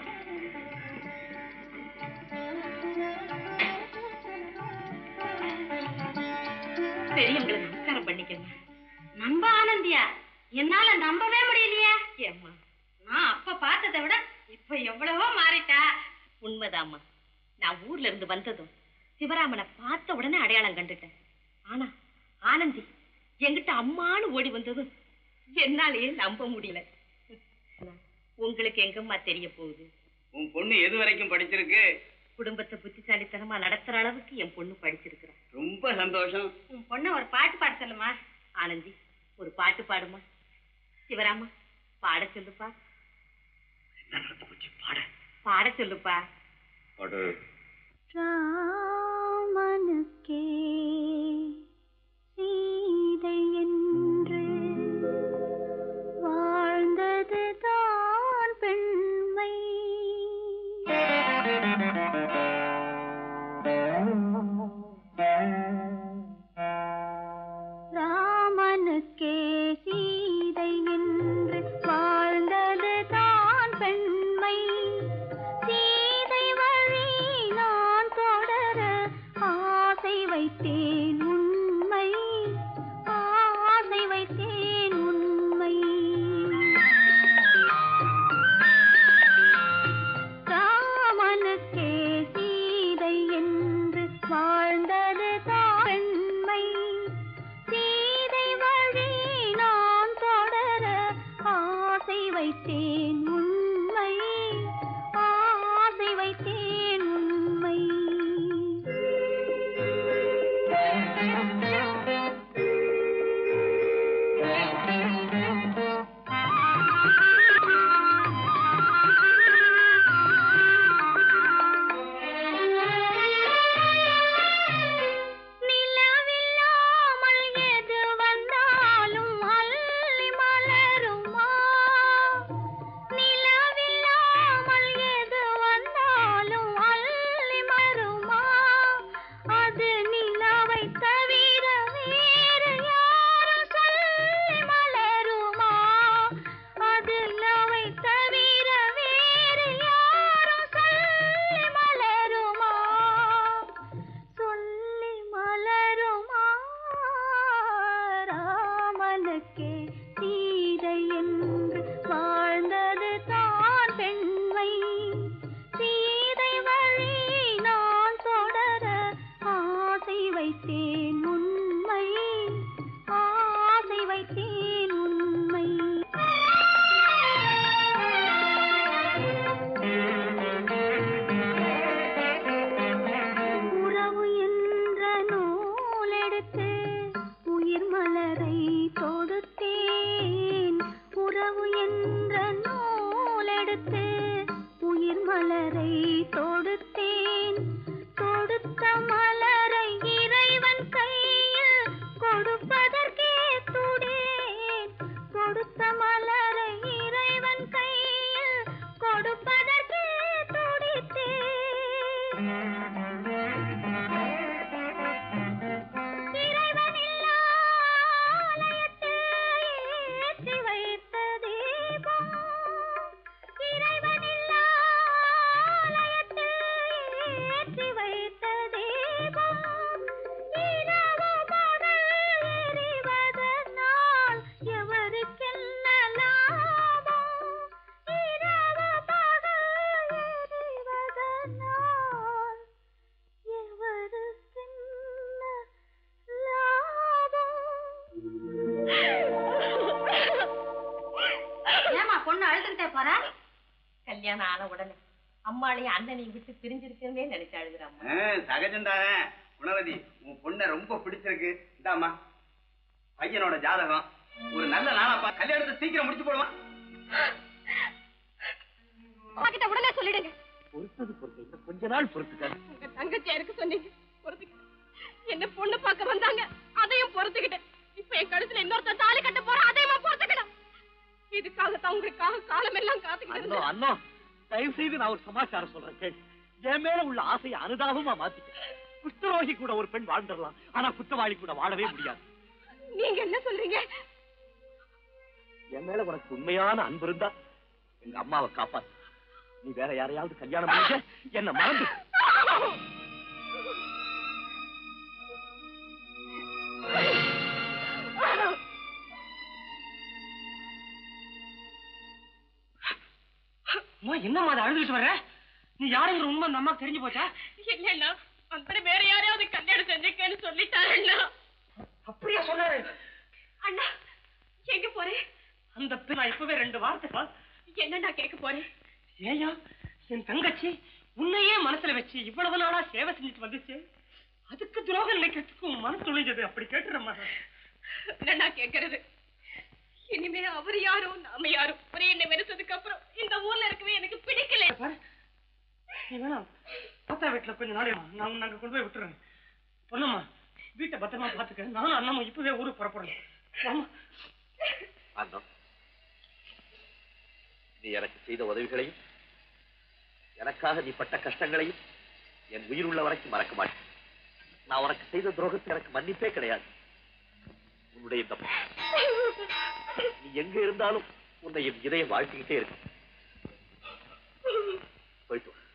பெரியவங்களை நமஸ்காரம் பண்ணிக்கங்க நம்ப ஆனந்தியா என்னால நம்பவே முடியலையே ஏம்மா நான் அப்ப பார்த்ததை விட இப்ப எவ்வளவோ மாறிட்டா உண்மைதாம்மா நான் ஊர்ல இருந்து வந்ததும் சிவராமனை பார்த்த உடனே அடையாளம் கண்டுட்டேன் ஆனா ஆனந்தி என்கிட்ட அம்மான்னு ஓடி வந்ததும் என்னாலேயே நம்ப முடியல உங்களுக்கு எங்கம்மா தெரிய போகுது உன் பொண்ணு எது வரைக்கும் படிச்சிருக்கு குடும்பத்தை புத்திசாலித்தனமா நடத்துற அளவுக்கு என் பொண்ணு படிச்சிருக்கிறா ரொம்ப சந்தோஷம் உன் பொண்ண ஒரு பாட்டு பாட சொல்லுமா ஆனந்தி ஒரு பாட்டு பாடுமா சிவராமா பாட சொல்லுப்பா பாட சொல்லுப்பா ராமனுக்கே சீதை என்று வாழ்ந்தது தான் பெண்மை ராமனுக்கே சீதை என்று வாழ்ந்தது தான் பெண்மை சீதை வழி நான் தொடர ஆசை வைத்தேன் வைத்தேன் உண்மை ஆசை வைத்தேன் உண்மை உறவு என்ற நூலெடுத்து உயிர் மலரை தொடுத்தேன் உறவு என்ற நூலெடுத்து உயிர் மலரை தொடுத்தேன் தொடுத்த மலரை இறைவன் கையில் கொடுப்பதற்கே துடேன் கொடுத்த மலரை இறைவன் கையில் கொடுப்பதற்கே துடித்தேன் இறைவனில்லா ஆலயத்தில் ஏற்றி வைத்த தீபம் இறைவனில்லா ஆலயத்தில் ஏற்றி வைத்த தீபம் இரவு பகல் எரிவதனால் எவருக்கென்ன லாபம் இரவு பகல் எரிவதனால் எவருக்கென்ன ஏமா பொண்ணு அழுதுகிட்டே போற கல்யாணம் ஆன உடனே அம்மாளையும் அண்ணனையும் விட்டு பிரிஞ்சிருக்கவே நினைச்சு அழுகுறாம்மா சகஜம்தானே குணவதி உன் பொண்ணை ரொம்ப பிடிச்சிருக்கு இந்தாம்மா பையனோட ஜாதகம் ஒரு நல்ல நாளா பா கல்யாணத்தை சீக்கிரம் முடிச்சு போடுவான் கிட்ட உடனே சொல்லிடுங்க பொறுத்தது பொறுத்து இன்னும் கொஞ்ச நாள் பொறுத்துக்க உங்க தங்கச்சியா இருக்கு சொன்னீங்க பொறுத்துக்கிட்டேன் என்ன பொண்ணு பார்க்க வந்தாங்க அதையும் பொறுத்துக்கிட்டேன் இப்ப என் கழுத்துல இன்னொருத்த தாலி கட்ட போறேன் அதையும் பொறுத்துக்கணும் இதுக்காகத்தான் உங்களுக்காக காலம் எல்லாம் காத்துக்கிட்டு அண்ணோ அண்ணோ தயவு செய்து நான் ஒரு சமாச்சாரம் சொல்றேன் கேள் என் மேல உள்ள ஆசையை அனுதாபமா மாத்திக்க குஷ்டரோகி கூட ஒரு பெண் வாழ்ந்துடலாம் ஆனா குற்றவாளி கூட வாழவே முடியாது நீங்க என்ன சொல்றீங்க என் மேல உனக்கு உண்மையான அன்பு இருந்தா எங்க அம்மாவை காப்பாத்து நீ வேற யாரையாவது கல்யாணம் பண்ணிக்க என்ன மறந்து அம்மா என்னம்மா அதை அழுதுகிட்டு வர்ற நீ யாருங்கிற உண்மை அந்த அம்மாக்கு தெரிஞ்சு போச்சா இல்லைன்னா அந்த வேற யாரையாவது கல்யாணம் செஞ்சுக்கன்னு சொல்லிட்டாருன்னா அப்படியா சொன்னாரு அண்ணா எங்க போறேன் அந்த பெண் நான் இப்பவே ரெண்டு வார்த்தை பா. என்ன நான் கேட்க போறேன் ஏயா என் தங்கச்சி உன்னையே மனசுல வச்சு இவ்வளவு நாளா சேவை செஞ்சுட்டு வந்துச்சு அதுக்கு துரோகம் நினைக்கிறதுக்கு உன் மனசு துணிஞ்சது அப்படி கேட்டுறம்மா என்ன நான் கேக்குறது இனிமே அவர் யாரும் நாம யாரும் ஒரே என்ன வெறுத்ததுக்கு அப்புறம் இந்த ஊர்ல இருக்கவே எனக்கு பிடிக்கல நீ வேணாம் தாத்தா வீட்டுல கொஞ்ச நாள் இரு. நான் உன்னை அங்க கொண்டு போய் விட்டுறேன் பொண்ணும்மா வீட்டை பத்திரமா பாத்துக்க நானும் அண்ணமும் இப்பவே ஊருக்கு புறப்படுறேன் வாம்மா. அண்ணா நீ எனக்கு செய்த உதவிகளையும் எனக்காக நீ பட்ட கஷ்டங்களையும் என் உயிர் உள்ள வரைக்கும் மறக்க மாட்டேன் நான் உனக்கு செய்த துரோகத்துக்கு எனக்கு மன்னிப்பே கிடையாது உன்னுடைய இந்த நீ எங்க இருந்தாலும் உன்னை என் இதயம் வாழ்த்திக்கிட்டே இருக்கு போயிட்டு வா.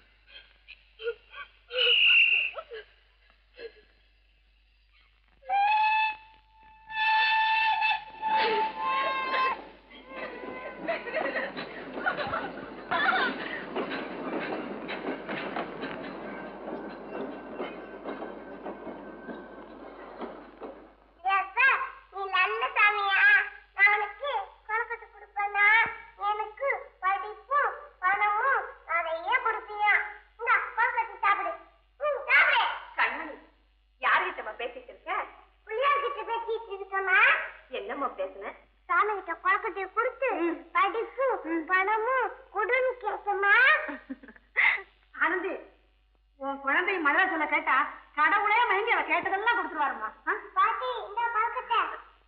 நீ நல்ல சாமியா நான் உனக்கு கொலக்கட்டு கொடுப்பேனா எனக்கு படிப்பும் பணமும் நிறைய கொடுப்பியா இந்த கொலக்கட்டு சாப்பிடு ம், சாப்பிடு கண்ணன் யார்கிட்டமா பேசிட்டு இருக்க பிள்ளையார் கிட்ட பேசிட்டு இருக்கமா என்னம்மா பேசுன சாமி கிட்ட கொலக்கட்டை கொடுத்து படிப்பு பணமும் கொடுன்னு கேட்கமா ஆனந்தி உன் குழந்தை மதுரை சொல்ல கேட்டா கடவுளே மயங்கி அவ கேட்டதெல்லாம் கொடுத்துருவாருமா பாட்டி இந்த கொலக்கட்டை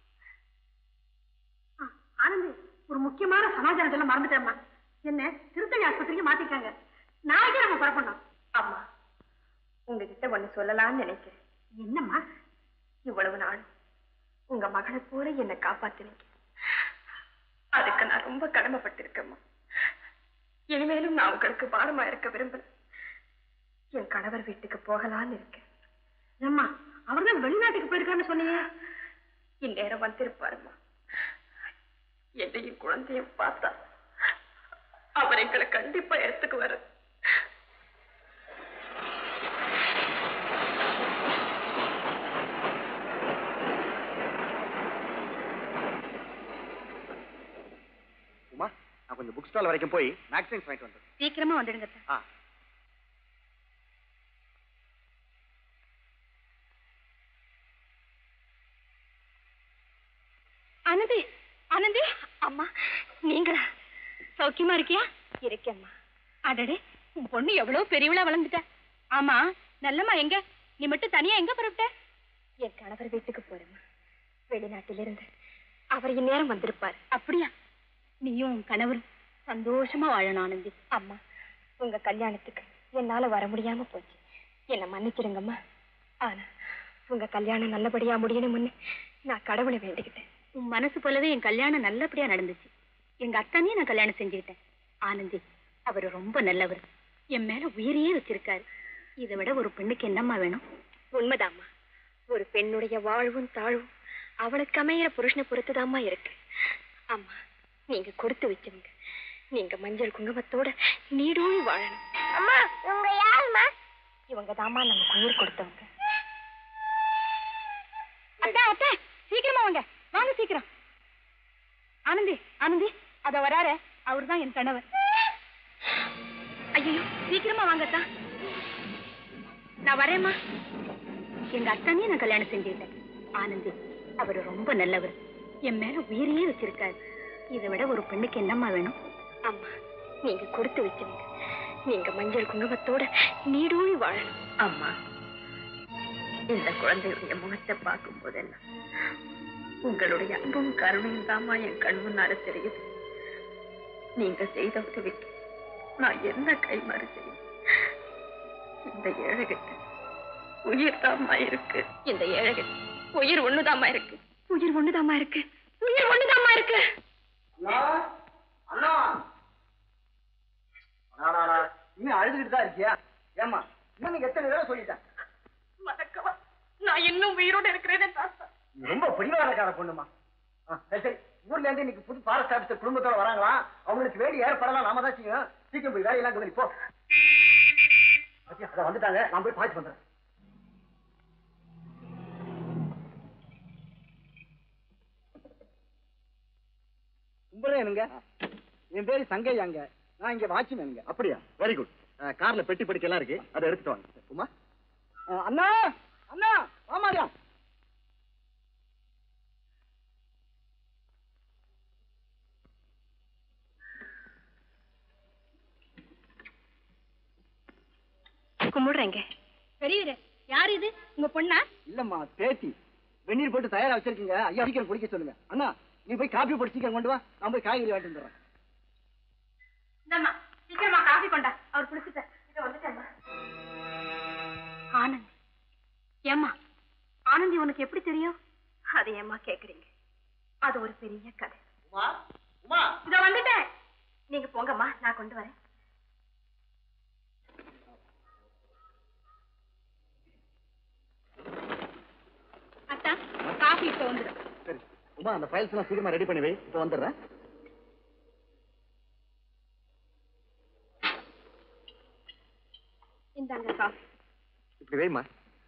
ஆனந்தி ஒரு முக்கியமான சமாச்சாரத்துல மறந்துட்டேம்மா என்ன திருத்தணி ஆஸ்பத்திரிக்கு மாத்திட்டாங்க நாளைக்கே நம்ம புறப்படணும் அம்மா உங்ககிட்ட ஒண்ணு சொல்லலாம்னு நினைக்கிறேன் என்னம்மா இவ்வளவு நாள் உங்க மகளை போல என்னை காப்பாத்தினீங்க அதுக்கு நான் ரொம்ப கடமைப்பட்டிருக்கேம்மா இனிமேலும் நான் உங்களுக்கு பாரமா இருக்க விரும்பல என் கணவர் வீட்டுக்கு போகலான்னு இருக்கேன் ஏம்மா அவர் தான் வெளிநாட்டுக்கு போயிருக்கான்னு சொன்னீங்க இந்நேரம் வந்திருப்பாருமா என்னையும் குழந்தையும் பார்த்தா அவர் எங்களை கண்டிப்பா எடுத்துக்குவாரு கொஞ்சம் புக் ஸ்டால் வரைக்கும் போய் மேக்ஸின்ஸ் வாங்கிட்டு வந்தேன் சீக்கிரமா வந்துடுங்க அத்தை. ஆ ஆனந்தி ஆனந்தி அம்மா நீங்களா சௌக்கியமா இருக்கியா இருக்கேம்மா அடடே உன் பொண்ணு எவ்வளவு பெரியவளா வளர்ந்துட்ட ஆமா நல்லம்மா எங்க நீ மட்டும் தனியா எங்க புறப்பட்ட என் கணவர் வீட்டுக்கு போறேம்மா வெளிநாட்டிலிருந்து அவர் இந்நேரம் வந்திருப்பார் அப்படியா நீயும் உன் கணவரும் சந்தோஷமா வாழணும் ஆனந்தி அம்மா உங்க கல்யாணத்துக்கு என்னால வர முடியாம போச்சு என்ன மன்னிச்சிடுங்கம்மா ஆனா உங்க கல்யாணம் நல்லபடியா முடியணும்னு நான் கடவுளை வேண்டிக்கிட்டேன் உன் மனசு போலவே என் கல்யாணம் நல்லபடியா நடந்துச்சு எங்க அத்தானையும் நான் கல்யாணம் செஞ்சுக்கிட்டேன் ஆனந்தி அவர் ரொம்ப நல்லவர் என் மேல உயிரையே வச்சிருக்காரு இதை விட ஒரு பெண்ணுக்கு என்னம்மா வேணும் உண்மைதாம்மா ஒரு பெண்ணுடைய வாழ்வும் தாழ்வும் அவளுக்கு அமையிற புருஷனை பொறுத்துதாம்மா இருக்கு அம்மா நீங்க கொடுத்து வச்சவங்க நீங்க மஞ்சள் குங்குமத்தோட நீடோடி வாழணும் அம்மா இவங்க யாரும்மா இவங்க தாம்மா நமக்கு உயிர் கொடுத்தவங்க அத்தா அத்தா சீக்கிரமா வாங்க வாங்க சீக்கிரம் ஆனந்தி ஆனந்தி அத வராரு அவர்தான் என் கணவர் ஐயோ சீக்கிரமா வாங்க அத்தா நான் வரேம்மா எங்க அத்தானையும் நான் கல்யாணம் செஞ்சுட்டேன் ஆனந்தி அவர் ரொம்ப நல்லவர் என் மேல உயிரையே வச்சிருக்காரு இதை விட ஒரு பெண்ணுக்கு என்னம்மா வேணும் அம்மா நீங்க கொடுத்து வச்சவங்க நீங்க மஞ்சள் குங்குமத்தோட நீடோடி வாழணும் அம்மா இந்த குழந்தையுடைய முகத்தை பார்க்கும் போதெல்லாம் உங்களுடைய அன்பும் கருணையும் தாமா என் கண் முன்னால தெரியுது நீங்க செய்த உதவிக்கு நான் என்ன கைமாறு செய்யும் இந்த ஏழைகிட்ட உயிர் தாமா இருக்கு இந்த ஏழைகள் உயிர் ஒண்ணுதாம்மா இருக்கு உயிர் ஒண்ணுதாம்மா இருக்கு உயிர் ஒண்ணுதாம்மா இருக்கு அண்ணா அண்ணா இன்னும் அழுதுகிட்டு தான் இருக்கியா ஏமா இன்னும் நீங்க எத்தனை தடவை சொல்லிட்டேன் மறக்கவா நான் இன்னும் உயிரோட இருக்கிறேனே தாத்தா நீ ரொம்ப பிடிவாதக்கார பொண்ணுமா ஆ, சரி சரி ஊர்ல இருந்து இன்னைக்கு புது ஃபாரஸ்ட் ஆபீசர் குடும்பத்தோட வராங்களா அவங்களுக்கு வேண்டிய ஏற்பாடெல்லாம் நாம தான் செய்யணும் சீக்கிரம் போய் வேலையெல்லாம் கவனி போ பாத்தியா, அதான் வந்துட்டாங்க நான் போய் பாய்ச்சி வந்துடுறேன் கும்புறேனுங்க என் பேரு சங்கையாங்க நான் இங்க வாட்ச்மேனுங்க அப்படியா வெரி குட் கார்ல பெட்டி படிக்கலாம் இருக்கு அதை எடுத்துட்டு வாங்க உமா அண்ணா அண்ணா ஆமாடா கும்பிடுறேங்க பெரியவரே யார் இது உங்க பொண்ணா இல்லம்மா பேத்தி வெந்நீர் போட்டு தயாரா வச்சிருக்கீங்க ஐயா சீக்கிரம் குடிக்க சொல்லுங்க அண்ணா நீ போய் காபி போட்டு சீக்கிரம் கொண்டு வா நான் போய் காய்கறி வாங்கிட்டு வந்துடுறேன் இந்தம்மா சீக்கிரமா காஃபி கொண்டா அவர் குடிச்சிட்ட இத வந்துட்டேம்மா ஆனந்த் ஏம்மா ஆனந்தி உனக்கு எப்படி தெரியும் அது ஏம்மா கேக்குறீங்க அது ஒரு பெரிய கதை உமா உமா இத வந்துட்டேன் நீங்க போங்கம்மா நான் கொண்டு வரேன் அத்தா காஃபி இப்ப வந்துடும் சரி உமா அந்த ஃபைல்ஸ் எல்லாம் சீக்கிரமா ரெடி பண்ணி வை இப்போ வந்துடுறேன் இந்தாங்க காஃபி இப்படி வைமா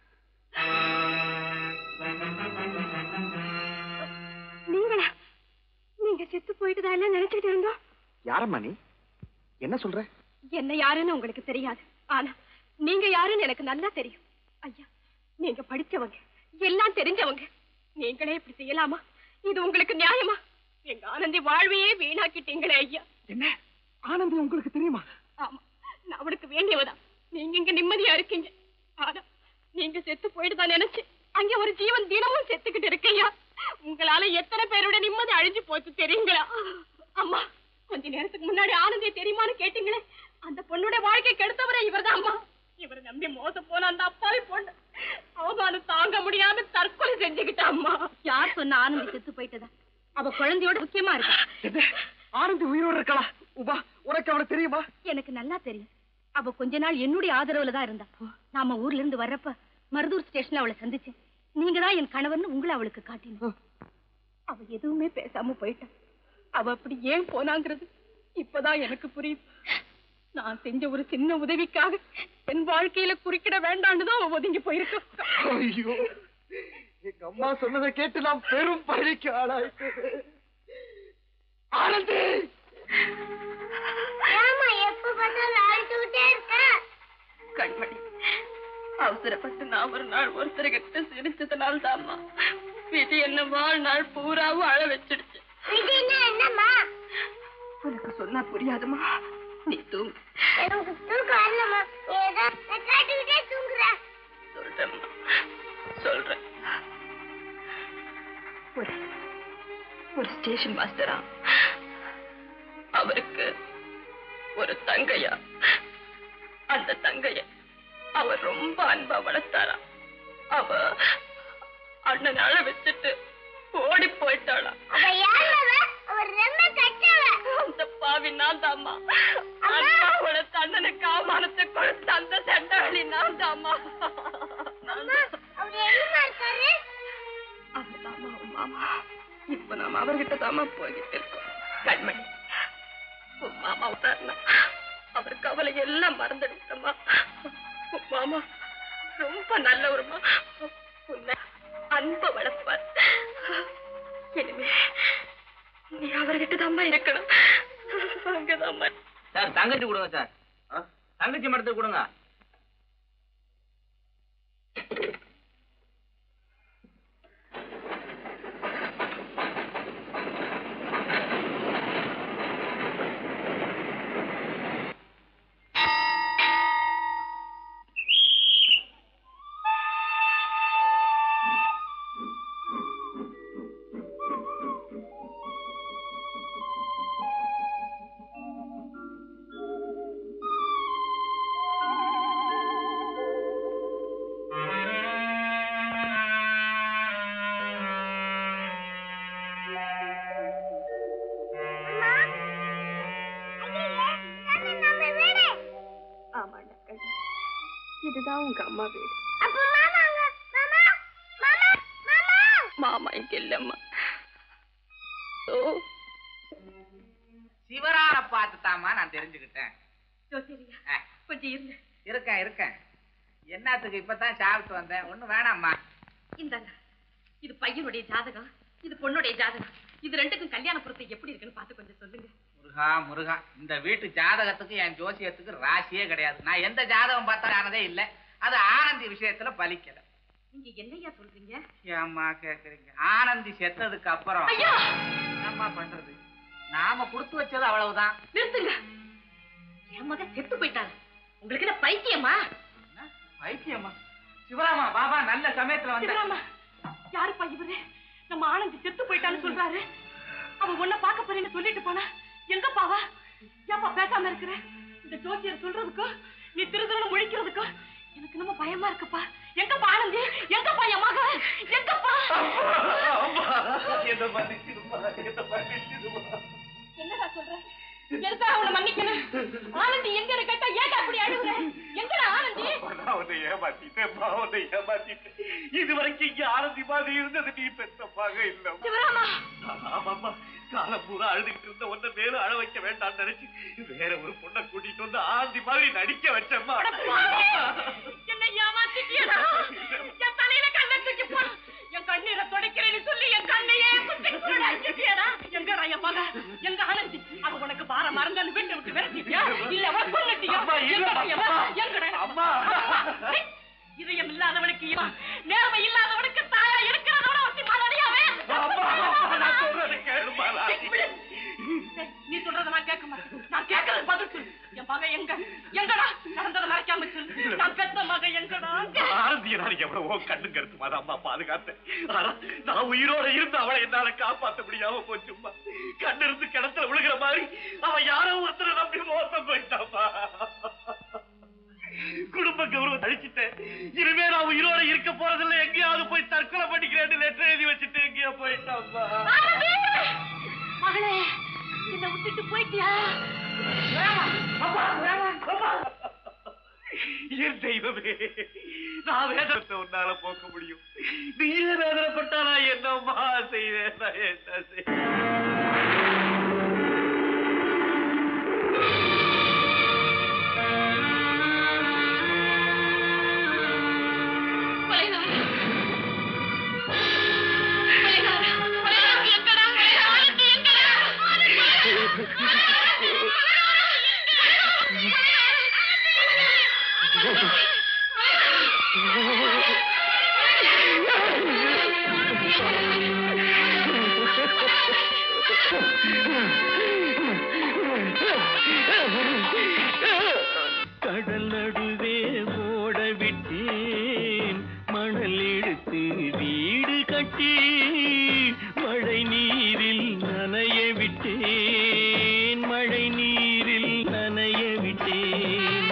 நீங்களா நீங்க செத்து போயிட்டு தான் எல்லாம் நினைச்சிட்டு இருந்தோம் யாரம்மா நீ என்ன சொல்ற என்ன யாருன்னு உங்களுக்கு தெரியாது ஆனா நீங்க யாருன்னு எனக்கு நல்லா தெரியும் ஐயா நீங்க படிச்சவங்க எல்லாம் தெரிஞ்சவங்க நீங்களே இப்படி செய்யலாமா இது உங்களுக்கு நியாயமா எங்க ஆனந்தி வாழ்வையே வீணாக்கிட்டீங்களே ஐயா என்ன ஆனந்தி உங்களுக்கு தெரியுமா ஆமா நான் அவனுக்கு வேண்டியவதான் நீங்க இங்க நிம்மதியா இருக்கீங்க ஆனா நீங்க செத்து போயிட்டு தான் நினைச்சு அங்க ஒரு ஜீவன் தினமும் செத்துக்கிட்டு இருக்கையா உங்களால எத்தனை பேரோட நிம்மதி அழிஞ்சு போச்சு தெரியுங்களா அம்மா கொஞ்ச நேரத்துக்கு முன்னாடி ஆனந்திய தெரியுமான்னு கேட்டீங்களே அந்த பொண்ணுடைய வாழ்க்கை கெடுத்தவரே இவர்தான் அம்மா இவரை நம்பி மோச போன அந்த அப்பாவி பொண்ணு அவமானம் தாங்க முடியாம தற்கொலை செஞ்சுக்கிட்டா அம்மா யார் சொன்ன ஆனந்தி செத்து போயிட்டதா அவ குழந்தையோட முக்கியமா இருக்கா ஆனந்தி உயிரோடு இருக்கலாம் உமா உனக்கு அவனை தெரியுமா எனக்கு நல்லா தெரியும் அவ கொஞ்ச நாள் என்னுடைய ஆதரவுல தான் இருந்தா நாம ஊர்ல இருந்து வர்றப்ப மருதூர் ஸ்டேஷன்ல அவளை சந்திச்சேன் நீங்க தான் என் கணவர்னு உங்களை அவளுக்கு காட்டினோம் அவ எதுவுமே பேசாம போயிட்டா அவ அப்படி ஏன் போனாங்கிறது இப்பதான் எனக்கு புரியுது நான் செஞ்ச ஒரு சின்ன உதவிக்காக என் வாழ்க்கையில குறுக்கிட வேண்டான்னு தான் அவ ஒதுங்கி போயிருக்கா ஐயோ எங்க அம்மா சொன்னதை கேட்டு நான் பெரும் பழிக்கு ஆளாயிட்டேன் ஆனந்தி கண்மணி அவசரப்பட்டு நான் ஒரு நாள் ஒருத்தர்கிட்ட சிரிச்சதுனால தாம்மா விதி என்ன வாழ்நாள் பூராவும் அழ வச்சிடுச்சு என்னம்மா உனக்கு சொன்னா புரியாதுமா நீ தூங்கு எனக்கு தூக்கம் வரலம்மா ஏதோ காட்டுக்கிட்டே தூங்குற சொல்றேம்மா சொல்றேன் ஒரு ஒரு ஸ்டேஷன் மாஸ்டரா அவருக்கு ஒரு தங்கையா அந்த தங்கைய அவர் ரொம்ப அன்பா வளர்த்தாரா அவ அண்ணன் அழ வச்சுட்டு ஓடி போயிட்டாளா அவ யார் அவர் ரொம்ப கட்டவ அந்த பாவி நான் தாம்மா அண்ணா வளர்த்த அண்ணனுக்கு அவமானத்தை கொடுத்த அந்த சண்டாளி நான் தாம்மா அவர் எங்கம்மா இருக்காரு அவர்தாம்மா உன் மாமா இப்ப நாம அவர்கிட்ட தாமா போய்கிட்டு இருக்கோம் கண்மணி உன் மாமா உதாரணா அவர் கவலை எல்லாம் மறந்துடுத்தம்மா உன் மாமா ரொம்ப நல்லவருமா உன்னை அன்ப வளர்ப்பார் இனிமே நீ அவர்கிட்ட தாம்மா இருக்கணும் அங்கதாம்மா சார் தங்கச்சி கொடுங்க சார் தங்கச்சி மரத்துக்கு கொடுங்க நம்ம வீடு ஆமாண்டா கண்ணு இதுதான் உங்க அம்மா வீடு அப்ப மாமா அங்க மாமா மாமா மாமா மாமா இங்க இல்லம்மா ஓ சிவரான பார்த்து தாமா நான் தெரிஞ்சுக்கிட்டேன் ஜோசியரியா ஆ. கொஞ்சம் இருங்க இருக்கேன் இருக்கேன் என்னத்துக்கு இப்பதான் சாப்பிட்டு வந்தேன் ஒண்ணும் வேணாம்மா இந்தாங்க இது பையனுடைய ஜாதகம் இது பொண்ணுடைய ஜாதகம் இது ரெண்டுக்கும் கல்யாண பொருத்தம் எப்படி இருக்குன்னு பார்த்து கொஞ்சம் சொல்லுங்க முருகா முருகா இந்த வீட்டு ஜாதகத்துக்கு என் ஜோசியத்துக்கு ராசியே கிடையாது நான் எந்த ஜாதகம் பார்த்தா ஆனதே இல்லை அது ஆனந்தி விஷயத்துல பலிக்கல நீங்க என்னையா சொல்றீங்க ஏம்மா கேக்குறீங்க ஆனந்தி செத்ததுக்கு அப்புறம் என்னம்மா பண்றது நாம கொடுத்து வச்சது அவ்வளவுதான் நிறுத்துங்க என் மக செத்து போயிட்டாங்க உங்களுக்கு என்ன பைத்தியமா பைத்தியம்மா சிவராமா பாபா நல்ல சமயத்துல வந்து சிவராமா யாருப்பா இவரு நம்ம ஆனந்தி செத்து போயிட்டான்னு சொல்றாரு அவ உன்ன பார்க்க போறேன்னு சொல்லிட்டு போனா எங்க பாவா ஏப்பா பேசாம இருக்கிற இந்த ஜோசியர் சொல்றதுக்கும் நீ திருதுன்னு முழிக்கிறதுக்கும் எனக்கு நம்ம பயமா இருக்குப்பா எங்கப்பா ஆனந்தி எங்கப்பா என் மக எங்கப்பா என்ன மன்னிச்சிடுமா என்ன மன்னிச்சிடுமா என்னடா சொல்ற எதுக்காக அவனை மன்னிக்கணும் ஆனந்தி எங்க கேட்டா ஏன்டா அப்படி அழுகுற எங்கடா ஆனந்தி நான் உன்னை ஏமாத்திட்டேன் உன்னை ஏமாத்திட்டேன் இது வரைக்கும் இங்க ஆனந்தி மாதிரி இருந்தது நீ பெத்தமாக இல்ல சிவராமா ஆமாம்மா காலம் பூரா அழுதுகிட்டு இருந்த உன்னை மேலும் அழ வைக்க வேண்டாம்னு நினைச்சு வேற ஒரு பொண்ணை கூட்டிட்டு வந்து ஆனந்தி மாதிரி நடிக்க வச்சம்மா என்னை ஏமாத்திட்டியடா என் தலையில கண்ணை தூக்கி போ என் கண்ணீரை துடைக்கிறேன்னு சொல்லி என் கண்ணையே குத்தி குருடாக்கிட்டியடா எங்கடா என் மக எங்க ஆனந்தி அவ உனக்கு பார மறந்தான்னு வீட்டை விட்டு விரட்டிட்டியா இல்ல அவ கொண்டுட்டியா அம்மா, இல்ல, எங்கடா என் மக? அம்மா. எங்கடா அம்மா. டேய், இதயம் இல்லாதவனுக்கு இவன் நேர்மை இல்லாதவனுக்கு தாயா இருக்கிறதோட ஒட்டி மலடியாவே அம்மா, அம்மா, நான் சொல்றதை கேளுமா, ராணி. நீ சொல்றத நான் கேட்க மாட்டேன் நான் கேட்கறது பதில் சொல்லு என் மக எங்க எங்கடா நடந்ததை மறைக்காம சொல்லு நான் பெத்த மக எங்கடா ஆனந்திய நான் எவ்வளவோ கண்ணு கருத்துமா அம்மா பாதுகாத்தேன் ஆனா நான் உயிரோட இருந்து அவளை என்னால காப்பாத்த முடியாம போச்சும்மா கண்ணு இருந்து கிணத்துல விழுகிற மாதிரி அவன் யாரோ ஒருத்தரை நம்பி மோசம் போயிட்டாமா குடும்ப கௌரவம் அழிச்சிட்டேன் இனிமே நான் உயிரோட இருக்க போறதில்லை எங்கேயாவது போய் தற்கொலை பண்ணிக்கிறேன்னு லெட்டர் எழுதி வச்சுட்டு எங்கேயோ போயிட்டாமா மகளே என்ன விட்டுட்டு போயிட்டியா என் தெய்வமே நான் வேதத்தை உன்னால போக்க முடியும் நீயே வேதனைப்பட்டா நான் என்னம்மா செய்வேன் நான் என்ன செய்வேன் எங்கடா கடல் நடுவே ஓட விட்டேன் மணல் எடுத்து வீடு கட்டி மழை நீரில் நனைய விட்டேன் மழை நீரில் நனைய விட்டேன்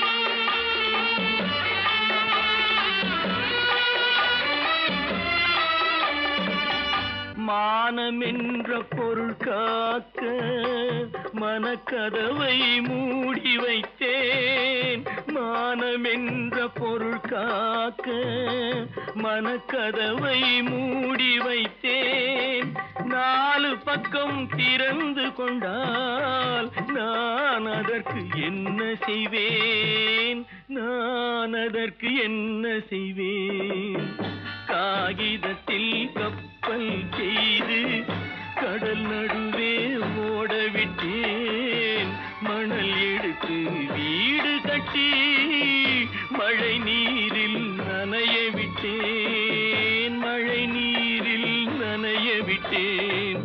மானம் என்ற பொருள் காக்க மனக்கதவை மூடி வைத்தேன் மானம் என்ற பொருள் காக்க மனக்கதவை மூடி வைத்தேன் நாலு பக்கம் திறந்து கொண்டால் நான் அதற்கு என்ன செய்வேன் நான் அதற்கு என்ன செய்வேன் காகிதத்தில் கப்பல் செய்து கடல் நடுவே ஓட விட்டேன் மணல் எடுத்து வீடு கட்டி மழை நீரில் நனைய விட்டேன் மழை நீரில் நனைய விட்டேன்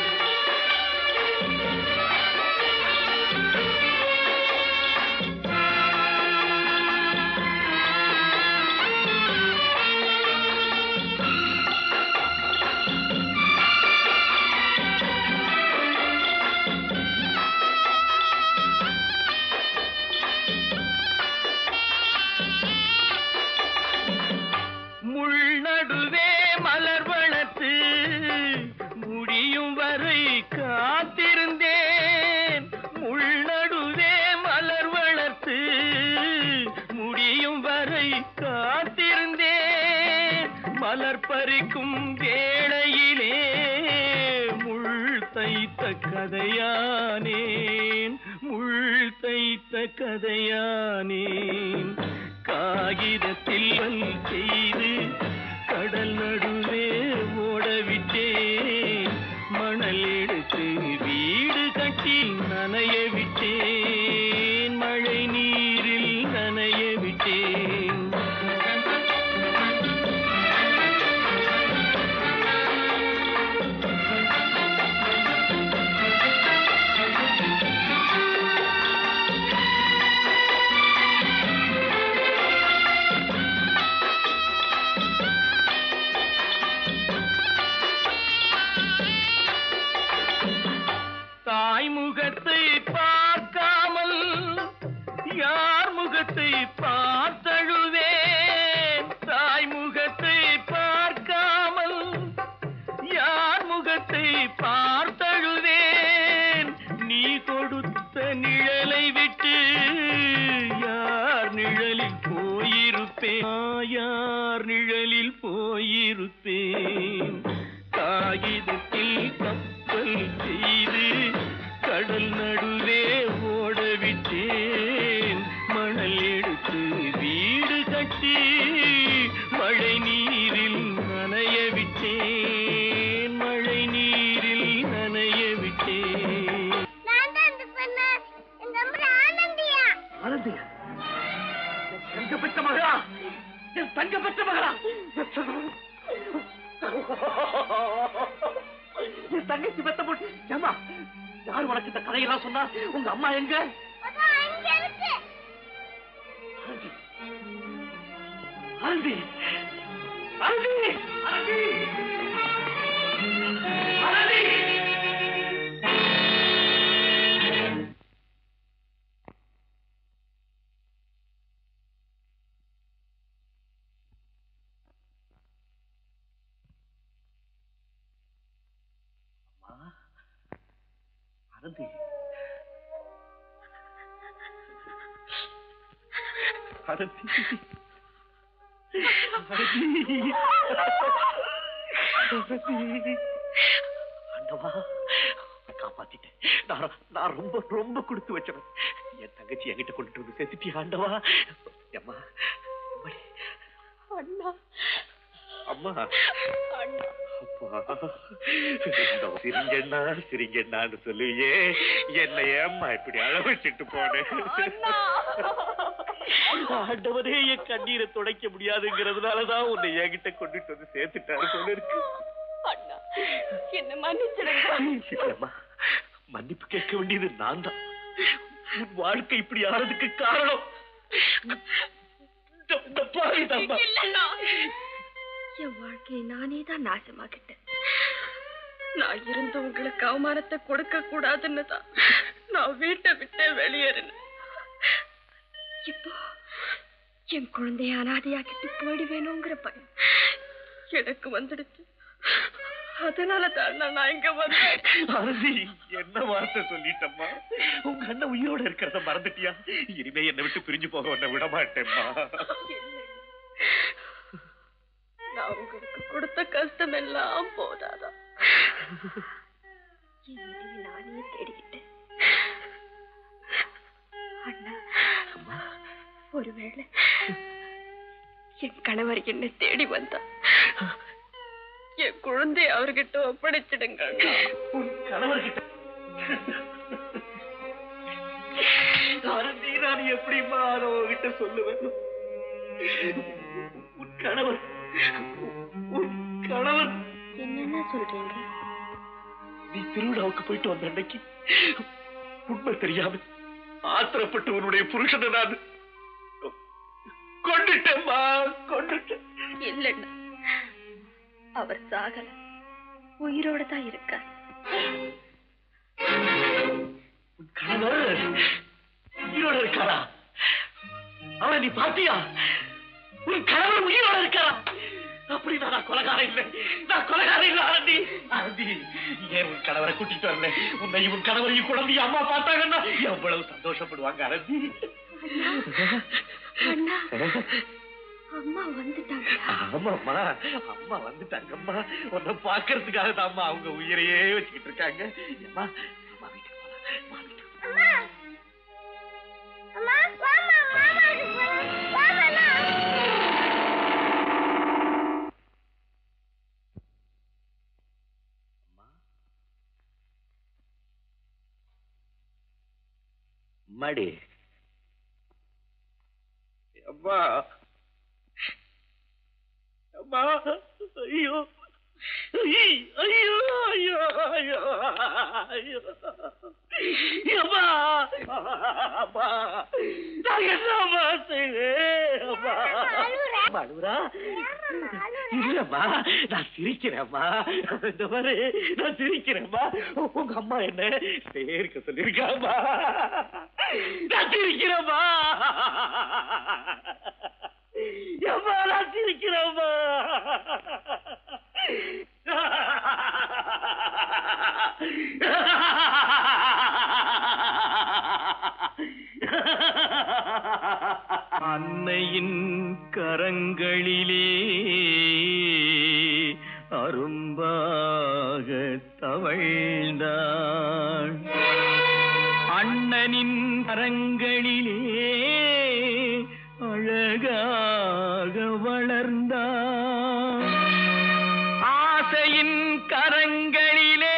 முள் நடுவே மலர் வளர்த்து முடியும் வரை காத்திருந்தேன் முள் நடுவே மலர் வளர்த்து முடியும் வரை காத்திருந்தேன் மலர் பறிக்கும் வேளையிலே முள் தைத்த கதையானேன் முள் தைத்த கதையானேன் காகிதத்தில் வல் செய்து கடல் நடுவே ஓட விட்டேன் மணல் எடுத்து வீடு கட்டி நனைய விட்டேன் மழை நீரில் நனைய விட்டேன் தாய் முகத்தை பார்க்காமல் யார் முகத்தை பார்த்தழுவேன் தாய் முகத்தை பார்க்காமல் யார் முகத்தை பார்த்தழுவேன் நீ கொடுத்த நிழலை விட்டு யார் நிழலில் போயிருப்பேன் ஆ, யார் நிழலில் போயிருப்பேன் காகிதத்தில் கப்பல் செய்து கடல் நடுவே ஓட விட்டேன் மணல் எடுத்து வீடு கட்டி மழை நீரில் நனைய விட்டேன் மழை நீரில் நனைய விட்டேன் நான் தான் இந்த பொண்ணு எங்க அம்மா ஆனந்தியா ஆனந்தியா என் தங்க பெற்ற மகளா என் தங்க பெற்ற மகளா என் தங்கச்சி பெத்த போட்டு ஏமா யார் உனக்கு இந்த கதையெல்லாம் சொன்னா உங்க அம்மா எங்க அதான் அங்க இருக்கு ஆனந்தி ஆனந்தி ஆனந்தி ஆனந்தி அம்மா ஆனந்தி ஆனந்தி ஆண்டவா காப்பாத்திட்டேன் நான் நான் ரொம்ப ரொம்ப கொடுத்து வச்சவன் என் தங்கச்சி என்கிட்ட கொண்டுட்டு வந்து சேர்த்துட்டி ஆண்டவா அம்மா அம்மாடி. அண்ணா அம்மா அண்ணா அப்பா இந்த சிரிங்கண்ணா சிரிங்கண்ணான்னு சொல்லுவியே என்னை ஏம்மா இப்படி அழ வச்சுட்டு போனேன் ஆண்டவரே என் கண்ணீரை துடைக்க முடியாதுங்கிறதுனாலதான் உன்னை என்கிட்ட கொண்டுட்டு வந்து சேர்த்துட்டாரு போல இருக்கு என்ன மன்னிச்சிடுங்க இல்லம்மா மன்னிப்பு கேட்க வேண்டியது நான் தான் உன் வாழ்க்கை இப்படி ஆறதுக்கு காரணம் இந்த- இந்த பாவிதாம்மா. இல்லைண்ணா. என் வாழ்க்கையை நானே தான் நாசமாக்கிட்டேன் நான் இருந்து உங்களுக்கு அவமானத்தை கொடுக்க கூடாதுன்னு தான் நான் வீட்டை விட்டு வெளியேறினேன் இப்போ என் குழந்தைய அனாதையாக்கிட்டு போயிடுவேணுங்கிற பயம் எனக்கு வந்துடுச்சு அதனால தான் நான் இங்க வந்தேன் அரசி என்ன வார்த்தை சொல்லிட்டம்மா உங்க அண்ணன் உயிரோட இருக்கிறத மறந்துட்டியா இனிமே என்னை விட்டு பிரிஞ்சு போக உன்னை விட மாட்டேம்மா நான் உங்களுக்கு கொடுத்த கஷ்டம் எல்லாம் போதாதா என் முடிவை நானே தேடிக்கிட்டேன் அண்ணா ஒருவேளை என் கணவர் என்னை தேடி வந்தா என் குழந்தை அவர்கிட்ட ஒப்படைச்சிடுங்க அண்ணா. கணவர்கிட்ட அரசி நான் எப்படிம்மா அதை உன்கிட்ட சொல்லுவேன் உன் கணவர் உன் கணவர் என்னென்ன சொல்றீங்க நீ திருவிழாவுக்கு போயிட்டு வந்த அன்னைக்கு உண்மை தெரியாம ஆத்திரப்பட்டு உன்னுடைய புருஷனை நான் கொண்டுட்டேம்மா கொண்டுட்டேன் இல்லைண்ணா அவர் சாகல உயிரோட தான் இருக்கார் உன் கணவர் உயிரோட இருக்காரா அவரை நீ பாத்தியா உன் கணவர் உயிரோட இருக்காரா அப்படி நான் கொலகாரம் இல்லை நான் கொலகாரம் இல்லை ஆரண்டி ஆரண்டி ஏன் உன் கணவரை கூட்டிட்டு வரல உன்னை உன் கணவரையும் குழந்தையும் அம்மா பார்த்தாங்கன்னா எவ்வளவு சந்தோஷப்படுவாங்க ஆரண்டி அண்ணா அம்மா வந்துட்டாங்களா ஆமாம்மா அம்மா வந்துட்டாங்கம்மா உன்னை பாக்குறதுக்காக தான்மா அவங்க உயிரையே வச்சுக்கிட்டு இருக்காங்க அம்மா அம்மா வீட்டுக்கு போலாம். அம்மா வீட்டுக்கு அம்மா வாமா மாமா வாமா மடி அம்மா அம்மா ஐயோ ஐ, ஐயோ ஐயோ ஐயோ ஐயோ அம்மா அம்மா நான் என்னம்மா செய்வேன் அம்மா அம்மா, அழுவுறா இல்லம்மா நான் சிரிக்கிறேம்மா இந்த மாதிரி நான் சிரிக்கிறேம்மா உங்க அம்மா என்ன சேர்க்க சொல்லிருக்காம்மா நான் சிரிக்கிறேம்மா அம்மா நான் சிரிக்கிறேம்மா அன்னையின் கரங்களிலே அரும்பாக தவழ்ந்தாள் அண்ணனின் கரங்களிலே அழகாக வளர்ந்தாள் ஆசையின் கரங்களிலே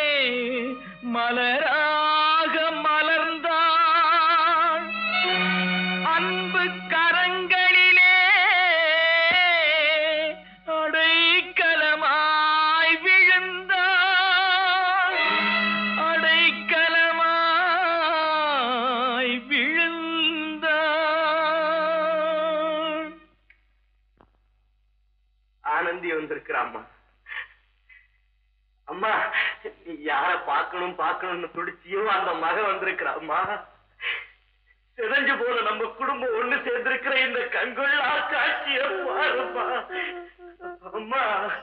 மலராக மலர்ந்தாள் அன்பு கரங்களிலே அடைக்கலமாய் விழுந்தாள் அடைக்கலமாய் விழுந்தாள் ஆனந்தி வந்திருக்கிறாம்மா அம்மா நீ யார பார்க்கணும் பார்க்கணும்னு துடிச்சியோ அந்த மக வந்திருக்கிறாம்மா சிதைஞ்சு போன நம்ம குடும்பம் ஒண்ணு சேர்ந்திருக்கிற இந்த கண்கொள்ளா காட்சிய பாரும்மா அம்மா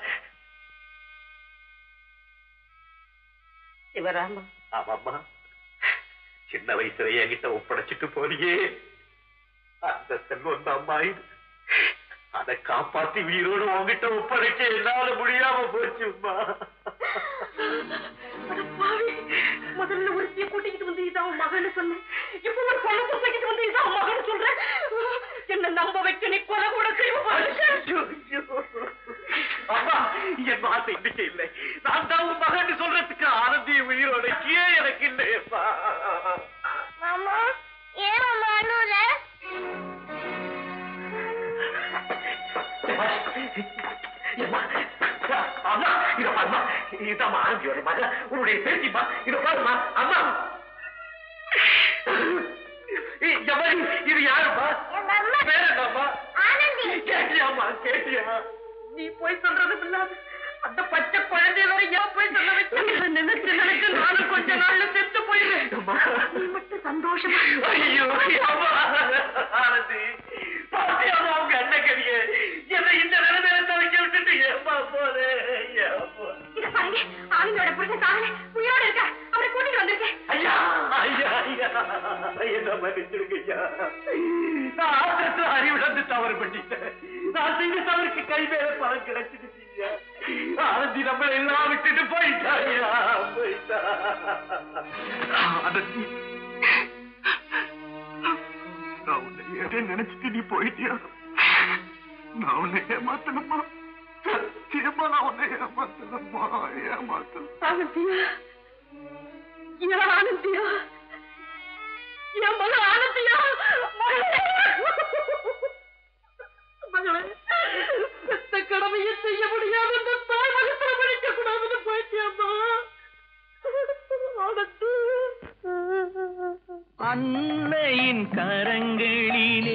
சிவராமா ஆமாம்மா சின்ன வயசுல என்கிட்ட ஒப்படைச்சிட்டு போறியே அந்த செல்வம் தாம்மா இது அதை காப்பாத்தி உயிரோடு உன்கிட்ட ஒப்படைக்க என்னால முடியாம போச்சும்மா முதல்ல ஒரு தீ கூட்டிக்கிட்டு வந்து இதான் உன் மகன்னு சொன்னேன் இப்ப ஒரு கொலை தூக்கிட்டு வந்து இதான் உன் மகன்னு சொல்றேன் என்ன நம்ப வைக்க நீ கொலை கூட செய்வ அம்மா என் வார்த்தை நம்பிக்கை இல்லை நான் தான் உன் மகன் சொல்றதுக்கு ஆனந்தி உயிரோட ஏன் எனக்கு இல்லையப்பா மாமா ஏன் மாமா அழுற அம்மா இத பாருமா இதாம்மா ஆனந்தியோட மக உன்னுடைய பேத்திமா இத பாருமா அம்மா ஏய், ஜமாலி, இது யாருப்பா பேர் என்னப்பா கேட்டியாம்மா கேட்டியா நீ போய் சொல்றது இல்லாம அந்த பச்சை குழந்தை வரை ஏன் போய் சொல்ல வச்ச நினைச்சு நினைச்சு நானும் கொஞ்ச நாள்ல செத்து போயிருவேன் நீ மட்டும் சந்தோஷமா ஐயோ அம்மா ஆனந்தி பாத்தியாமா உங்க அண்ணன் கறிய என்னை இந்த நிலைமையில தவிக்க விட்டுட்டு ஏமா போறே ஏமா இத பாருங்க ஆனந்தோட புருஷன் சாகல உயிரோட இருக்கா அவரை கூட்டிட்டு வந்திருக்கேன் ஐயா ஐயா ஐயா என்ன மன்னிச்சிருங்க ஐயா நான் ஆத்திரத்துல அறிவிழந்து தவறு பண்ணிட்டேன் நான் செய்த தவறுக்கு கை மேல பணம் கிடைச்சிடுச்சு ஐயா ஆனந்தி நம்மளை எல்லாம் விட்டுட்டு போயிட்டா ஐயா போயிட்டா ஆனந்தி நான் உன்னை ஏதே நினைச்சிட்டு நீ போயிட்டியா நான் உன்னை ஏமாத்தணுமா சத்தியமா நான் உன்னை ஏமாத்தணுமா ஏமாத்தணும் ஆனந்தியா ஏன் ஆனந்தியா என் மக ஆனந்தியா மகளே பெத்த கடமையை செய்ய முடியாத இந்த தாய் மகத்துல படிக்க கூடாதுன்னு போயிட்டியம்மா ஆனந்தி அன்னையின் கரங்களிலே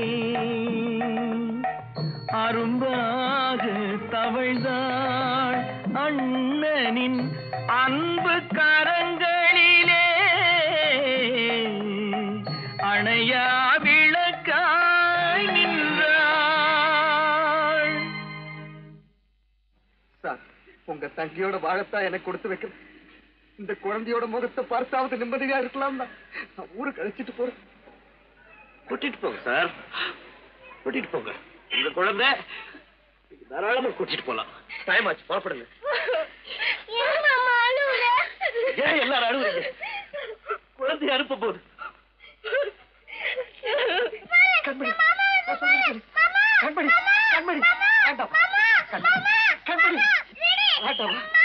அரும்பாக தவழ்ந்தாள் அண்ணனின் அன்பு கரங்களிலே அணையா விளக்காய் நின்றாள் சார் உங்க தங்கியோட வாழத்தான் எனக்கு கொடுத்து வைக்கிறேன் இந்த குழந்தையோட முகத்தை பார்த்தாவது நிம்மதியா இருக்கலாம் தான் நான் ஊருக்கு அழைச்சிட்டு போறேன் கூட்டிட்டு போங்க சார் கூட்டிட்டு போங்க உங்க குழந்தை நீங்க தாராளமா கூட்டிட்டு போலாம் டைம் ஆச்சு புறப்படுங்க ஏன் எல்லாரும் அழுவுறீங்க குழந்தைய அனுப்ப போகுது கண்மணி நான் சொல்றது கேளு. கண்மணி கண்மணி வேண்டாம் கண்மணி கண்மணி வேண்டாம்